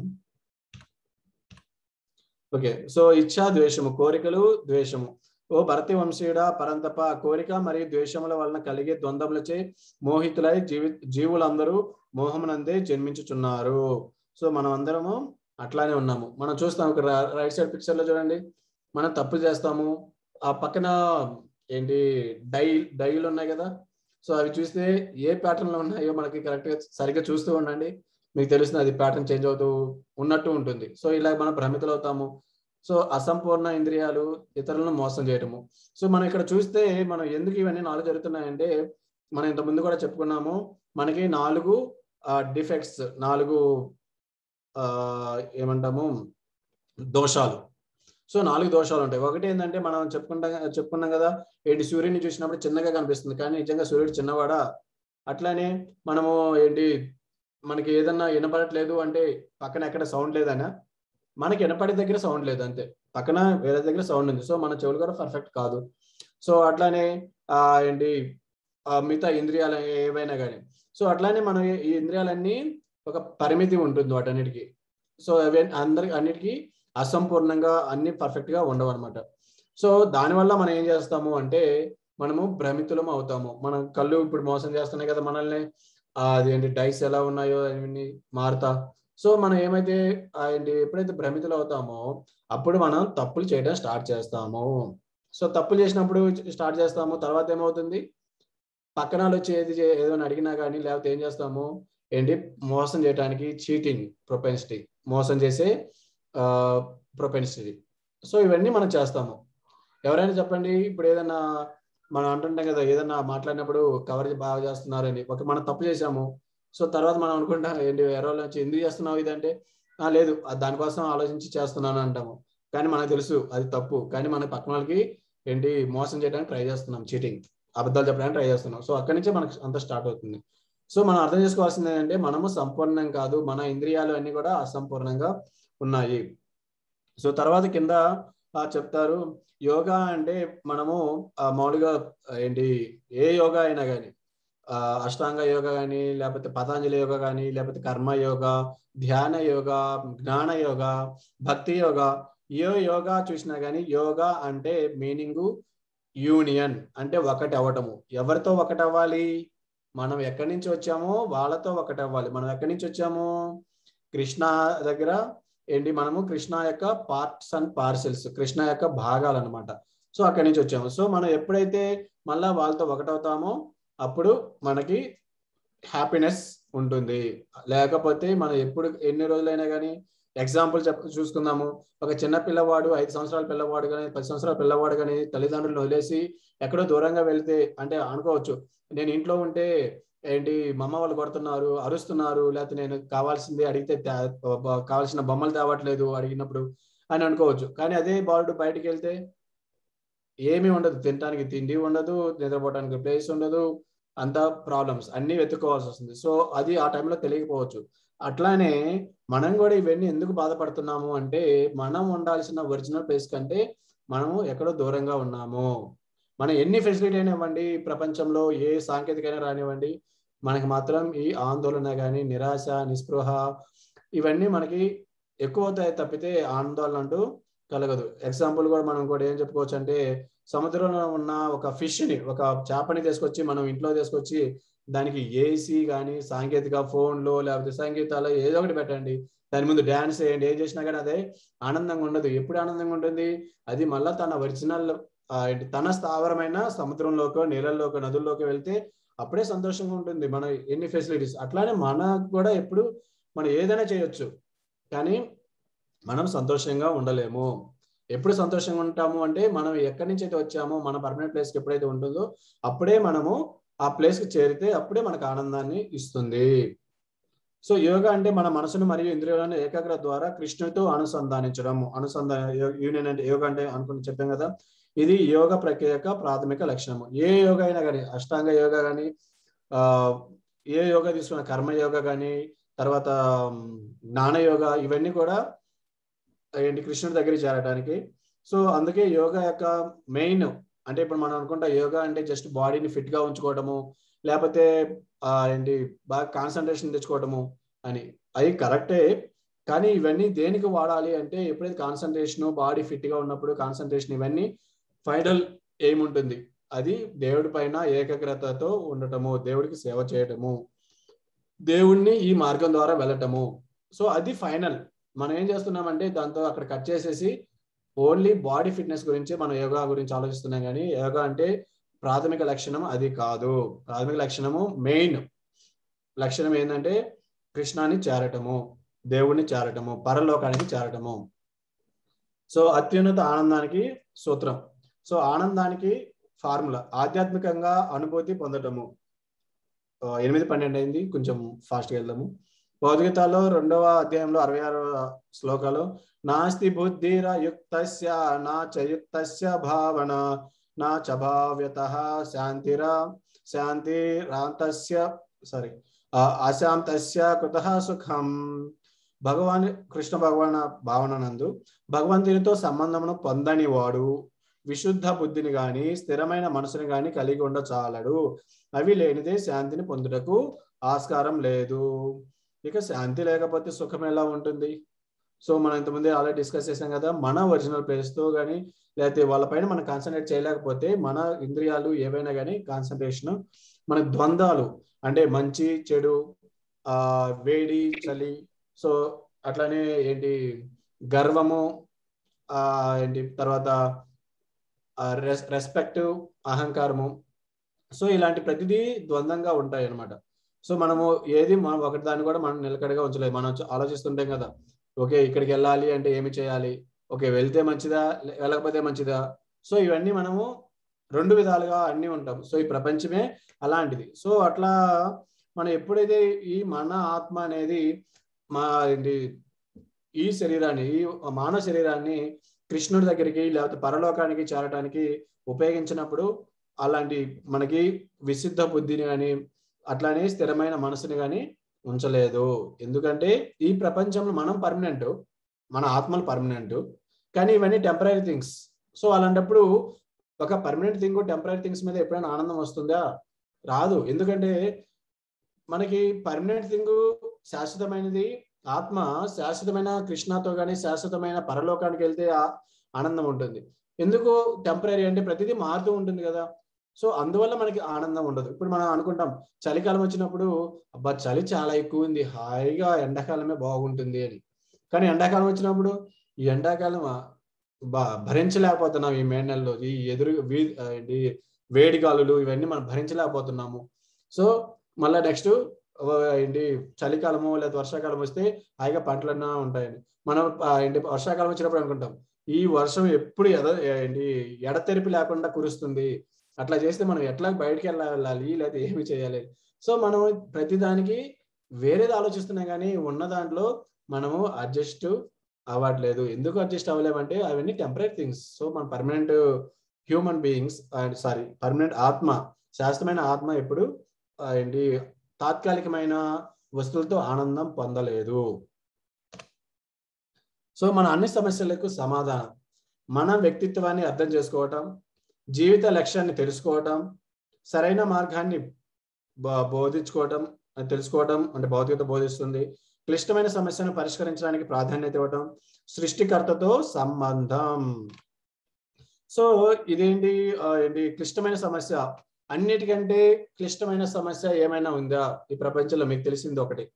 ఓకే సో ఇచ్ఛా ద్వేషము కోరికలు ద్వేషము ఓ భరతి వంశీయుడ పరంతప కోరిక మరియు ద్వేషముల వలన కలిగే ద్వంద్వములచే మోహితులై జీవి జీవులందరూ మోహమునందే జన్మించుచున్నారు సో మనం అందరము అట్లానే ఉన్నాము మనం చూస్తాం ఇక్కడ రైట్ సైడ్ పిక్చర్ లో చూడండి మనం తప్పు చేస్తాము ఆ పక్కన ఏంటి డై డైలు ఉన్నాయి కదా సో అవి చూస్తే ఏ ప్యాటర్న్ లో ఉన్నాయో మనకి కరెక్ట్ గా సరిగ్గా చూస్తూ ఉండండి మీకు తెలుస్తుంది అది ప్యాటర్న్ చేంజ్ అవుతూ ఉన్నట్టు ఉంటుంది సో ఇలా మనం భ్రమితులు అవుతాము సో అసంపూర్ణ ఇంద్రియాలు ఇతరులను మోసం చేయటము సో మనం ఇక్కడ చూస్తే మనం ఎందుకు ఇవన్నీ నాలుగు జరుగుతున్నాయంటే మనం ఇంత ముందు కూడా చెప్పుకున్నాము మనకి నాలుగు డిఫెక్ట్స్ నాలుగు ఆ ఏమంటాము దోషాలు సో నాలుగు దోషాలు ఉంటాయి ఒకటి ఏంటంటే మనం చెప్పుకుంటాం చెప్పుకున్నాం కదా ఏంటి సూర్యుని చూసినప్పుడు చిన్నగా కనిపిస్తుంది కానీ నిజంగా సూర్యుడు చిన్నవాడా అట్లానే మనము ఏంటి మనకి ఏదన్నా వినపడట్లేదు అంటే పక్కన ఎక్కడ సౌండ్ లేదనా మనకి వినపడే దగ్గర సౌండ్ లేదు అంతే పక్కన వేరే దగ్గర సౌండ్ ఉంది సో మన చెవులు కూడా పర్ఫెక్ట్ కాదు సో అట్లానే ఆ ఏంటి ఆ మిగతా ఇంద్రియాలు ఏవైనా కానీ సో అట్లానే మనం ఈ ఇంద్రియాలన్నీ ఒక పరిమితి ఉంటుంది వాటన్నిటికీ సో అవి అందరి అన్నిటికీ అసంపూర్ణంగా అన్ని పర్ఫెక్ట్ గా ఉండవు అనమాట సో దానివల్ల మనం ఏం చేస్తాము అంటే మనము భ్రమితులం అవుతాము మన కళ్ళు ఇప్పుడు మోసం చేస్తున్నాయి కదా మనల్ని అదేంటి డైస్ ఎలా ఉన్నాయో అవన్నీ మారుతా సో మనం ఏమైతే ఏంటి ఎప్పుడైతే భ్రమితులు అవుతామో అప్పుడు మనం తప్పులు చేయడం స్టార్ట్ చేస్తాము సో తప్పులు చేసినప్పుడు స్టార్ట్ చేస్తాము తర్వాత ఏమవుతుంది పక్కన వాళ్ళు వచ్చి ఏది ఏదైనా అడిగినా కానీ లేకపోతే ఏం చేస్తాము ఏంటి మోసం చేయడానికి చీటింగ్ ప్రొపెన్సిటీ మోసం చేసే ప్రొపెన్సిటీ సో ఇవన్నీ మనం చేస్తాము ఎవరైనా చెప్పండి ఇప్పుడు ఏదైనా మనం అంటుంటాం కదా ఏదన్నా మాట్లాడినప్పుడు కవరేజ్ బాగా చేస్తున్నారని ఒక మనం తప్పు చేసాము సో తర్వాత మనం అనుకుంటాం ఏంటి వేరే వాళ్ళ నుంచి ఎందుకు చేస్తున్నావు ఇదంటే లేదు దానికోసం ఆలోచించి చేస్తున్నాను అంటాము కానీ మనకు తెలుసు అది తప్పు కానీ మన పక్కన వాళ్ళకి ఏంటి మోసం చేయడానికి ట్రై చేస్తున్నాం చీటింగ్ అబద్ధాలు చెప్పడానికి ట్రై చేస్తున్నాం సో అక్కడి నుంచే మనకు అంత స్టార్ట్ అవుతుంది సో మనం అర్థం చేసుకోవాల్సింది ఏంటంటే మనము సంపూర్ణం కాదు మన ఇంద్రియాలు అన్ని కూడా అసంపూర్ణంగా ఉన్నాయి సో తర్వాత కింద చెప్తారు యోగా అంటే మనము మామూలుగా ఏంటి ఏ యోగా అయినా కానీ అష్టాంగ యోగా కానీ లేకపోతే పతాంజలి యోగా కానీ లేకపోతే కర్మ యోగా ధ్యాన యోగా జ్ఞాన యోగా భక్తి యోగా ఏ యోగా చూసినా కానీ యోగా అంటే మీనింగ్ యూనియన్ అంటే ఒకటి అవ్వటము ఎవరితో ఒకటి అవ్వాలి మనం ఎక్కడి నుంచి వచ్చామో వాళ్ళతో ఒకటి అవ్వాలి మనం ఎక్కడి నుంచి వచ్చాము కృష్ణ దగ్గర ఏంటి మనము కృష్ణ యొక్క పార్ట్స్ అండ్ పార్సెల్స్ కృష్ణ యొక్క భాగాలు అనమాట సో అక్కడి నుంచి వచ్చాము సో మనం ఎప్పుడైతే మళ్ళా వాళ్ళతో ఒకటవుతామో అప్పుడు మనకి హ్యాపీనెస్ ఉంటుంది లేకపోతే మనం ఎప్పుడు ఎన్ని రోజులైనా కానీ ఎగ్జాంపుల్ చెప్ చూసుకుందాము ఒక చిన్న పిల్లవాడు ఐదు సంవత్సరాల పిల్లవాడు కానీ పది సంవత్సరాల పిల్లవాడు కానీ తల్లిదండ్రులను వదిలేసి ఎక్కడో దూరంగా వెళ్తే అంటే అనుకోవచ్చు నేను ఇంట్లో ఉంటే ఏంటి మమ్మ వాళ్ళు కొడుతున్నారు అరుస్తున్నారు లేకపోతే నేను కావాల్సింది అడిగితే కావాల్సిన బొమ్మలు తేవట్లేదు అడిగినప్పుడు అని అనుకోవచ్చు కానీ అదే బాలుడు బయటికి వెళ్తే ఏమీ ఉండదు తినడానికి తిండి ఉండదు నిద్రపోవడానికి ప్లేస్ ఉండదు అంతా ప్రాబ్లమ్స్ అన్ని వెతుక్కోవాల్సి వస్తుంది సో అది ఆ టైంలో తెలియకపోవచ్చు అట్లానే మనం కూడా ఇవన్నీ ఎందుకు బాధపడుతున్నాము అంటే మనం ఉండాల్సిన ఒరిజినల్ ప్లేస్ కంటే మనము ఎక్కడో దూరంగా ఉన్నాము మనం ఎన్ని ఫెసిలిటీ అయినా ఇవ్వండి ప్రపంచంలో ఏ సాంకేతికైనా రానివ్వండి మనకి మాత్రం ఈ ఆందోళన కానీ నిరాశ నిస్పృహ ఇవన్నీ మనకి ఎక్కువ అవుతాయి తప్పితే ఆందోళన అంటూ కలగదు ఎగ్జాంపుల్ కూడా మనం కూడా ఏం చెప్పుకోవచ్చు అంటే సముద్రంలో ఉన్న ఒక ఫిష్ ని ఒక చేపని తీసుకొచ్చి మనం ఇంట్లో తీసుకొచ్చి దానికి ఏసీ కానీ సాంకేతిక ఫోన్లో లేకపోతే సంగీతాలు ఏదో ఒకటి పెట్టండి దాని ముందు డ్యాన్స్ చేయండి ఏం చేసినా కానీ అదే ఆనందంగా ఉండదు ఎప్పుడు ఆనందంగా ఉంటుంది అది మళ్ళీ తన ఒరిజినల్ తన స్థావరమైన సముద్రంలోకో నీళ్ళల్లోకో నదుల్లోకి వెళ్తే అప్పుడే సంతోషంగా ఉంటుంది మన ఎన్ని ఫెసిలిటీస్ అట్లానే మనకు కూడా ఎప్పుడు మనం ఏదైనా చేయొచ్చు కానీ మనం సంతోషంగా ఉండలేము ఎప్పుడు సంతోషంగా ఉంటాము అంటే మనం ఎక్కడి నుంచి అయితే వచ్చామో మన పర్మనెంట్ ప్లేస్కి ఎప్పుడైతే ఉంటుందో అప్పుడే మనము ఆ ప్లేస్కి చేరితే అప్పుడే మనకు ఆనందాన్ని ఇస్తుంది సో యోగా అంటే మన మనసును మరియు ఇంద్రియాలను ఏకాగ్రత ద్వారా కృష్ణుడితో అనుసంధానించడం అనుసంధాన యూనియన్ అంటే యోగా అంటే అనుకుని చెప్పాం కదా ఇది యోగ ప్రక్రియ యొక్క ప్రాథమిక లక్షణము ఏ యోగా అయినా కానీ అష్టాంగ యోగా కానీ ఆ ఏ యోగా తీసుకున్న కర్మ యోగా కానీ తర్వాత జ్ఞాన యోగా ఇవన్నీ కూడా ఏంటి కృష్ణుడి దగ్గరికి చేరడానికి సో అందుకే యోగా యొక్క మెయిన్ అంటే ఇప్పుడు మనం అనుకుంటా యోగా అంటే జస్ట్ బాడీని ఫిట్ గా ఉంచుకోవడము లేకపోతే ఏంటి బాగా కాన్సన్ట్రేషన్ తెచ్చుకోవడము అని అవి కరెక్టే కానీ ఇవన్నీ దేనికి వాడాలి అంటే ఎప్పుడైతే కాన్సన్ట్రేషన్ బాడీ ఫిట్ గా ఉన్నప్పుడు కాన్సన్ట్రేషన్ ఇవన్నీ ఫైనల్ ఏముంటుంది అది దేవుడి పైన ఏకాగ్రతతో ఉండటము దేవుడికి సేవ చేయటము దేవుణ్ణి ఈ మార్గం ద్వారా వెళ్ళటము సో అది ఫైనల్ మనం ఏం చేస్తున్నామంటే దాంతో అక్కడ కట్ చేసేసి ఓన్లీ బాడీ ఫిట్నెస్ గురించి మనం యోగా గురించి ఆలోచిస్తున్నాం కానీ యోగా అంటే ప్రాథమిక లక్షణం అది కాదు ప్రాథమిక లక్షణము మెయిన్ లక్షణం ఏంటంటే కృష్ణాన్ని చేరటము దేవుణ్ణి చేరటము పరలోకానికి చేరటము సో అత్యున్నత ఆనందానికి సూత్రం సో ఆనందానికి ఫార్ములా ఆధ్యాత్మికంగా అనుభూతి పొందటము ఆ, ఎనిమిది పన్నెండు అయింది కొంచెం ఫాస్ట్గా వెళ్దాము భౌతికతలో రెండవ అధ్యాయంలో అరవై ఆరవ శ్లోకాలు నాస్తి బుద్ధిర యుక్తస్య నా చ యుక్తస్య భావన నా చ భావ్యత శాంతిరా శాంతిరాంతస్య సారీ అశాంతస్య కుత సుఖం భగవాన్ కృష్ణ భగవాన్ భావన నందు భగవంతునితో సంబంధమును పొందని వాడు విశుద్ధ బుద్ధిని గాని స్థిరమైన మనసుని గాని కలిగి ఉండ చాలడు అవి లేనిదే శాంతిని పొందుటకు ఆస్కారం లేదు ఇక శాంతి లేకపోతే సుఖం ఎలా ఉంటుంది సో మనం ఇంతకుముందే ఆల్రెడీ డిస్కస్ చేసాం కదా మన ఒరిజినల్ ప్లేస్ తో కానీ లేకపోతే వాళ్ళపైన మనం కాన్సన్ట్రేట్ చేయలేకపోతే మన ఇంద్రియాలు ఏవైనా కానీ కాన్సన్ట్రేషన్ మన ద్వంద్వాలు అంటే మంచి చెడు ఆ వేడి చలి సో అట్లానే ఏంటి గర్వము ఆ ఏంటి తర్వాత రెస్పెక్ట్ అహంకారము సో ఇలాంటి ప్రతిదీ ద్వంద్వంగా ఉంటాయి అన్నమాట సో మనము ఏది మనం ఒకటి దాన్ని కూడా మనం నిలకడగా ఉంచలేదు మనం చ- ఆలోచిస్తుంటాం కదా ఓకే ఇక్కడికి వెళ్ళాలి అంటే ఏమి చేయాలి ఓకే వెళ్తే మంచిదా లే- వెళ్ళకపోతే మంచిదా సో ఇవన్నీ మనము రెండు విధాలుగా అన్ని ఉంటాం సో ఈ ప్రపంచమే అలాంటిది సో అట్లా మనం ఎప్పుడైతే ఈ మన ఆత్మ అనేది మా ఏంటి ఈ శరీరాన్ని ఈ మానవ శరీరాన్ని కృష్ణుడి దగ్గరికి లేకపోతే పరలోకానికి చేరటానికి ఉపయోగించినప్పుడు అలాంటి మనకి విశుద్ధ బుద్ధిని కానీ అట్లానే స్థిరమైన మనసుని కానీ ఉంచలేదు ఎందుకంటే ఈ ప్రపంచంలో మనం పర్మనెంట్ మన ఆత్మలు పర్మనెంట్ కానీ ఇవన్నీ టెంపరీ థింగ్స్ సో అలాంటప్పుడు ఒక పర్మనెంట్ థింగ్ టెంపరీ థింగ్స్ మీద ఎప్పుడైనా ఆనందం వస్తుందా రాదు ఎందుకంటే మనకి పర్మనెంట్ థింగ్ శాశ్వతమైనది ఆత్మ శాశ్వతమైన కృష్ణతో కానీ శాశ్వతమైన పరలోకానికి వెళ్తే ఆ ఆనందం ఉంటుంది ఎందుకు టెంపరీ అంటే ప్రతిదీ మారుతూ ఉంటుంది కదా సో అందువల్ల మనకి ఆనందం ఉండదు ఇప్పుడు మనం అనుకుంటాం చలికాలం వచ్చినప్పుడు అబ్బా చలి చాలా ఎక్కువ ఉంది హాయిగా ఎండాకాలమే బాగుంటుంది అని కానీ ఎండాకాలం వచ్చినప్పుడు ఈ ఎండాకాలం ఆ, బా భరించలేకపోతున్నాం ఈ మే నెలలో ఈ ఎదురు వీ- ఆ, ఏంటి వేడి గాలులు ఇవన్నీ మనం భరించలేకపోతున్నాము సో మళ్ళీ నెక్స్ట్ ఏంటి చలికాలము లేదా వర్షాకాలం వస్తే హాయిగా పంటలన్నా ఉంటాయని మనం ఆ, ఏంటి వర్షాకాలం వచ్చినప్పుడు అనుకుంటాం ఈ వర్షం ఎప్పుడు ఎద ఏంటి ఎడతెరిపి లేకుండా కురుస్తుంది అట్లా చేస్తే మనం ఎట్లా బయటికి వెళ్ళ వెళ్ళాలి లేదా ఏమి చేయాలి సో మనం ప్రతిదానికి వేరేది ఆలోచిస్తున్నాం కానీ ఉన్న దాంట్లో మనము అడ్జస్ట్ అవ్వట్లేదు ఎందుకు అడ్జస్ట్ అవ్వలేమంటే అవన్నీ టెంపరీ థింగ్స్ సో మన permanent human beings sorry permanent ఆత్మ శాశ్వతమైన ఆత్మ ఎప్పుడు ఆ, ఏంటి తాత్కాలికమైన వస్తువులతో ఆనందం పొందలేదు సో మన అన్ని సమస్యలకు సమాధానం మన వ్యక్తిత్వాన్ని అర్థం చేసుకోవటం జీవిత లక్ష్యాన్ని తెలుసుకోవటం సరైన మార్గాన్ని బ- బోధించుకోవటం అది తెలుసుకోవటం అంటే భౌతికత బోధిస్తుంది క్లిష్టమైన సమస్యను పరిష్కరించడానికి ప్రాధాన్యత ఇవ్వటం సృష్టికర్తతో సంబంధం సో ఇదేంటి ఆ, ఏంటి క్లిష్టమైన సమస్య అన్నిటికంటే క్లిష్టమైన సమస్య ఏమైనా ఉందా ఈ ప్రపంచంలో మీకు తెలిసింది ఒకటి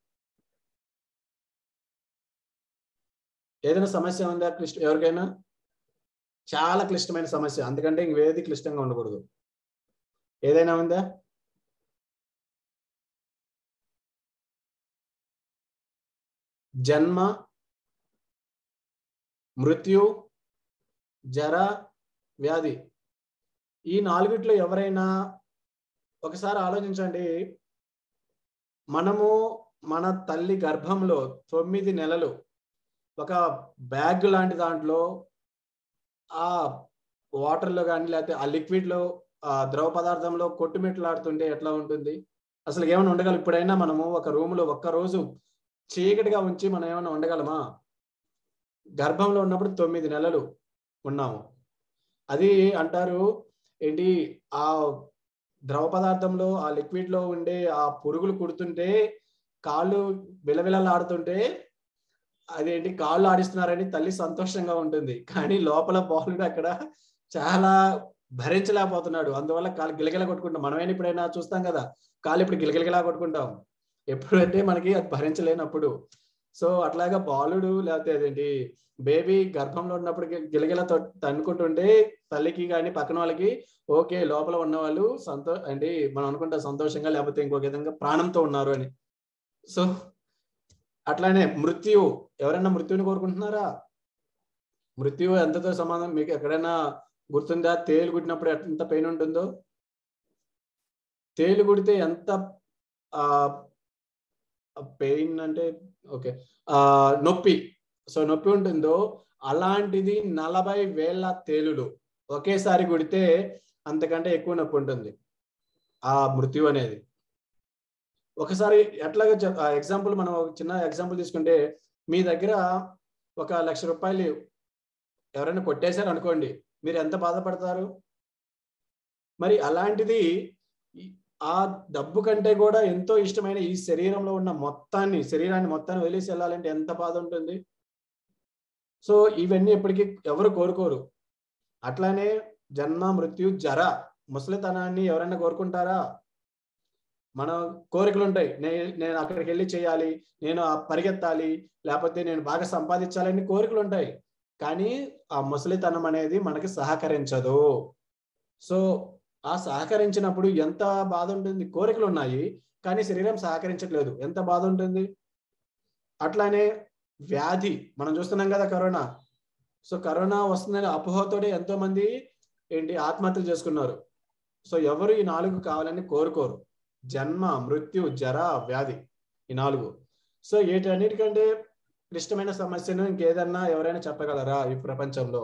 ఏదైనా సమస్య ఉందా క్లిష్ట ఎవరికైనా చాలా క్లిష్టమైన సమస్య అందుకంటే ఇంకేది క్లిష్టంగా ఉండకూడదు ఏదైనా ఉందా జన్మ మృత్యు జర వ్యాధి ఈ నాలుగిట్లో ఎవరైనా ఒకసారి ఆలోచించండి మనము మన తల్లి గర్భంలో తొమ్మిది నెలలు ఒక బ్యాగ్ లాంటి దాంట్లో ఆ వాటర్లో కానీ లేకపోతే ఆ లిక్విడ్లో ఆ ద్రవ పదార్థంలో కొట్టుమిట్లాడుతుంటే ఎట్లా ఉంటుంది అసలు ఏమైనా ఉండగలం ఇప్పుడైనా మనము ఒక రూమ్లో ఒక్క రోజు చీకటిగా ఉంచి మనం ఏమైనా ఉండగలమా గర్భంలో ఉన్నప్పుడు తొమ్మిది నెలలు ఉన్నాము అది అంటారు ఏంటి ఆ ద్రవ పదార్థంలో ఆ లిక్విడ్ లో ఉండే ఆ పురుగులు కుడుతుంటే కాళ్ళు విలవిలలాడుతుంటే అదేంటి కాళ్ళు ఆడిస్తున్నారని తల్లి సంతోషంగా ఉంటుంది కానీ లోపల బాలుడు అక్కడ చాలా భరించలేకపోతున్నాడు అందువల్ల కాలు గిలగిల కొట్టుకుంటాం మనమైనా ఇప్పుడైనా చూస్తాం కదా కాళ్ళు ఇప్పుడు గిలగిలగిలా కొట్టుకుంటాం ఎప్పుడంటే మనకి అది భరించలేనప్పుడు సో అట్లాగా బాలుడు లేకపోతే అదేంటి బేబీ గర్భంలో ఉన్నప్పుడు గిలగిల తొ- తన్నుకుంటుంటే తల్లికి కానీ పక్కన వాళ్ళకి ఓకే లోపల ఉన్న వాళ్ళు సంతో అంటే మనం అనుకుంటాం సంతోషంగా లేకపోతే ఇంకొక విధంగా ప్రాణంతో ఉన్నారు అని సో అట్లానే మృత్యువు ఎవరైనా మృత్యువుని కోరుకుంటున్నారా మృత్యువు ఎంతతో సమానం మీకు ఎక్కడైనా గుర్తుందా తేలు కుట్టినప్పుడు ఎంత పెయిన్ ఉంటుందో తేలు కుడితే ఎంత ఆ పెయిన్ అంటే ఓకే ఆ నొప్పి సో నొప్పి ఉంటుందో అలాంటిది నలభై వేల తేలులు ఒకేసారి కుడితే అంతకంటే ఎక్కువ నొప్పి ఉంటుంది ఆ మృత్యు అనేది ఒకసారి ఎట్లాగా ఎగ్జాంపుల్ మనం ఒక చిన్న ఎగ్జాంపుల్ తీసుకుంటే మీ దగ్గర ఒక లక్ష రూపాయలు ఎవరైనా కొట్టేశారు అనుకోండి మీరు ఎంత బాధపడతారు మరి అలాంటిది ఈ- ఆ డబ్బు కంటే కూడా ఎంతో ఇష్టమైన ఈ శరీరంలో ఉన్న మొత్తాన్ని శరీరాన్ని మొత్తాన్ని వదిలేసి వెళ్ళాలంటే ఎంత బాధ ఉంటుంది సో ఇవన్నీ ఎప్పటికీ ఎవరు కోరుకోరు అట్లానే జన్మ మృత్యు జర ముసలితనాన్ని ఎవరైనా కోరుకుంటారా మన కోరికలు ఉంటాయి నేను నేను అక్కడికి వెళ్ళి చేయాలి నేను ఆ పరిగెత్తాలి లేకపోతే నేను బాగా సంపాదించాలని కోరికలు ఉంటాయి కానీ ఆ ముసలితనం అనేది మనకి సహకరించదు సో ఆ సహకరించినప్పుడు ఎంత బాధ ఉంటుంది కోరికలు ఉన్నాయి కానీ శరీరం సహకరించట్లేదు ఎంత బాధ ఉంటుంది అట్లానే వ్యాధి మనం చూస్తున్నాం కదా కరోనా సో కరోనా వస్తుందని అపోహతోనే ఎంతో మంది ఏంటి ఆత్మహత్యలు చేసుకున్నారు సో ఎవరు ఈ నాలుగు కావాలని కోరుకోరు జన్మ మృత్యు జర వ్యాధి ఈ నాలుగు సో వీటన్నిటికంటే క్లిష్టమైన సమస్యను ఇంకేదన్నా ఎవరైనా చెప్పగలరా ఈ ప్రపంచంలో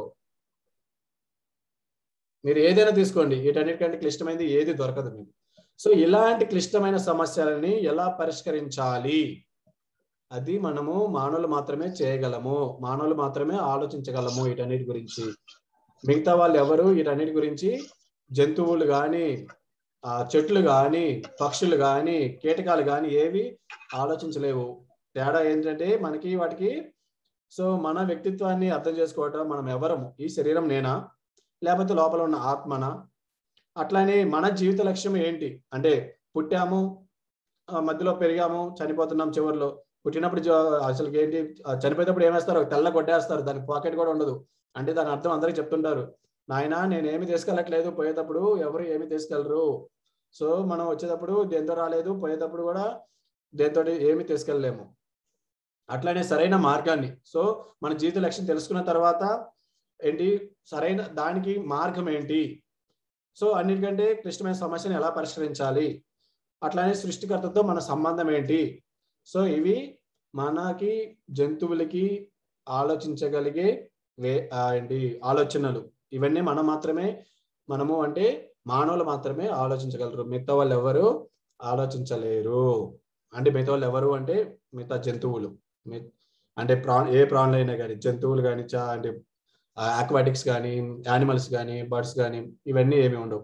మీరు ఏదైనా తీసుకోండి వీటన్నిటికంటే క్లిష్టమైనది ఏది దొరకదు మీకు సో ఇలాంటి క్లిష్టమైన సమస్యలని ఎలా పరిష్కరించాలి అది మనము మానవులు మాత్రమే చేయగలము మానవులు మాత్రమే ఆలోచించగలము వీటన్నిటి గురించి మిగతా వాళ్ళు ఎవరు వీటన్నిటి గురించి జంతువులు కానీ ఆ చెట్లు కానీ పక్షులు కానీ కీటకాలు కానీ ఏవి ఆలోచించలేవు తేడా ఏంటంటే మనకి వాటికి సో మన వ్యక్తిత్వాన్ని అర్థం చేసుకోవటం మనం ఎవరము ఈ శరీరం నేనా లేకపోతే లోపల ఉన్న ఆత్మనా అట్లానే మన జీవిత లక్ష్యం ఏంటి అంటే పుట్టాము ఆ, మధ్యలో పెరిగాము చనిపోతున్నాం చివరిలో పుట్టినప్పుడు జ- అసలు ఏంటి ఆ, చనిపోయేటప్పుడు ఏమేస్తారు ఒక తెల్ల కొట్టేస్తారు దానికి పాకెట్ కూడా ఉండదు అంటే దాని అర్థం అందరికి చెప్తుంటారు నాయన నేనేమి తీసుకెళ్ళట్లేదు పోయేటప్పుడు ఎవరు ఏమి తీసుకెళ్ళరు సో మనం వచ్చేటప్పుడు దేంతో రాలేదు పోయేటప్పుడు కూడా దేంతో ఏమి తీసుకెళ్ళలేము అట్లానే సరైన మార్గాన్ని సో మన జీవిత లక్ష్యం తెలుసుకున్న తర్వాత ఏంటి సరైన దానికి మార్గం ఏంటి సో అన్నిటికంటే క్లిష్టమైన సమస్యను ఎలా పరిష్కరించాలి అట్లానే సృష్టికర్తతో మన సంబంధం ఏంటి సో ఇవి మనకి జంతువులకి ఆలోచించగలిగే వే ఆ, ఏంటి ఆలోచనలు ఇవన్నీ మనం మాత్రమే మనము అంటే మానవులు మాత్రమే ఆలోచించగలరు మిగతా వాళ్ళు ఎవరు ఆలోచించలేరు అంటే మిగతా వాళ్ళు ఎవరు అంటే మిగతా జంతువులు మి- అంటే ప్రా ఏ ప్రాణులు అయినా కానీ జంతువులు కానీ చా అంటే ఆక్వాటిక్స్ కానీ యానిమల్స్ కానీ బర్డ్స్ కానీ ఇవన్నీ ఏమి ఉండవు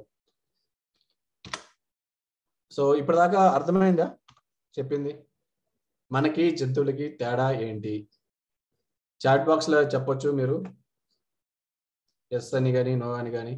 సో ఇప్పటిదాకా అర్థమైందా చెప్పింది మనకి జంతువులకి తేడా ఏంటి చాట్ బాక్స్ లో చెప్పొచ్చు మీరు ఎస్ అని కానీ నో అని కానీ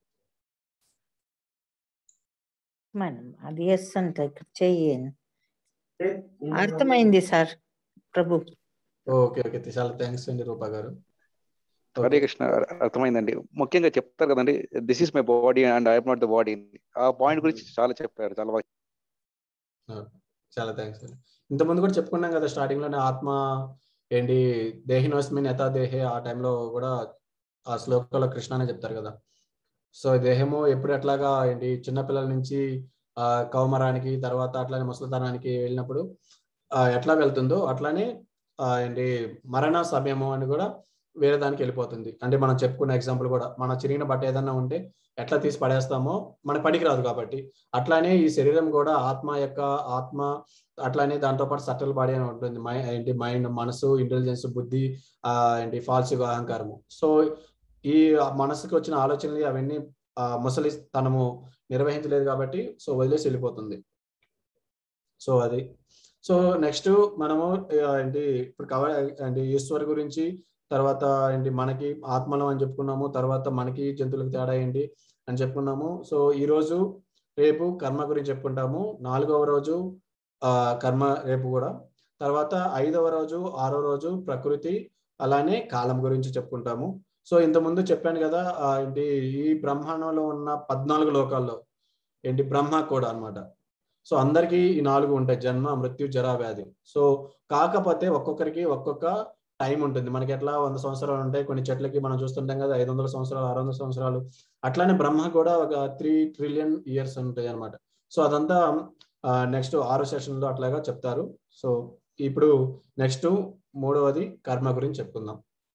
మనం అది ఎస్ అంటే ఇక్కడ చెయ్యను అర్థమైంది సార్ ప్రభు ఓకే ఓకే చాలా థ్యాంక్స్ అండి రూపా గారు హరే కృష్ణ అర్థమైందండి ముఖ్యంగా చెప్తారు కదండి this is my body and I'm not the body ఆ పాయింట్ గురించి చాలా చెప్పారు చాలా బాగా చాలా థ్యాంక్స్ అండి ఇంతకుముందు కూడా చెప్పుకున్నాం కదా స్టార్టింగ్ లోనే ఆత్మ ఏంటి దేహినోస్మిన్ యథా దేహే ఆ టైంలో కూడా ఆ శ్లోకంలో కృష్ణ అనే చెప్తారు కదా సో దేహము ఎప్పుడు ఎట్లాగా ఏంటి చిన్నపిల్లల నుంచి ఆ కౌమరానికి తర్వాత అట్లానే ముసలితనానికి వెళ్ళినప్పుడు ఆ ఎట్లా వెళ్తుందో అట్లానే ఆ ఏంటి మరణ సమయము అని కూడా వేరే దానికి వెళ్ళిపోతుంది అంటే మనం చెప్పుకున్న ఎగ్జాంపుల్ కూడా మన చిరిగిన బట్ట ఏదన్నా ఉంటే ఎట్లా తీసి పడేస్తామో మన పనికి రాదు కాబట్టి అట్లానే ఈ శరీరం కూడా ఆత్మ యొక్క ఆత్మ అట్లానే దాంతో పాటు సట్టల బాడీ అని ఉంటుంది మై ఏంటి మైండ్ మనసు ఇంటెలిజెన్స్ బుద్ధి ఆ ఏంటి ఫాల్స్ అహంకారము సో ఈ మనసుకి వచ్చిన ఆలోచనలు అవన్నీ ఆ ముసలి తనము నిర్వహించలేదు కాబట్టి సో వదిలేసి వెళ్ళిపోతుంది సో అది సో నెక్స్ట్ మనము ఆ, ఏంటి ఇప్పుడు కవర్ ఏంటి ఈశ్వర్ గురించి తర్వాత ఏంటి మనకి ఆత్మలం అని చెప్పుకున్నాము తర్వాత మనకి జంతువులకు తేడా ఏంటి అని చెప్పుకున్నాము సో ఈ రోజు రేపు కర్మ గురించి చెప్పుకుంటాము నాలుగవ రోజు ఆ కర్మ రేపు కూడా తర్వాత ఐదవ రోజు ఆరో రోజు ప్రకృతి అలానే కాలం గురించి చెప్పుకుంటాము సో ఇంతకుముందు చెప్పాను కదా ఆ, ఏంటి ఈ బ్రహ్మాండంలో ఉన్న పద్నాలుగు లోకాల్లో ఏంటి బ్రహ్మ కూడా అన్నమాట సో అందరికీ ఈ నాలుగు ఉంటాయి జన్మ మృత్యు జరా వ్యాధి సో కాకపోతే ఒక్కొక్కరికి ఒక్కొక్క టైం ఉంటుంది మనకి ఎట్లా వంద సంవత్సరాలు ఉంటాయి కొన్ని చెట్లకి మనం చూస్తుంటాం కదా ఐదు వందల సంవత్సరాలు ఆరు వందల సంవత్సరాలు అట్లానే బ్రహ్మ కూడా ఒక త్రీ ట్రిలియన్ ఇయర్స్ ఉంటాయి అనమాట సో అదంతా నెక్స్ట్ ఆరో సెషన్ లో అట్లాగా చెప్తారు సో ఇప్పుడు నెక్స్ట్ మూడవది కర్మ గురించి చెప్పుకుందాం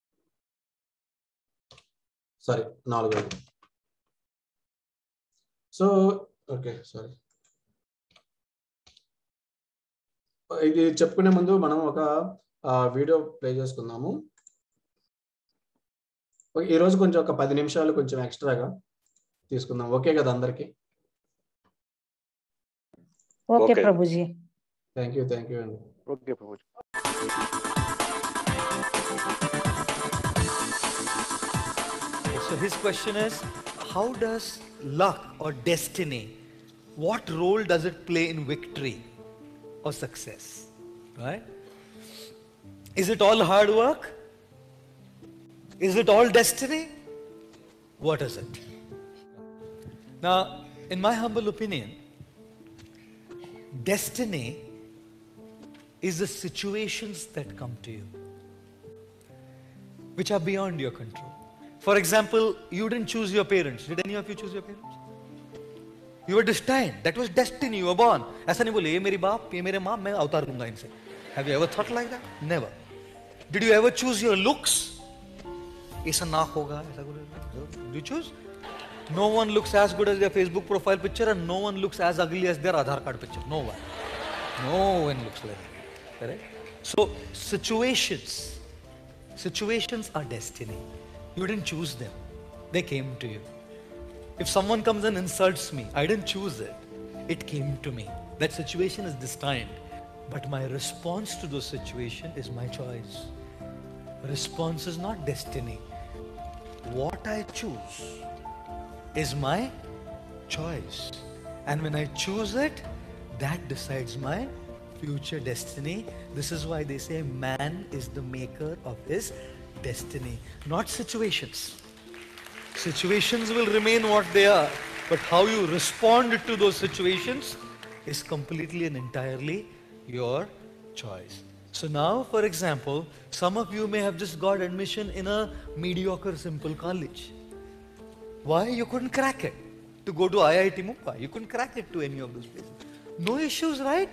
సారీ నాలుగవది సో ఓకే సారీ ఇది చెప్పుకునే ముందు మనం ఒక వీడియో ప్లే చేసుకుందాము ఈ రోజు కొంచెం ఒక పది నిమిషాలు కొంచెం ఎక్స్ట్రాగా తీసుకుందాం ఓకే కదా అందరికి okay Okay. Prabhuji thank you thank you అండి okay Prabhuji So his question is, how does luck or destiny, what role does it play in victory or success? Right? Is it all hard work? Is it all destiny? What is it? Now, in my humble opinion, destiny is the situations that come to you, which are beyond your control. For example, you didn't choose your parents. Did any of you choose your parents? You were destined. That was destiny. You were born. ऐसा नहीं बोले ये मेरी बाप ये मेरे माँ मैं अवतार लूंगा इनसे. Have you ever thought like that? Never. Did you ever choose your looks? ऐसा नाक होगा ऐसा कुछ Did you choose? No one looks as good as their Facebook profile picture and no one looks as ugly as their Aadhaar card picture. No one. No one looks like that. Correct? So situations, situations are destiny. You didn't choose them. They came to you. If someone comes and insults me, I didn't choose it. It came to me. That situation is destined. But my response to those situation is my choice. Response is not destiny. What I choose is my choice. And when I choose it, that decides my future destiny. This is why they say man is the maker of his destiny, not situations. Situations will remain what they are, but how you respond to those situations is completely and entirely your choice. So now, for example, some of you may have just got admission in a mediocre, simple college. Why? You couldn't crack it. To go to IIT Mumbai, you couldn't crack it to any of those places. No issues, right?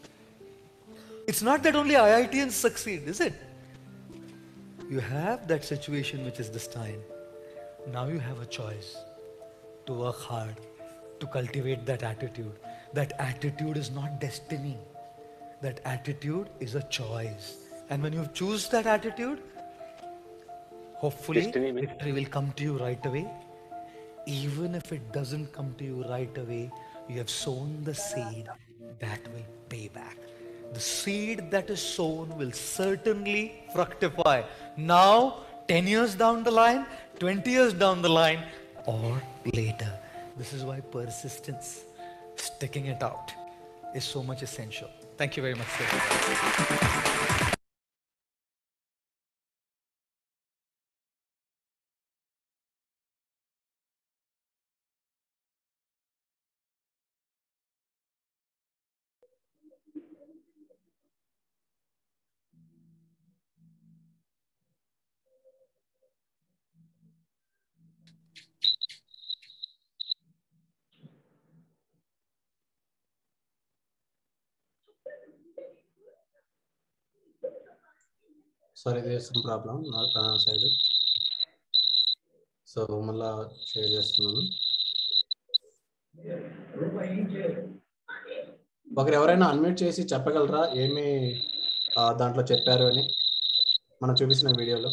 It's not that only IITians succeed, is it? You have that situation which is destined. Now you have a choice to work hard, to cultivate that attitude. That attitude is not destiny. That attitude is a choice. And when you choose that attitude, hopefully Destiny will- victory will come to you right away. Even if it doesn't come to you right away, you have sown the seed that will pay back. The seed that is sown will certainly fructify. Now, 10 years down the line, 20 years down the line, or later. This is why persistence, sticking it out, is so much essential. Thank you very much, sir. Sorry some problem నా సైడ్ సో మళ్ళా షేర్ చేస్తున్నాను ఒకరు ఎవరైనా అన్మ్యూట్ చేసి చెప్పగలరా ఏమి ఆ, దాంట్లో చెప్పారు అని మనం చూపించిన వీడియోలో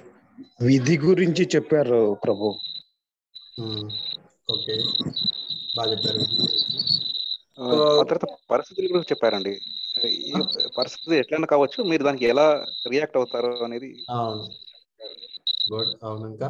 విధి గురించి చెప్పారు ప్రభు ఓకే బాగా చెప్పారు ఆ ఆ తర్వాత పరిస్థితుల గురించి చెప్పారండి ఈ పరిస్థితి ఎట్లైనా కావచ్చు మీరు దానికి ఎలా రియాక్ట్ అవుతారు అనేది అవును గుడ్ అవును ఇంకా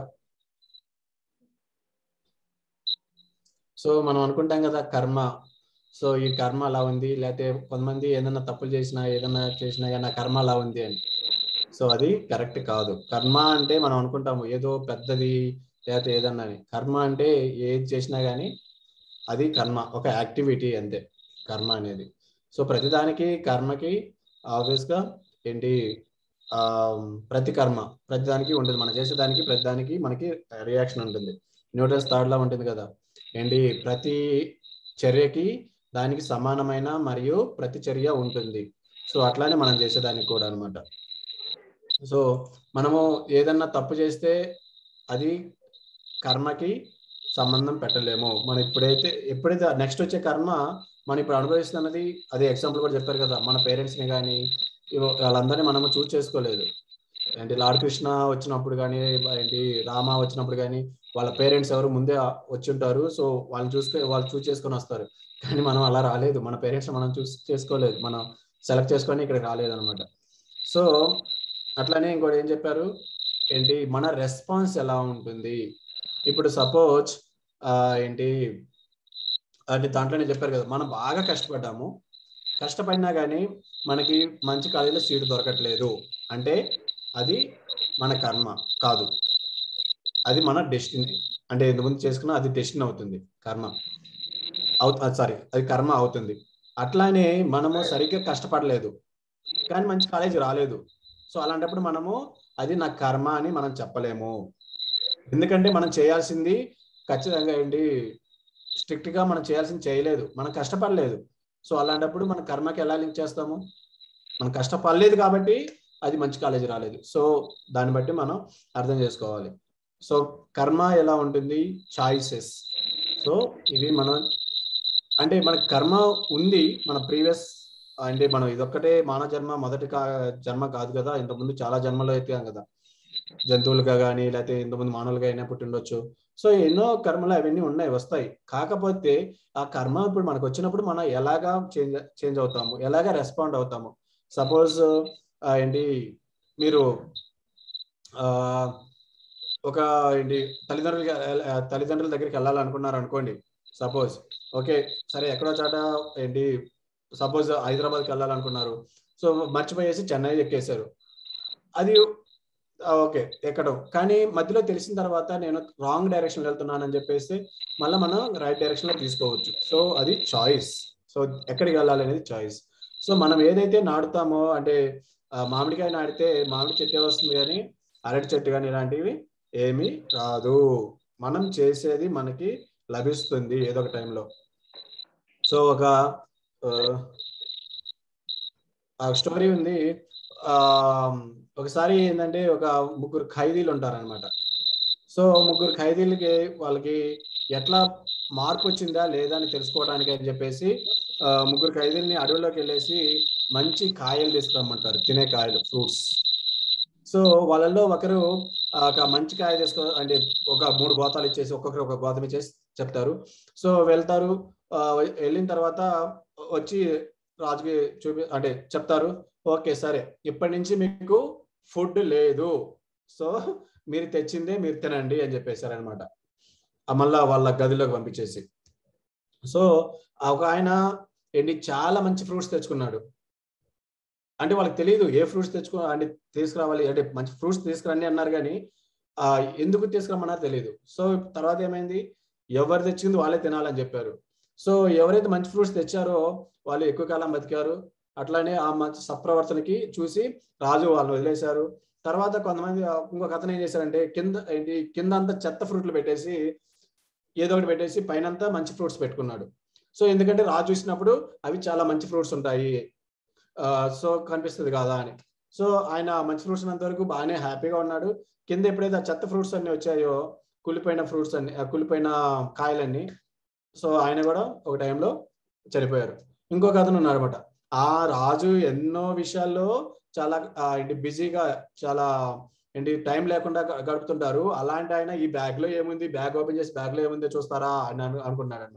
సో మనం అనుకుంటాం కదా కర్మ సో ఈ కర్మ అలా ఉంది లేకపోతే కొంతమంది ఏదైనా తప్పులు చేసినా ఏదైనా చేసినా కానీ నా కర్మ అలా ఉంది అని సో అది కరెక్ట్ కాదు కర్మ అంటే మనం అనుకుంటాము ఏదో పెద్దది లేకపోతే ఏదన్నా అని కర్మ అంటే ఏది చేసినా కానీ అది కర్మ ఒక యాక్టివిటీ అంతే కర్మ అనేది సో ప్రతిదానికి కర్మకి ఆబ్వియస్గా ఏంటి ఆ ప్రతి కర్మ ప్రతి దానికి ఉంటుంది మనం చేసేదానికి ప్రతి దానికి మనకి రియాక్షన్ ఉంటుంది న్యూటన్స్ థర్డ్ లా ఉంటుంది కదా ఏంటి ప్రతి చర్యకి దానికి సమానమైన మరియు ప్రతి చర్య ఉంటుంది సో అట్లానే మనం చేసేదానికి కూడా అనమాట సో మనము ఏదన్నా తప్పు చేస్తే అది కర్మకి సంబంధం పెట్టలేము మనం ఇప్పుడైతే ఎప్పుడైతే నెక్స్ట్ వచ్చే కర్మ మనం ఇప్పుడు అనుభవిస్తున్నది అదే ఎగ్జాంపుల్ కూడా చెప్పారు కదా మన పేరెంట్స్ని కానీ వాళ్ళందరినీ మనము చూస్ చేసుకోలేదు ఏంటి లార్డ్ కృష్ణ వచ్చినప్పుడు కానీ ఏంటి రామ వచ్చినప్పుడు కానీ వాళ్ళ పేరెంట్స్ ఎవరు ముందే వచ్చి ఉంటారు సో వాళ్ళు చూసుకు వాళ్ళు చూస్ చేసుకొని వస్తారు కానీ మనం అలా రాలేదు మన పేరెంట్స్ మనం చూస్ చేసుకోలేదు మనం సెలెక్ట్ చేసుకొని ఇక్కడ రాలేదు అనమాట సో అట్లానే ఇంకోటి ఏం చెప్పారు ఏంటి మన రెస్పాన్స్ ఎలా ఉంటుంది ఇప్పుడు సపోజ్ ఏంటి అంటే దాంట్లోనే చెప్పారు కదా మనం బాగా కష్టపడ్డాము కష్టపడినా కానీ మనకి మంచి కాలేజీలో సీట్ దొరకట్లేదు అంటే అది మన కర్మ కాదు అది మన డెస్టినీ అంటే ఇంతకుముందు చేసుకున్న అది డెస్టినీ అవుతుంది కర్మ అవు సారీ అది కర్మ అవుతుంది అట్లానే మనము సరిగ్గా కష్టపడలేదు కానీ మంచి కాలేజీ రాలేదు సో అలాంటప్పుడు మనము అది నా కర్మ అని మనం చెప్పలేము ఎందుకంటే మనం చేయాల్సింది ఖచ్చితంగా ఏంటి స్ట్రిక్ట్ గా మనం చేయాల్సింది చేయలేదు మనం కష్టపడలేదు సో అలాంటప్పుడు మన కర్మకి ఎలా లింక్ చేస్తాము మనం కష్టపడలేదు కాబట్టి అది మంచి కాలేజీ రాలేదు సో దాన్ని బట్టి మనం అర్థం చేసుకోవాలి సో కర్మ ఎలా ఉంటుంది చాయిసెస్ సో ఇవి మనం అంటే మన కర్మ ఉంది మన ప్రీవియస్ అంటే మనం ఇదొక్కటే మానవ జన్మ మొదటి కా జన్మ కాదు కదా ఇంతకుముందు చాలా జన్మలో ఎత్తాం కదా జంతువులుగా కానీ లేకపోతే ఇంతకుముందు మానవులుగా అయినా పుట్టి ఉండొచ్చు సో ఎన్నో కర్మలు అవన్నీ ఉన్నాయి వస్తాయి కాకపోతే ఆ కర్మ ఇప్పుడు మనకు వచ్చినప్పుడు మనం ఎలాగా చేంజ్ చేంజ్ అవుతాము ఎలాగా రెస్పాండ్ అవుతాము సపోజ్ ఏంటి మీరు ఆ ఒక ఏంటి తల్లిదండ్రులకి తల్లిదండ్రుల దగ్గరికి వెళ్ళాలనుకున్నారు అనుకోండి సపోజ్ ఓకే సరే ఎక్కడో చాట ఏంటి సపోజ్ హైదరాబాద్కి వెళ్ళాలనుకున్నారు సో మర్చిపోయేసి చెన్నై ఎక్కేశారు అది ఓకే ఎక్కడో కానీ మధ్యలో తెలిసిన తర్వాత నేను రాంగ్ డైరెక్షన్ వెళ్తున్నానని చెప్పేసి మళ్ళీ మనం రైట్ డైరెక్షన్ లో తీసుకోవచ్చు సో అది చాయిస్ సో ఎక్కడికి వెళ్ళాలి అనేది చాయిస్ సో మనం ఏదైతే నాటుతామో అంటే మామిడికాయ నాటితే మామిడి చెట్టు వస్తుంది కానీ అరటి చెట్టు కానీ ఇలాంటివి ఏమీ రాదు మనం చేసేది మనకి లభిస్తుంది ఏదో ఒక టైంలో సో ఒక స్టోరీ ఉంది ఆ ఒకసారి ఏంటంటే ఒక ముగ్గురు ఖైదీలు ఉంటారనమాట సో ముగ్గురు ఖైదీలకి వాళ్ళకి ఎట్లా మార్పు వచ్చిందా లేదా అని తెలుసుకోవడానికి అని చెప్పేసి ముగ్గురు ఖైదీల్ని అడవిలోకి వెళ్ళేసి మంచి కాయలు తీసుకురమ్మంటారు తినే కాయలు ఫ్రూట్స్ సో వాళ్ళల్లో ఒకరు ఒక మంచి కాయ తీసుకో అంటే ఒక మూడు గోతాలు ఇచ్చేసి ఒక్కొక్కరు ఒక గోతం ఇచ్చేసి చెప్తారు సో వెళ్తారు వెళ్ళిన తర్వాత వచ్చి రాజుకి చూపి అంటే చెప్తారు ఓకే సరే ఇప్పటి నుంచి మీకు ఫుడ్ లేదు సో మీరు తెచ్చిందే మీరు తినండి అని చెప్పేశారు అనమాట మళ్ళా వాళ్ళ గదిలోకి పంపించేసి సో ఒక ఆయన ఏంటి చాలా మంచి ఫ్రూట్స్ తెచ్చుకున్నాడు అంటే వాళ్ళకి తెలియదు ఏ ఫ్రూట్స్ తెచ్చుకో అంటే తీసుకురావాలి అంటే మంచి ఫ్రూట్స్ తీసుకురండి అన్నారు కానీ ఆ ఎందుకు తీసుకురమ్మన్నారు తెలియదు సో తర్వాత ఏమైంది ఎవరు తెచ్చింది వాళ్ళే తినాలని చెప్పారు సో ఎవరైతే మంచి ఫ్రూట్స్ తెచ్చారో వాళ్ళు ఎక్కువ కాలం బతికారు అట్లానే ఆ మంచి సత్ప్రవర్తనకి చూసి రాజు వాళ్ళని వదిలేశారు తర్వాత కొంతమంది ఇంకొక అతను ఏం చేశారంటే కింద ఏంటి కింద అంతా చెత్త ఫ్రూట్లు పెట్టేసి ఏదో ఒకటి పెట్టేసి పైనంతా మంచి ఫ్రూట్స్ పెట్టుకున్నాడు సో ఎందుకంటే రాజు చూసినప్పుడు అవి చాలా మంచి ఫ్రూట్స్ ఉంటాయి సో కనిపిస్తుంది కదా అని సో ఆయన మంచి ఫ్రూట్స్ ఉన్నంత వరకు బాగానే హ్యాపీగా ఉన్నాడు కింద ఎప్పుడైతే ఆ చెత్త ఫ్రూట్స్ అన్ని వచ్చాయో కులిపోయిన ఫ్రూట్స్ అన్ని కులిపోయిన కాయలన్నీ సో ఆయన కూడా ఒక టైంలో చనిపోయారు ఇంకొక అతను ఉన్నారన్నమాట ఆ రాజు ఎన్నో విషయాల్లో చాలా ఏంటి బిజీగా చాలా ఏంటి టైం లేకుండా గడుపుతుంటారు అలాంటి ఆయన ఈ బ్యాగ్ లో ఏముంది బ్యాగ్ ఓపెన్ చేసి బ్యాగ్ లో ఏముందో చూస్తారా అని అనుకున్నాడు అనమాట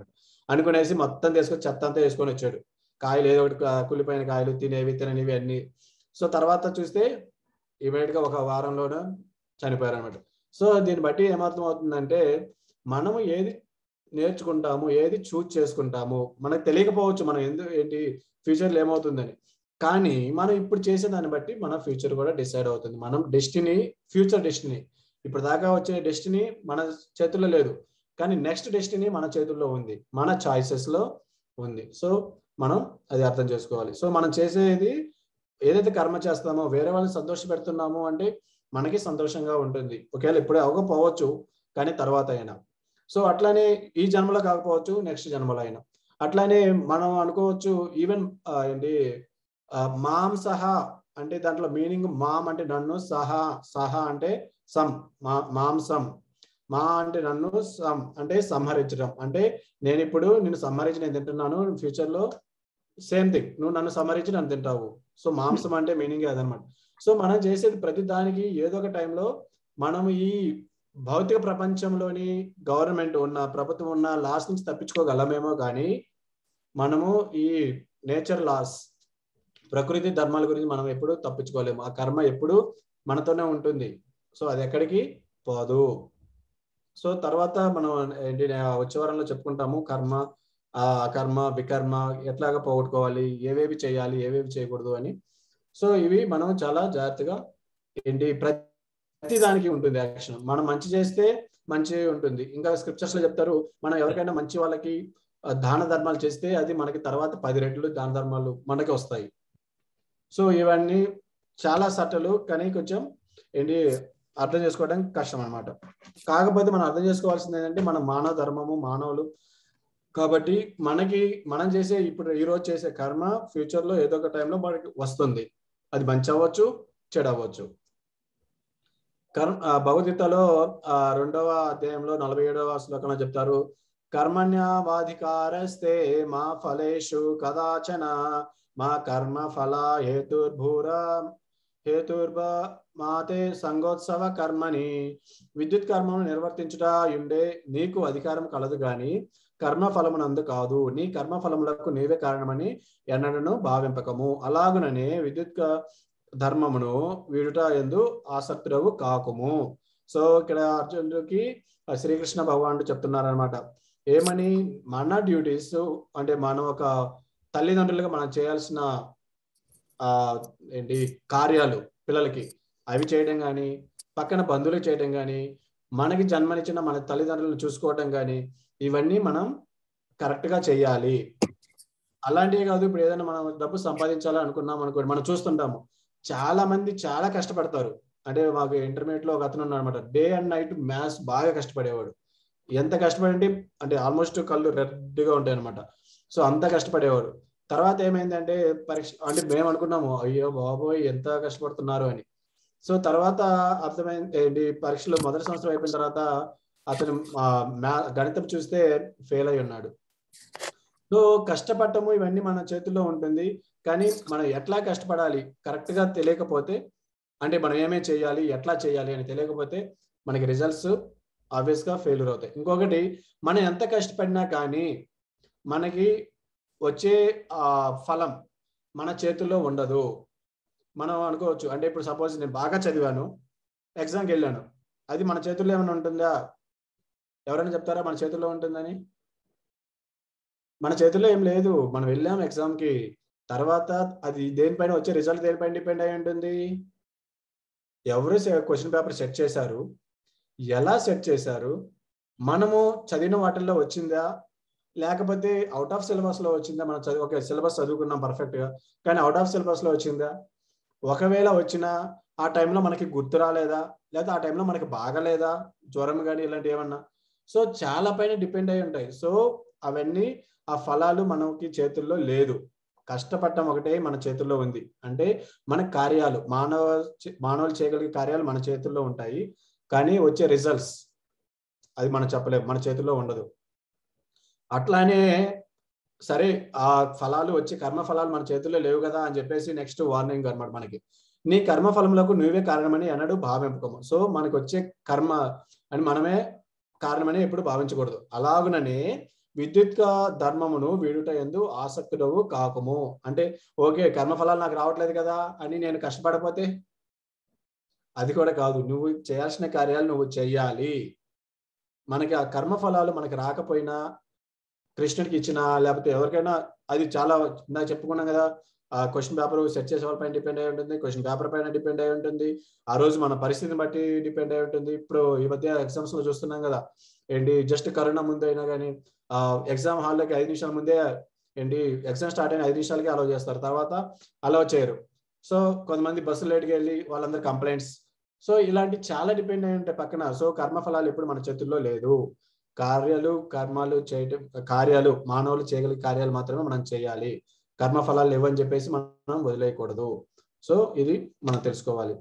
అనుకునేసి మొత్తం తీసుకొని చెత్త అంతా వేసుకొని వచ్చాడు కాయలు ఏదో ఒకటి కా- కుళ్ళిపోయిన కాయలు తినేవి తిననివి అన్ని సో తర్వాత చూస్తే ఇమీడియట్ గా ఒక వారంలోనే చనిపోయారు అనమాట సో దీన్ని బట్టి ఏమర్థం అవుతుందంటే మనము ఏది నేర్చుకుంటాము ఏది చూజ్ చేసుకుంటాము మనకు తెలియకపోవచ్చు మనం ఎందుకు ఏంటి ఫ్యూచర్లో ఏమవుతుందని కానీ మనం ఇప్పుడు చేసే దాన్ని బట్టి మన ఫ్యూచర్ కూడా డిసైడ్ అవుతుంది మనం డెస్టినీ ఫ్యూచర్ డెస్టినీ ఇప్పుడు దాకా వచ్చే డెస్టినీ మన చేతుల్లో లేదు కానీ నెక్స్ట్ డెస్టినీ మన చేతుల్లో ఉంది మన చాయిసెస్ లో ఉంది సో మనం అది అర్థం చేసుకోవాలి సో మనం చేసేది ఏదైతే కర్మ చేస్తామో వేరే వాళ్ళని సంతోష పెడుతున్నాము అంటే మనకి సంతోషంగా ఉంటుంది ఒకవేళ ఇప్పుడే అవ్వకపోవచ్చు కానీ తర్వాత అయినా సో అట్లానే ఈ జన్మలో కాకపోవచ్చు నెక్స్ట్ జన్మలో అయినా అట్లానే మనం అనుకోవచ్చు ఈవెన్ ఏంటి ఆ, మాం సహా అంటే దాంట్లో మీనింగ్ మాం అంటే నన్ను సహా సహా అంటే సం మా మాంసం మా అంటే నన్ను సం అంటే సంహరించడం అంటే నేను ఇప్పుడు నిన్ను సంహరించి నేను తింటున్నాను ఫ్యూచర్ లో సేమ్ థింగ్ నువ్వు నన్ను సంహరించి నన్ను తింటావు సో మాంసం అంటే మీనింగ్ అదనమాట సో మనం చేసేది ప్రతి దానికి ఏదో ఒక టైంలో మనం ఈ భౌతిక ప్రపంచంలోని గవర్నమెంట్ ఉన్న ప్రభుత్వం ఉన్న లాస్ నుంచి తప్పించుకోగలమేమో కానీ మనము ఈ నేచర్ లాస్ ప్రకృతి ధర్మాల గురించి మనం ఎప్పుడు తప్పించుకోలేము ఆ కర్మ ఎప్పుడు మనతోనే ఉంటుంది సో అది ఎక్కడికి పోదు సో తర్వాత మనం ఏంటి వచ్చే వారంలో చెప్పుకుంటాము కర్మ ఆ కర్మ వికర్మ ఎట్లాగా పోగొట్టుకోవాలి ఏవేవి చేయాలి ఏవేవి చేయకూడదు అని సో ఇవి మనం చాలా జాగ్రత్తగా ఏంటి ప్రతి దానికి ఉంటుంది యాక్షన్ మనం మంచి చేస్తే మంచి ఉంటుంది ఇంకా స్క్రిప్చర్స్ లో చెప్తారు మనం ఎవరికైనా మంచి వాళ్ళకి ఆ, దాన ధర్మాలు చేస్తే అది మనకి తర్వాత పది రెట్లు దాన ధర్మాలు మనకి వస్తాయి సో ఇవన్నీ చాలా సట్టలు కానీ కొంచెం ఏంటి అర్థం చేసుకోవడానికి కష్టం అన్నమాట కాకపోతే మనం అర్థం చేసుకోవాల్సింది ఏంటంటే మన మానవ ధర్మము మానవులు కాబట్టి మనకి మనం చేసే ఇప్పుడు ఈ రోజు చేసే కర్మ ఫ్యూచర్ లో ఏదో ఒక టైంలో మనకి వస్తుంది అది మంచి అవ్వచ్చు చెడు అవ్వచ్చు కర్మ ఆ, భగవద్గీతలో ఆ, రెండవ అధ్యాయంలో నలభై ఏడవ శ్లోకంలో చెప్తారు కర్మణ్యవాధికారస్తే మా ఫలేషు కదాచన మా కర్మ ఫల హేతుర్భూర హేతుర్భ మాతే సంగోత్సవ కర్మని విద్యుత్ కర్మను నిర్వర్తించుట ఉండే నీకు అధికారం కలదు గాని కర్మ ఫలమునందు కాదు నీ కర్మ ఫలములకు నీవే కారణమని ఎన్నడను భావింపకము అలాగుననే విద్యుత్ క- ధర్మమును వీడుట ఎందు ఆసక్తుడవు కాకుము సో ఇక్కడ అర్జునుడికి ఆ శ్రీకృష్ణ భగవానుడు చెప్తున్నారనమాట ఏమని మన డ్యూటీస్ అంటే మనం ఒక తల్లిదండ్రులుగా మనం చేయాల్సిన ఆ ఏంటి కార్యాలు పిల్లలకి అవి చేయడం కానీ పక్కన బంధువులకు చేయడం కానీ మనకి జన్మనిచ్చిన మన తల్లిదండ్రులను చూసుకోవటం కానీ ఇవన్నీ మనం కరెక్ట్ గా చేయాలి అలాంటివి కాదు ఇప్పుడు ఏదైనా మనం డబ్బు సంపాదించాలి అనుకున్నాం అనుకోండి మనం చూస్తుంటాము చాలా మంది చాలా కష్టపడతారు అంటే మాకు ఇంటర్మీడియట్ లో ఒక అతను ఉన్నాడు అనమాట డే అండ్ నైట్ మ్యాథ్స్ బాగా కష్టపడేవాడు ఎంత కష్టపడి అంటే ఆల్మోస్ట్ కళ్ళు రెడ్ గా ఉంటాయి అనమాట సో అంత కష్టపడేవాడు తర్వాత ఏమైందంటే పరీక్ష అంటే మేము అనుకున్నాము అయ్యో బాబోయ్ ఎంత కష్టపడుతున్నారు అని సో తర్వాత అర్థమైంది ఏంటి పరీక్షలు మొదటి సంవత్సరం అయిపోయిన తర్వాత అతను ఆ, మ్యా- గణితం చూస్తే ఫెయిల్ అయి ఉన్నాడు సో కష్టపడటము ఇవన్నీ మన చేతుల్లో ఉంటుంది కానీ మనం ఎట్లా కష్టపడాలి కరెక్ట్ గా తెలియకపోతే అంటే మనం ఏమే చేయాలి ఎట్లా చేయాలి అని తెలియకపోతే మనకి రిజల్ట్స్ ఆబ్వియస్ గా ఫెయిల్యూర్ అవుతాయి ఇంకొకటి మనం ఎంత కష్టపడినా కానీ మనకి వచ్చే ఆ ఫలం మన చేతుల్లో ఉండదు మనం అనుకోవచ్చు అంటే ఇప్పుడు సపోజ్ నేను బాగా చదివాను ఎగ్జామ్కి వెళ్ళాను అది మన చేతుల్లో ఏమైనా ఉంటుందా ఎవరైనా చెప్తారా మన చేతుల్లో ఉంటుందని మన చేతుల్లో ఏం లేదు మనం వెళ్ళాం ఎగ్జామ్ కి తర్వాత అది దేనిపైన వచ్చే రిజల్ట్ దేనిపైన డిపెండ్ అయి ఉంటుంది ఎవరు క్వశ్చన్ పేపర్ సెట్ చేశారు ఎలా సెట్ చేశారు మనము చదివిన వాటిల్లో వచ్చిందా లేకపోతే అవుట్ ఆఫ్ సిలబస్ లో వచ్చిందా మనం చదివి ఒక సిలబస్ చదువుకున్నాం పర్ఫెక్ట్ గా కానీ అవుట్ ఆఫ్ సిలబస్ లో వచ్చిందా ఒకవేళ వచ్చినా ఆ టైంలో మనకి గుర్తు రాలేదా లేదా ఆ టైంలో మనకి బాగలేదా జ్వరం కానీ ఇలాంటి ఏమన్నా సో చాలా పైన డిపెండ్ అయి ఉంటాయి సో అవన్నీ ఆ ఫలాలు మనకి చేతుల్లో లేదు కష్టపడటం ఒకటే మన చేతుల్లో ఉంది అంటే మన కార్యాలు మానవ మానవులు చేయగలిగే కార్యాలు మన చేతుల్లో ఉంటాయి కానీ వచ్చే రిజల్ట్స్ అది మనం చెప్పలేము మన చేతుల్లో ఉండదు అట్లానే సరే ఆ ఫలాలు వచ్చి కర్మ ఫలాలు మన చేతుల్లో లేవు కదా అని చెప్పేసి నెక్స్ట్ వార్నింగ్ అనమాట మనకి నీ కర్మ ఫలములకు నువ్వే కారణమని అన్నాడు భావింపకము సో మనకు వచ్చే కర్మ అని మనమే కారణమని ఎప్పుడు భావించకూడదు అలాగుననే విద్యుత్ ధర్మమును వీడుట ఎందు ఆసక్తుడవు కాకుము అంటే ఓకే కర్మఫలాలు నాకు రావట్లేదు కదా అని నేను కష్టపడపోతే అది కూడా కాదు నువ్వు చేయాల్సిన కార్యాలు నువ్వు చెయ్యాలి మనకి ఆ కర్మఫలాలు మనకి రాకపోయినా కృష్ణుడికి ఇచ్చిన లేకపోతే ఎవరికైనా అది చాలా ఇందాక చెప్పుకున్నాం కదా ఆ క్వశ్చన్ పేపర్ సెట్ చేసే వాళ్ళ పైన డిపెండ్ అయి ఉంటుంది క్వశ్చన్ పేపర్ పైన డిపెండ్ అయి ఉంటుంది ఆ రోజు మన పరిస్థితిని బట్టి డిపెండ్ అయి ఉంటుంది ఇప్పుడు ఈ మధ్య ఎగ్జామ్స్ లో చూస్తున్నాం కదా ఏంటి జస్ట్ కరోనా ముందు అయినా కానీ ఆ ఎగ్జామ్ హాల్లోకి ఐదు నిమిషాల ముందే ఏంటి ఎగ్జామ్ స్టార్ట్ అయిన ఐదు నిమిషాలకి అలౌ చేస్తారు తర్వాత అలౌ చేయరు సో కొంతమంది బస్సు లేట్కి వెళ్ళి వాళ్ళందరూ కంప్లైంట్స్ సో ఇలాంటి చాలా డిపెండ్ అయి ఉంటాయి పక్కన సో కర్మఫలాలు ఎప్పుడు మన చేతుల్లో లేదు కార్యాలు కర్మాలు చేయటం కార్యాలు మానవులు చేయగలిగే కార్యాలు మాత్రమే మనం చేయాలి కర్మఫలాలు లేవని చెప్పేసి మనం వదిలేయకూడదు సో ఇది మనం తెలుసుకోవాలి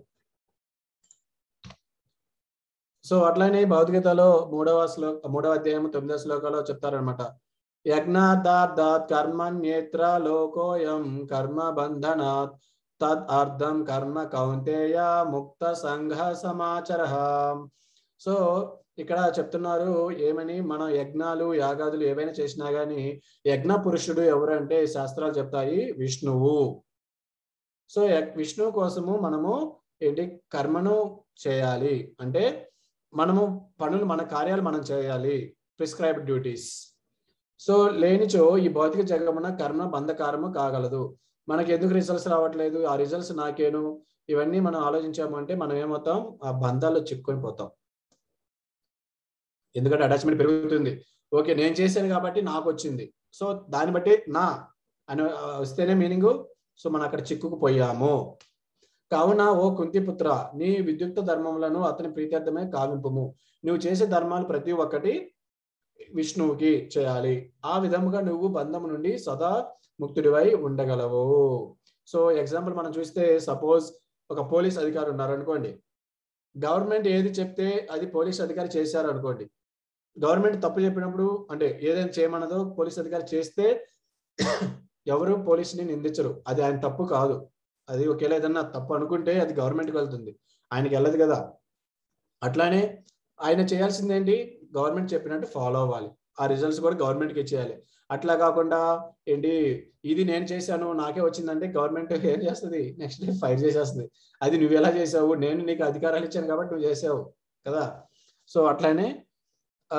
సో అట్లానే భౌతికతలో మూడవ శ్లోక మూడవ అధ్యాయం తొమ్మిదవ శ్లోకంలో చెప్తారనమాట యజ్ఞార్థార్థాత్ కర్మణ్యేత్ర లోకోయం కర్మ బంధనాత్ తద్ అర్థం కర్మ కౌంతేయ ముక్త సంఘ సమాచర సో ఇక్కడ చెప్తున్నారు ఏమని మనం యజ్ఞాలు యాగాదులు ఏవైనా చేసినా గానీ యజ్ఞ పురుషుడు ఎవరంటే శాస్త్రాలు చెప్తాయి విష్ణువు సో యగ్- విష్ణువు కోసము మనము ఏంటి కర్మను చేయాలి అంటే మనము పనులు మన కార్యాలు మనం చేయాలి ప్రిస్క్రైబ్డ్ డ్యూటీస్ సో లేనిచో ఈ భౌతిక జగమున కర్మ బంధకారము కాగలదు మనకి ఎందుకు రిజల్ట్స్ రావట్లేదు ఆ రిజల్ట్స్ నాకేను ఇవన్నీ మనం ఆలోచించాము అంటే మనం ఏమవుతాం ఆ బంధాల్లో చిక్కుకొని పోతాం ఎందుకంటే అటాచ్మెంట్ పెరుగుతుంది ఓకే నేను చేశాను కాబట్టి నాకు వచ్చింది సో దాన్ని బట్టి నా అని ఆ, వస్తేనే మీనింగ్ సో మనం అక్కడ చిక్కుకుపోయాము కావున ఓ కుంతిపుత్ర నీ విద్యుక్త ధర్మములను అతని ప్రీత్యర్థమే కావింపుము నువ్వు చేసే ధర్మాలు ప్రతి ఒక్కటి విష్ణువుకి చేయాలి ఆ విధముగా నువ్వు బంధము నుండి సదా ముక్తుడివై ఉండగలవు సో ఎగ్జాంపుల్ మనం చూస్తే సపోజ్ ఒక పోలీస్ అధికారి ఉన్నారు అనుకోండి గవర్నమెంట్ ఏది చెప్తే అది పోలీస్ అధికారి చేశారు అనుకోండి గవర్నమెంట్ తప్పు చెప్పినప్పుడు అంటే ఏదైనా చేయమన్నదో పోలీస్ అధికారి చేస్తే ఎవరు పోలీసుని నిందించరు అది ఆయన తప్పు కాదు అది ఒకవేళ ఏదన్నా తప్పు అనుకుంటే అది గవర్నమెంట్కి వెళ్తుంది ఆయనకి వెళ్ళదు కదా అట్లానే ఆయన చేయాల్సింది ఏంటి గవర్నమెంట్ చెప్పినట్టు ఫాలో అవ్వాలి ఆ రిజల్ట్స్ కూడా గవర్నమెంట్కి ఇచ్చేయాలి అట్లా కాకుండా ఏంటి ఇది నేను చేశాను నాకే వచ్చిందంటే గవర్నమెంట్ ఏం చేస్తుంది నెక్స్ట్ డే ఫైర్ చేసేస్తుంది అది నువ్వు ఎలా చేసావు నేను నీకు అధికారాలు ఇచ్చాను కాబట్టి నువ్వు చేసావు కదా సో అట్లానే ఆ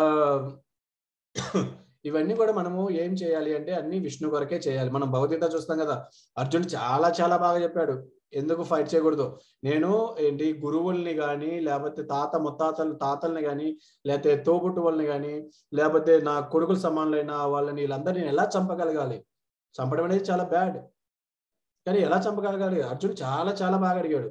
ఇవన్నీ కూడా మనము ఏం చేయాలి అంటే అన్ని విష్ణు కొరకే చేయాలి మనం భగవద్గీత చూస్తాం కదా అర్జునుడు చాలా చాలా బాగా చెప్పాడు ఎందుకు ఫైట్ చేయకూడదు నేను ఏంటి గురువుల్ని కానీ లేకపోతే తాత ముత్తాతలు తాతల్ని కానీ లేకపోతే తోబుట్టువుల్ని కానీ లేకపోతే నా కొడుకులు సమానులైన వాళ్ళని వీళ్ళందరినీ నేను ఎలా చంపగలగాలి చంపడం అనేది చాలా బ్యాడ్ కానీ ఎలా చంపగలగాలి అర్జునుడు చాలా చాలా బాగా అడిగాడు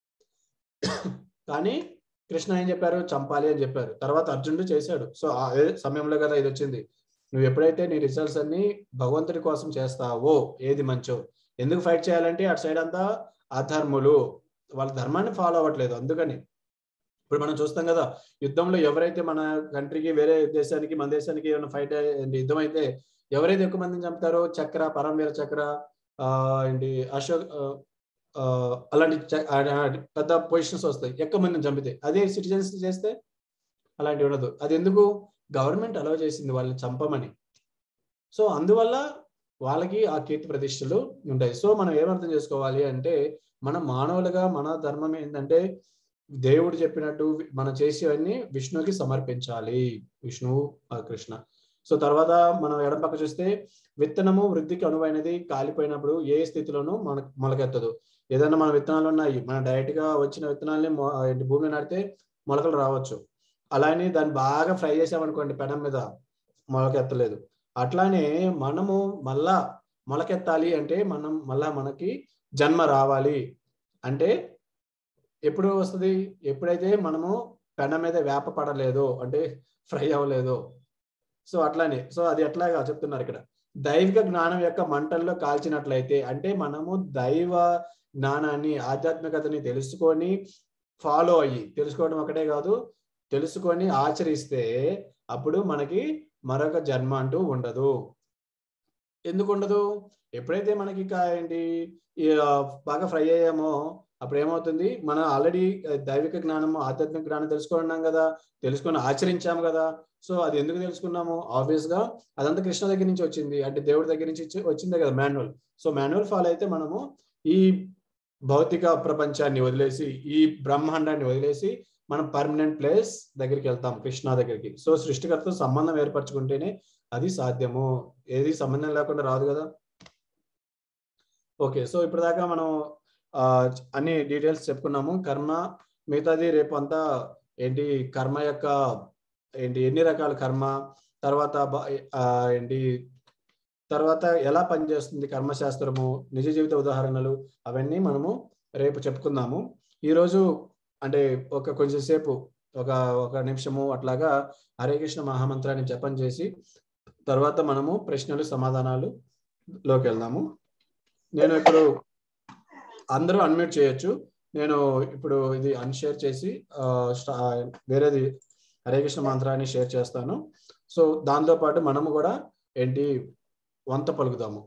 కానీ కృష్ణ ఏం చెప్పారు చంపాలి అని చెప్పారు తర్వాత అర్జునుడు చేశాడు సో ఆ ఏ సమయంలో కదా ఇది వచ్చింది నువ్వు ఎప్పుడైతే నీ రిజల్ట్స్ అన్ని భగవంతుడి కోసం చేస్తావో ఏది మంచో ఎందుకు ఫైట్ చేయాలంటే అటు సైడ్ అంతా అధర్ములు వాళ్ళ ధర్మాన్ని ఫాలో అవ్వట్లేదు అందుకని ఇప్పుడు మనం చూస్తాం కదా యుద్ధంలో ఎవరైతే మన కంట్రీకి వేరే దేశానికి మన దేశానికి ఏమైనా ఫైట్ యుద్ధం అయితే ఎవరైతే ఎక్కువ మందిని చంపుతారో చక్ర పరమవీర చక్ర ఆ ఏంటి అశోక్ ఆ, ఆ, అలాంటి చ- ఆ, ఆ, పెద్ద పొజిషన్స్ వస్తాయి ఎక్కువ మందిని చంపితే అదే సిటిజన్స్ చేస్తే అలాంటివి ఉండదు అది ఎందుకు గవర్నమెంట్ అలౌ చేసింది వాళ్ళని చంపమని సో అందువల్ల వాళ్ళకి ఆ కీర్తి ప్రతిష్టలు ఉంటాయి సో మనం ఏమర్థం చేసుకోవాలి అంటే మన మానవులుగా మన ధర్మం ఏంటంటే దేవుడు చెప్పినట్టు మనం చేసేవన్నీ విష్ణువుకి సమర్పించాలి విష్ణువు ఆ కృష్ణ సో తర్వాత మనం ఎడం పక్క చూస్తే విత్తనము వృద్ధికి అనువైనది కాలిపోయినప్పుడు ఏ స్థితిలోనూ మన మొలకెత్తదు ఏదైనా మన విత్తనాలు ఉన్నాయి మన డైరెక్ట్ గా వచ్చిన విత్తనాలని మొ- ఏంటి భూమిలో నాటితే మొలకలు రావచ్చు అలానే దాన్ని బాగా ఫ్రై చేసామనుకోండి పెనం మీద మొలకెత్తలేదు అట్లానే మనము మళ్ళా మొలకెత్తాలి అంటే మనం మళ్ళా మనకి జన్మ రావాలి అంటే ఎప్పుడు వస్తుంది ఎప్పుడైతే మనము పెనం మీద వేప పడలేదో అంటే ఫ్రై అవ్వలేదో సో అట్లానే సో అది ఎట్లాగా చెప్తున్నారు ఇక్కడ దైవిక జ్ఞానం యొక్క మంటల్లో కాల్చినట్లయితే అంటే మనము దైవ జ్ఞానాన్ని ఆధ్యాత్మికతని తెలుసుకొని ఫాలో అయ్యి తెలుసుకోవడం ఒకటే కాదు తెలుసుకొని ఆచరిస్తే అప్పుడు మనకి మరొక జన్మ అంటూ ఉండదు ఎందుకు ఉండదు ఎప్పుడైతే మనకి ఇక ఏంటి ఈ, ఆ, బాగా ఫ్రై అయ్యామో అప్పుడు ఏమవుతుంది మనం ఆల్రెడీ దైవిక జ్ఞానము ఆధ్యాత్మిక జ్ఞానం తెలుసుకున్నాం కదా తెలుసుకొని ఆచరించాము కదా సో అది ఎందుకు తెలుసుకున్నాము ఆబ్వియస్ గా అదంతా కృష్ణ దగ్గర నుంచి వచ్చింది అంటే దేవుడి దగ్గర నుంచి వచ్చి- వచ్చిందే కదా మాన్యువల్ సో మాన్యువల్ ఫాలో అయితే మనము ఈ భౌతిక ప్రపంచాన్ని వదిలేసి ఈ బ్రహ్మాండాన్ని వదిలేసి మనం పర్మనెంట్ ప్లేస్ దగ్గరికి వెళ్తాం కృష్ణ దగ్గరికి సో సృష్టికర్తతో సంబంధం ఏర్పరచుకుంటేనే అది సాధ్యము ఏది సంబంధం లేకుండా రాదు కదా ఓకే సో ఇప్పటిదాకా మనం ఆ, అన్ని డీటెయిల్స్ చెప్పుకున్నాము కర్మ మిగతాది రేపు అంతా ఏంటి కర్మ యొక్క ఏంటి ఎన్ని రకాల కర్మ తర్వాత బ- ఆ, ఏంటి తర్వాత ఎలా పనిచేస్తుంది కర్మశాస్త్రము నిజ జీవిత ఉదాహరణలు అవన్నీ మనము రేపు చెప్పుకుందాము ఈరోజు అంటే ఒక కొంచెం సేపు ఒక ఒక నిమిషము అట్లాగా హరే కృష్ణ మహామంత్రాన్ని జపం చేసి తర్వాత మనము ప్రశ్నలు సమాధానాలు లోకి వెళ్దాము నేను ఇప్పుడు అందరూ అన్మ్యూట్ చేయొచ్చు నేను ఇప్పుడు ఇది అన్షేర్ చేసి ఆ, స్టా- వేరేది హరే కృష్ణ మంత్రాన్ని షేర్ చేస్తాను సో దాంతో పాటు మనము కూడా ఏంటి వంత పలుకుదాము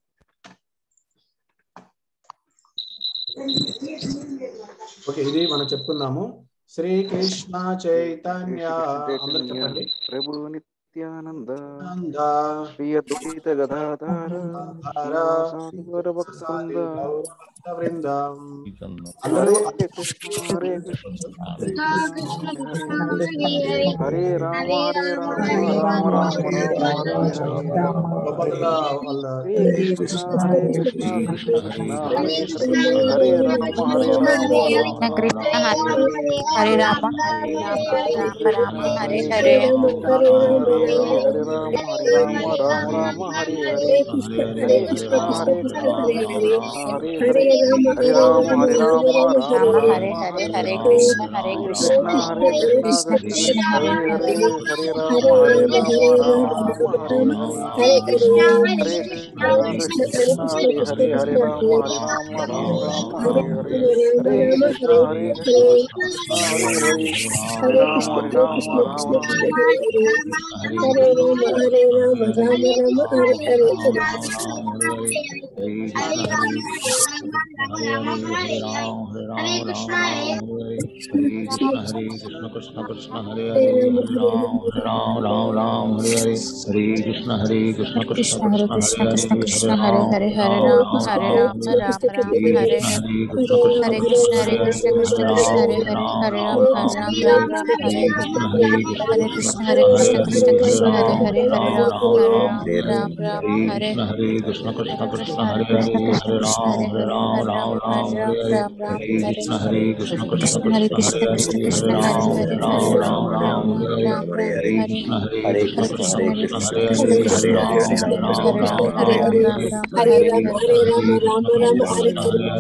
ఓకే ఇది మనం చెప్పుకుందాము శ్రీకృష్ణ చైతన్య అందరూ చెప్పండి ప్రభు నిత్యానంద ఆనంద శ్రీ అద్వైత గదాధార శ్రీవాసాది గౌరభక్తవృంద భక్త బృందం అందరూ హరే కృష్ణ హరే కృష్ణ కృష్ణ కృష్ణ హరే హరే హరే రామ హరే రామ రామ రామ రామ హరే హరే గొప్పగా వాళ్ళ హరే కృష్ణ హరే కృష్ణ కృష్ణ కృష్ణ హరే హరే హరే రామ హరే రామ కృష్ణ హరే రామ హరే రామ రామ రామ హరే హరే హరే రామ హరే రామ రామ రామ హరే హరే హరే కృష్ణ హరే కృష్ణ కృష్ణ హరే హరే హరే రామ హరే రామ రామ రామ రామ హరే హరే హరే కృష్ణ హరే కృష్ణ కృష్ణ హరే కృష్ణ కృష్ణ కృష్ణ కృష్ణ కృష్ణ హరే హరే హరే హరే హరే రామ హరే రామ రామ రామ హరే హరే హరే కృష్ణ కృష్ణ కృష్ణ హరే హరే హరే రామ హరే రామ రామ రామ హరే హరే హరే కృష్ణ హరే కృష్ణ కృష్ణ కృష్ణ హరే హరే హరే రామ హరే రామ రామ రామ కృష్ణ హరే కృష్ణ కృష్ణ కృష్ణ కృష్ణ హరే హరే హరే రామ హరే రామ రామ రామ హరే హరే హరే కృష్ణ హరే కృష్ణ కృష్ణ కృష్ణ హరే హరే హరే రామ హరే రామ రామ రామ హరే హరే హరే కృష్ణ హరే కృష్ణ కృష్ణ కృష్ణ హరే హరే హరే రామ హరే రామ రామ రామ హరే హరే కృష్ణ కృష్ణ కృష్ణ హరే కృష్ణ హరే కృష్ణ హరే కృష్ణ రామ హరే హరే హరే రామ రామ రామ రామ రామ రామ హరే హరే కృష్ణ హరే కృష్ణ కృష్ణ కృష్ణ హరే కృష్ణ హరే కృష్ణ రామ కృష్ణ రామ కృష్ణ రామ హరే హరే రామ హరే హరే కృష్ణ రామ హరే రామ కృష్ణ హరే హరే హరే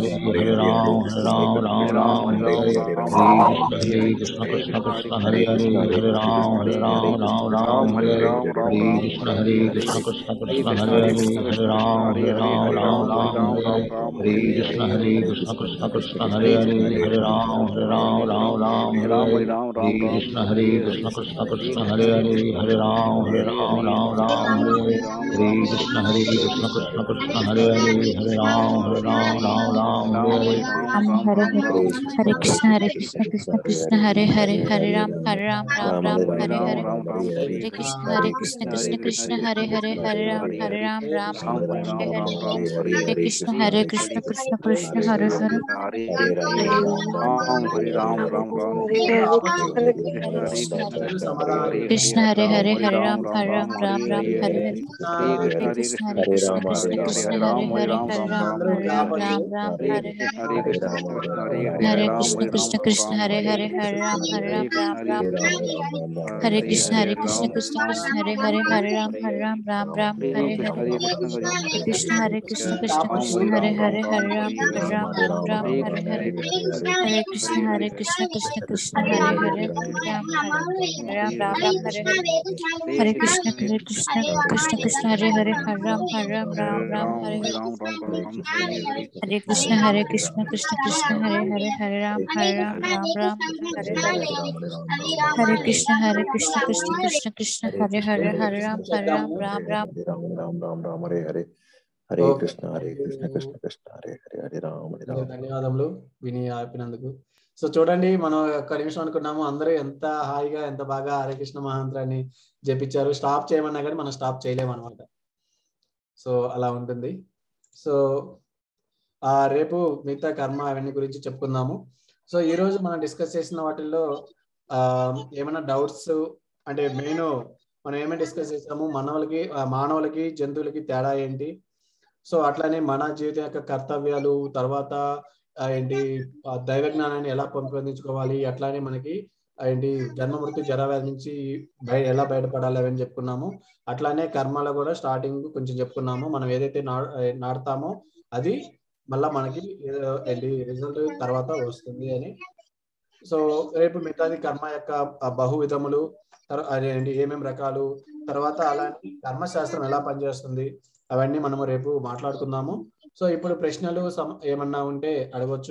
హరే కృష్ణ కృష్ణ కృష్ణ హరే హరే హరే రామ హరే రామ రామ రామ హరే హరే కృష్ణ హరే కృష్ణ కృష్ణ కృష్ణ హరే హరే హరే రామ హరే రామ రామ రామ హరే కృష్ణ హరే కృష్ణ కృష్ణ కృష్ణ హరే హరే హరే రామ హరే రామ రామ రామ హరే కృష్ణ హరే కృష్ణ కృష్ణ కృష్ణ హరే హరే హరే రామ హరే రామ రామ రామ హరే కృష్ణ హరే కృష్ణ కృష్ణ కృష్ణ హరే హరే హరే రామ హరే రామ రామ రామ హరే రామ హరే హరే హరే కృష్ణ హరే కృష్ణ కృష్ణ కృష్ణ హరే హరే హరే రామ హరే రామ రామ రామ హరే హరే హరే కృష్ణ హరే కృష్ణ కృష్ణ కృష్ణ హరే హరే హరే రామ హరే రామ రామ రామ హరే హరే హరే కృష్ణ హరే కృష్ణ కృష్ణ కృష్ణ హరే హరే హరే రామ హరే రామ రామ రామ హరే కృష్ణ హరే కృష్ణ కృష్ణ హరే హరే హరే రామ హరే రామ రామ రామ హరే హరే హరే కృష్ణ హరే కృష్ణ కృష్ణ హరే కృష్ణ కృష్ణ కృష్ణ హరే హరే హరే రామ హరే రామ రామ రామ హరే హరే హరే కృష్ణ కృష్ణ హరే హరే హరే రామ కృష్ణ కృష్ణ కృష్ణ హరే హరే హరే రామ హరే రామ రామ రామ హరే కృష్ణ హరే కృష్ణ కృష్ణ కృష్ణ హరే హరే హరే రామ హరే రామ రామ రామ హరే హరే హరే కృష్ణ హరే కృష్ణ కృష్ణ కృష్ణ హరే హరే హరే రామ హరే రామ రామ రామ హరే హరే హరే కృష్ణ హరే కృష్ణ కృష్ణ కృష్ణ హరే హరే హరే రామ హరే రామ రామ రామ హరే హరే హరే కృష్ణ హరే కృష్ణ కృష్ణ కృష్ణ హరే హరే హరే రామ హరే రామ రామ రామ హరే హరే హరే కృష్ణ హరే కృష్ణ కృష్ణ కృష్ణ హరే హరే హరే రామ హరే రామ రామ రామ హరే హరే హరే కృష్ణ హరే కృష్ణ కృష్ణ కృష్ణ కృష్ణ హరే హరే హరే రామ హరే రామ రామ రామ రామ రామ రామ రామ హరే హరే హరే ఓకే. కృష్ణ హరే కృష్ణ కృష్ణ కృష్ణ హరే హరే హరే రామ హరే రామ ధన్యవాదములు విని ఆపినందుకు సో చూడండి మనం ఒక్క నిమిషం అనుకున్నాము అందరూ ఎంత హాయిగా ఎంత బాగా హరే కృష్ణ మహాంత్రాన్ని జపించారు స్టాప్ చేయమన్నా కానీ మనం స్టాప్ చేయలేము అనమాట సో అలా ఉంటుంది సో ఆ రేపు మిగతా కర్మ అవన్నీ గురించి చెప్పుకుందాము సో ఈ రోజు మనం డిస్కస్ చేసిన వాటిల్లో ఆ ఏమైనా డౌట్స్ అంటే మెయిన్ మనం ఏమేమి డిస్కస్ చేసాము మనవులకి ఆ, మానవులకి జంతువులకి తేడా ఏంటి సో అట్లానే మన జీవితం యొక్క కర్తవ్యాలు తర్వాత ఆ, ఏంటి ఆ, దైవ జ్ఞానాన్ని ఎలా పెంపొందించుకోవాలి అట్లానే మనకి ఆ, ఏంటి జన్మ మృత్యు జరావ్యాధి నుంచి బయ ఎలా బయటపడాలి అవన్నీ చెప్పుకున్నాము అట్లానే కర్మలో కూడా స్టార్టింగ్ కొంచెం చెప్పుకున్నాము మనం ఏదైతే నా నాడతామో అది మళ్ళా మనకి ఏదో ఏంటి రిజల్ట్ తర్వాత వస్తుంది అని సో రేపు మిగతాది కర్మ యొక్క ఆ బహు విధములు తర్వా- అదేంటి ఏమేం రకాలు తర్వాత అలాంటి కర్మశాస్త్రం ఎలా పనిచేస్తుంది అవన్నీ మనము రేపు మాట్లాడుకుందాము సో ఇప్పుడు ప్రశ్నలు సమ- ఏమన్నా ఉంటే అడగొచ్చు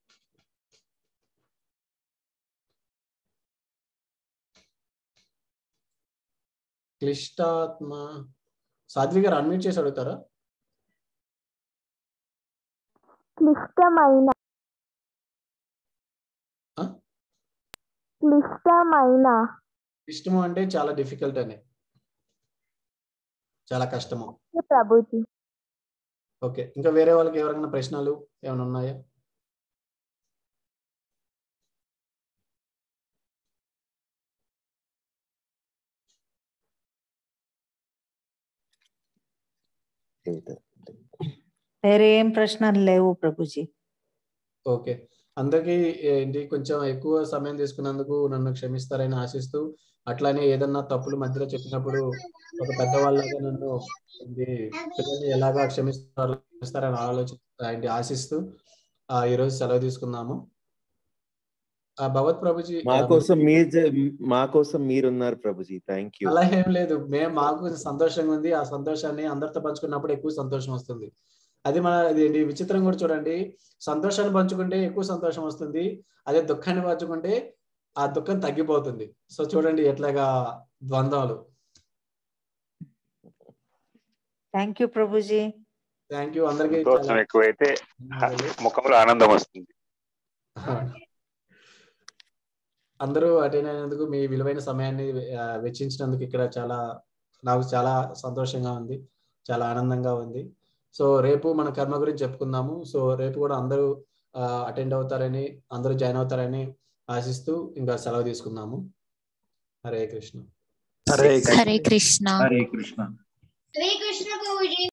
క్లిష్టాత్మ సాధ్వి గారు అన్మ్యూట్ చేసి అడుగుతారా క్లిష్టమైన ఆ? క్లిష్టమైన ఇష్టము అంటే చాలా డిఫికల్ట్ అని చాలా కష్టము ప్రభుజీ ఓకే ఇంకా వేరే వాళ్ళకి ఎవరైనా ప్రశ్నలు ఏమైనా ఉన్నాయా వేరే ఏం ప్రశ్నలు లేవు ప్రభుజీ ఓకే అందరికీ ఏంటి కొంచెం ఎక్కువ సమయం తీసుకున్నందుకు నన్ను క్షమిస్తారని ఆశిస్తూ అట్లానే ఏదన్నా తప్పులు మధ్యలో చెప్పినప్పుడు ఒక పెద్దవాళ్ళగా నన్ను ఏంటి పిల్లల్ని ఎలాగా క్షమిస్తారు క్షమిస్తారని ఆలోచి ఏంటి ఆశిస్తూ ఆ ఈ రోజు సెలవు తీసుకుందాము ఆ భగవత్ ప్రభుజీ మా కోసం మీరు జ- మా కోసం మీరున్నారు ప్రభుజీ థ్యాంక్ యూ అలా ఏం లేదు మేము మాకు సంతోషంగా ఉంది ఆ సంతోషాన్ని అందరితో పంచుకున్నప్పుడు ఎక్కువ సంతోషం వస్తుంది అది మన ఇది విచిత్రం కూడా చూడండి సంతోషాన్ని పంచుకుంటే ఎక్కువ సంతోషం వస్తుంది అదే దుఃఖాన్ని పంచుకుంటే ఆ దుఃఖం తగ్గిపోతుంది సో చూడండి ఎట్లాగా ద్వంద్వాలు thank you Prabhuji thank you అందరికీ సంతోషం చాలా ఎక్కువైతే ముఖంలో ఆనందం వస్తుంది అందరూ అటెండ్ అయినందుకు మీ విలువైన సమయాన్ని ఆ, వెచ్చించినందుకు ఇక్కడ చాలా నాకు చాలా సంతోషంగా ఉంది చాలా ఆనందంగా ఉంది సో రేపు మన కర్మ గురించి చెప్పుకుందాము సో రేపు కూడా అందరూ అటెండ్ అవుతారని అందరూ జాయిన్ అవుతారని ఆశిస్తూ ఇంకా సెలవు తీసుకుందాము హరే కృష్ణ హరే కృష్ణ హరే కృష్ణ హరే కృష్ణ ప్రభుజీ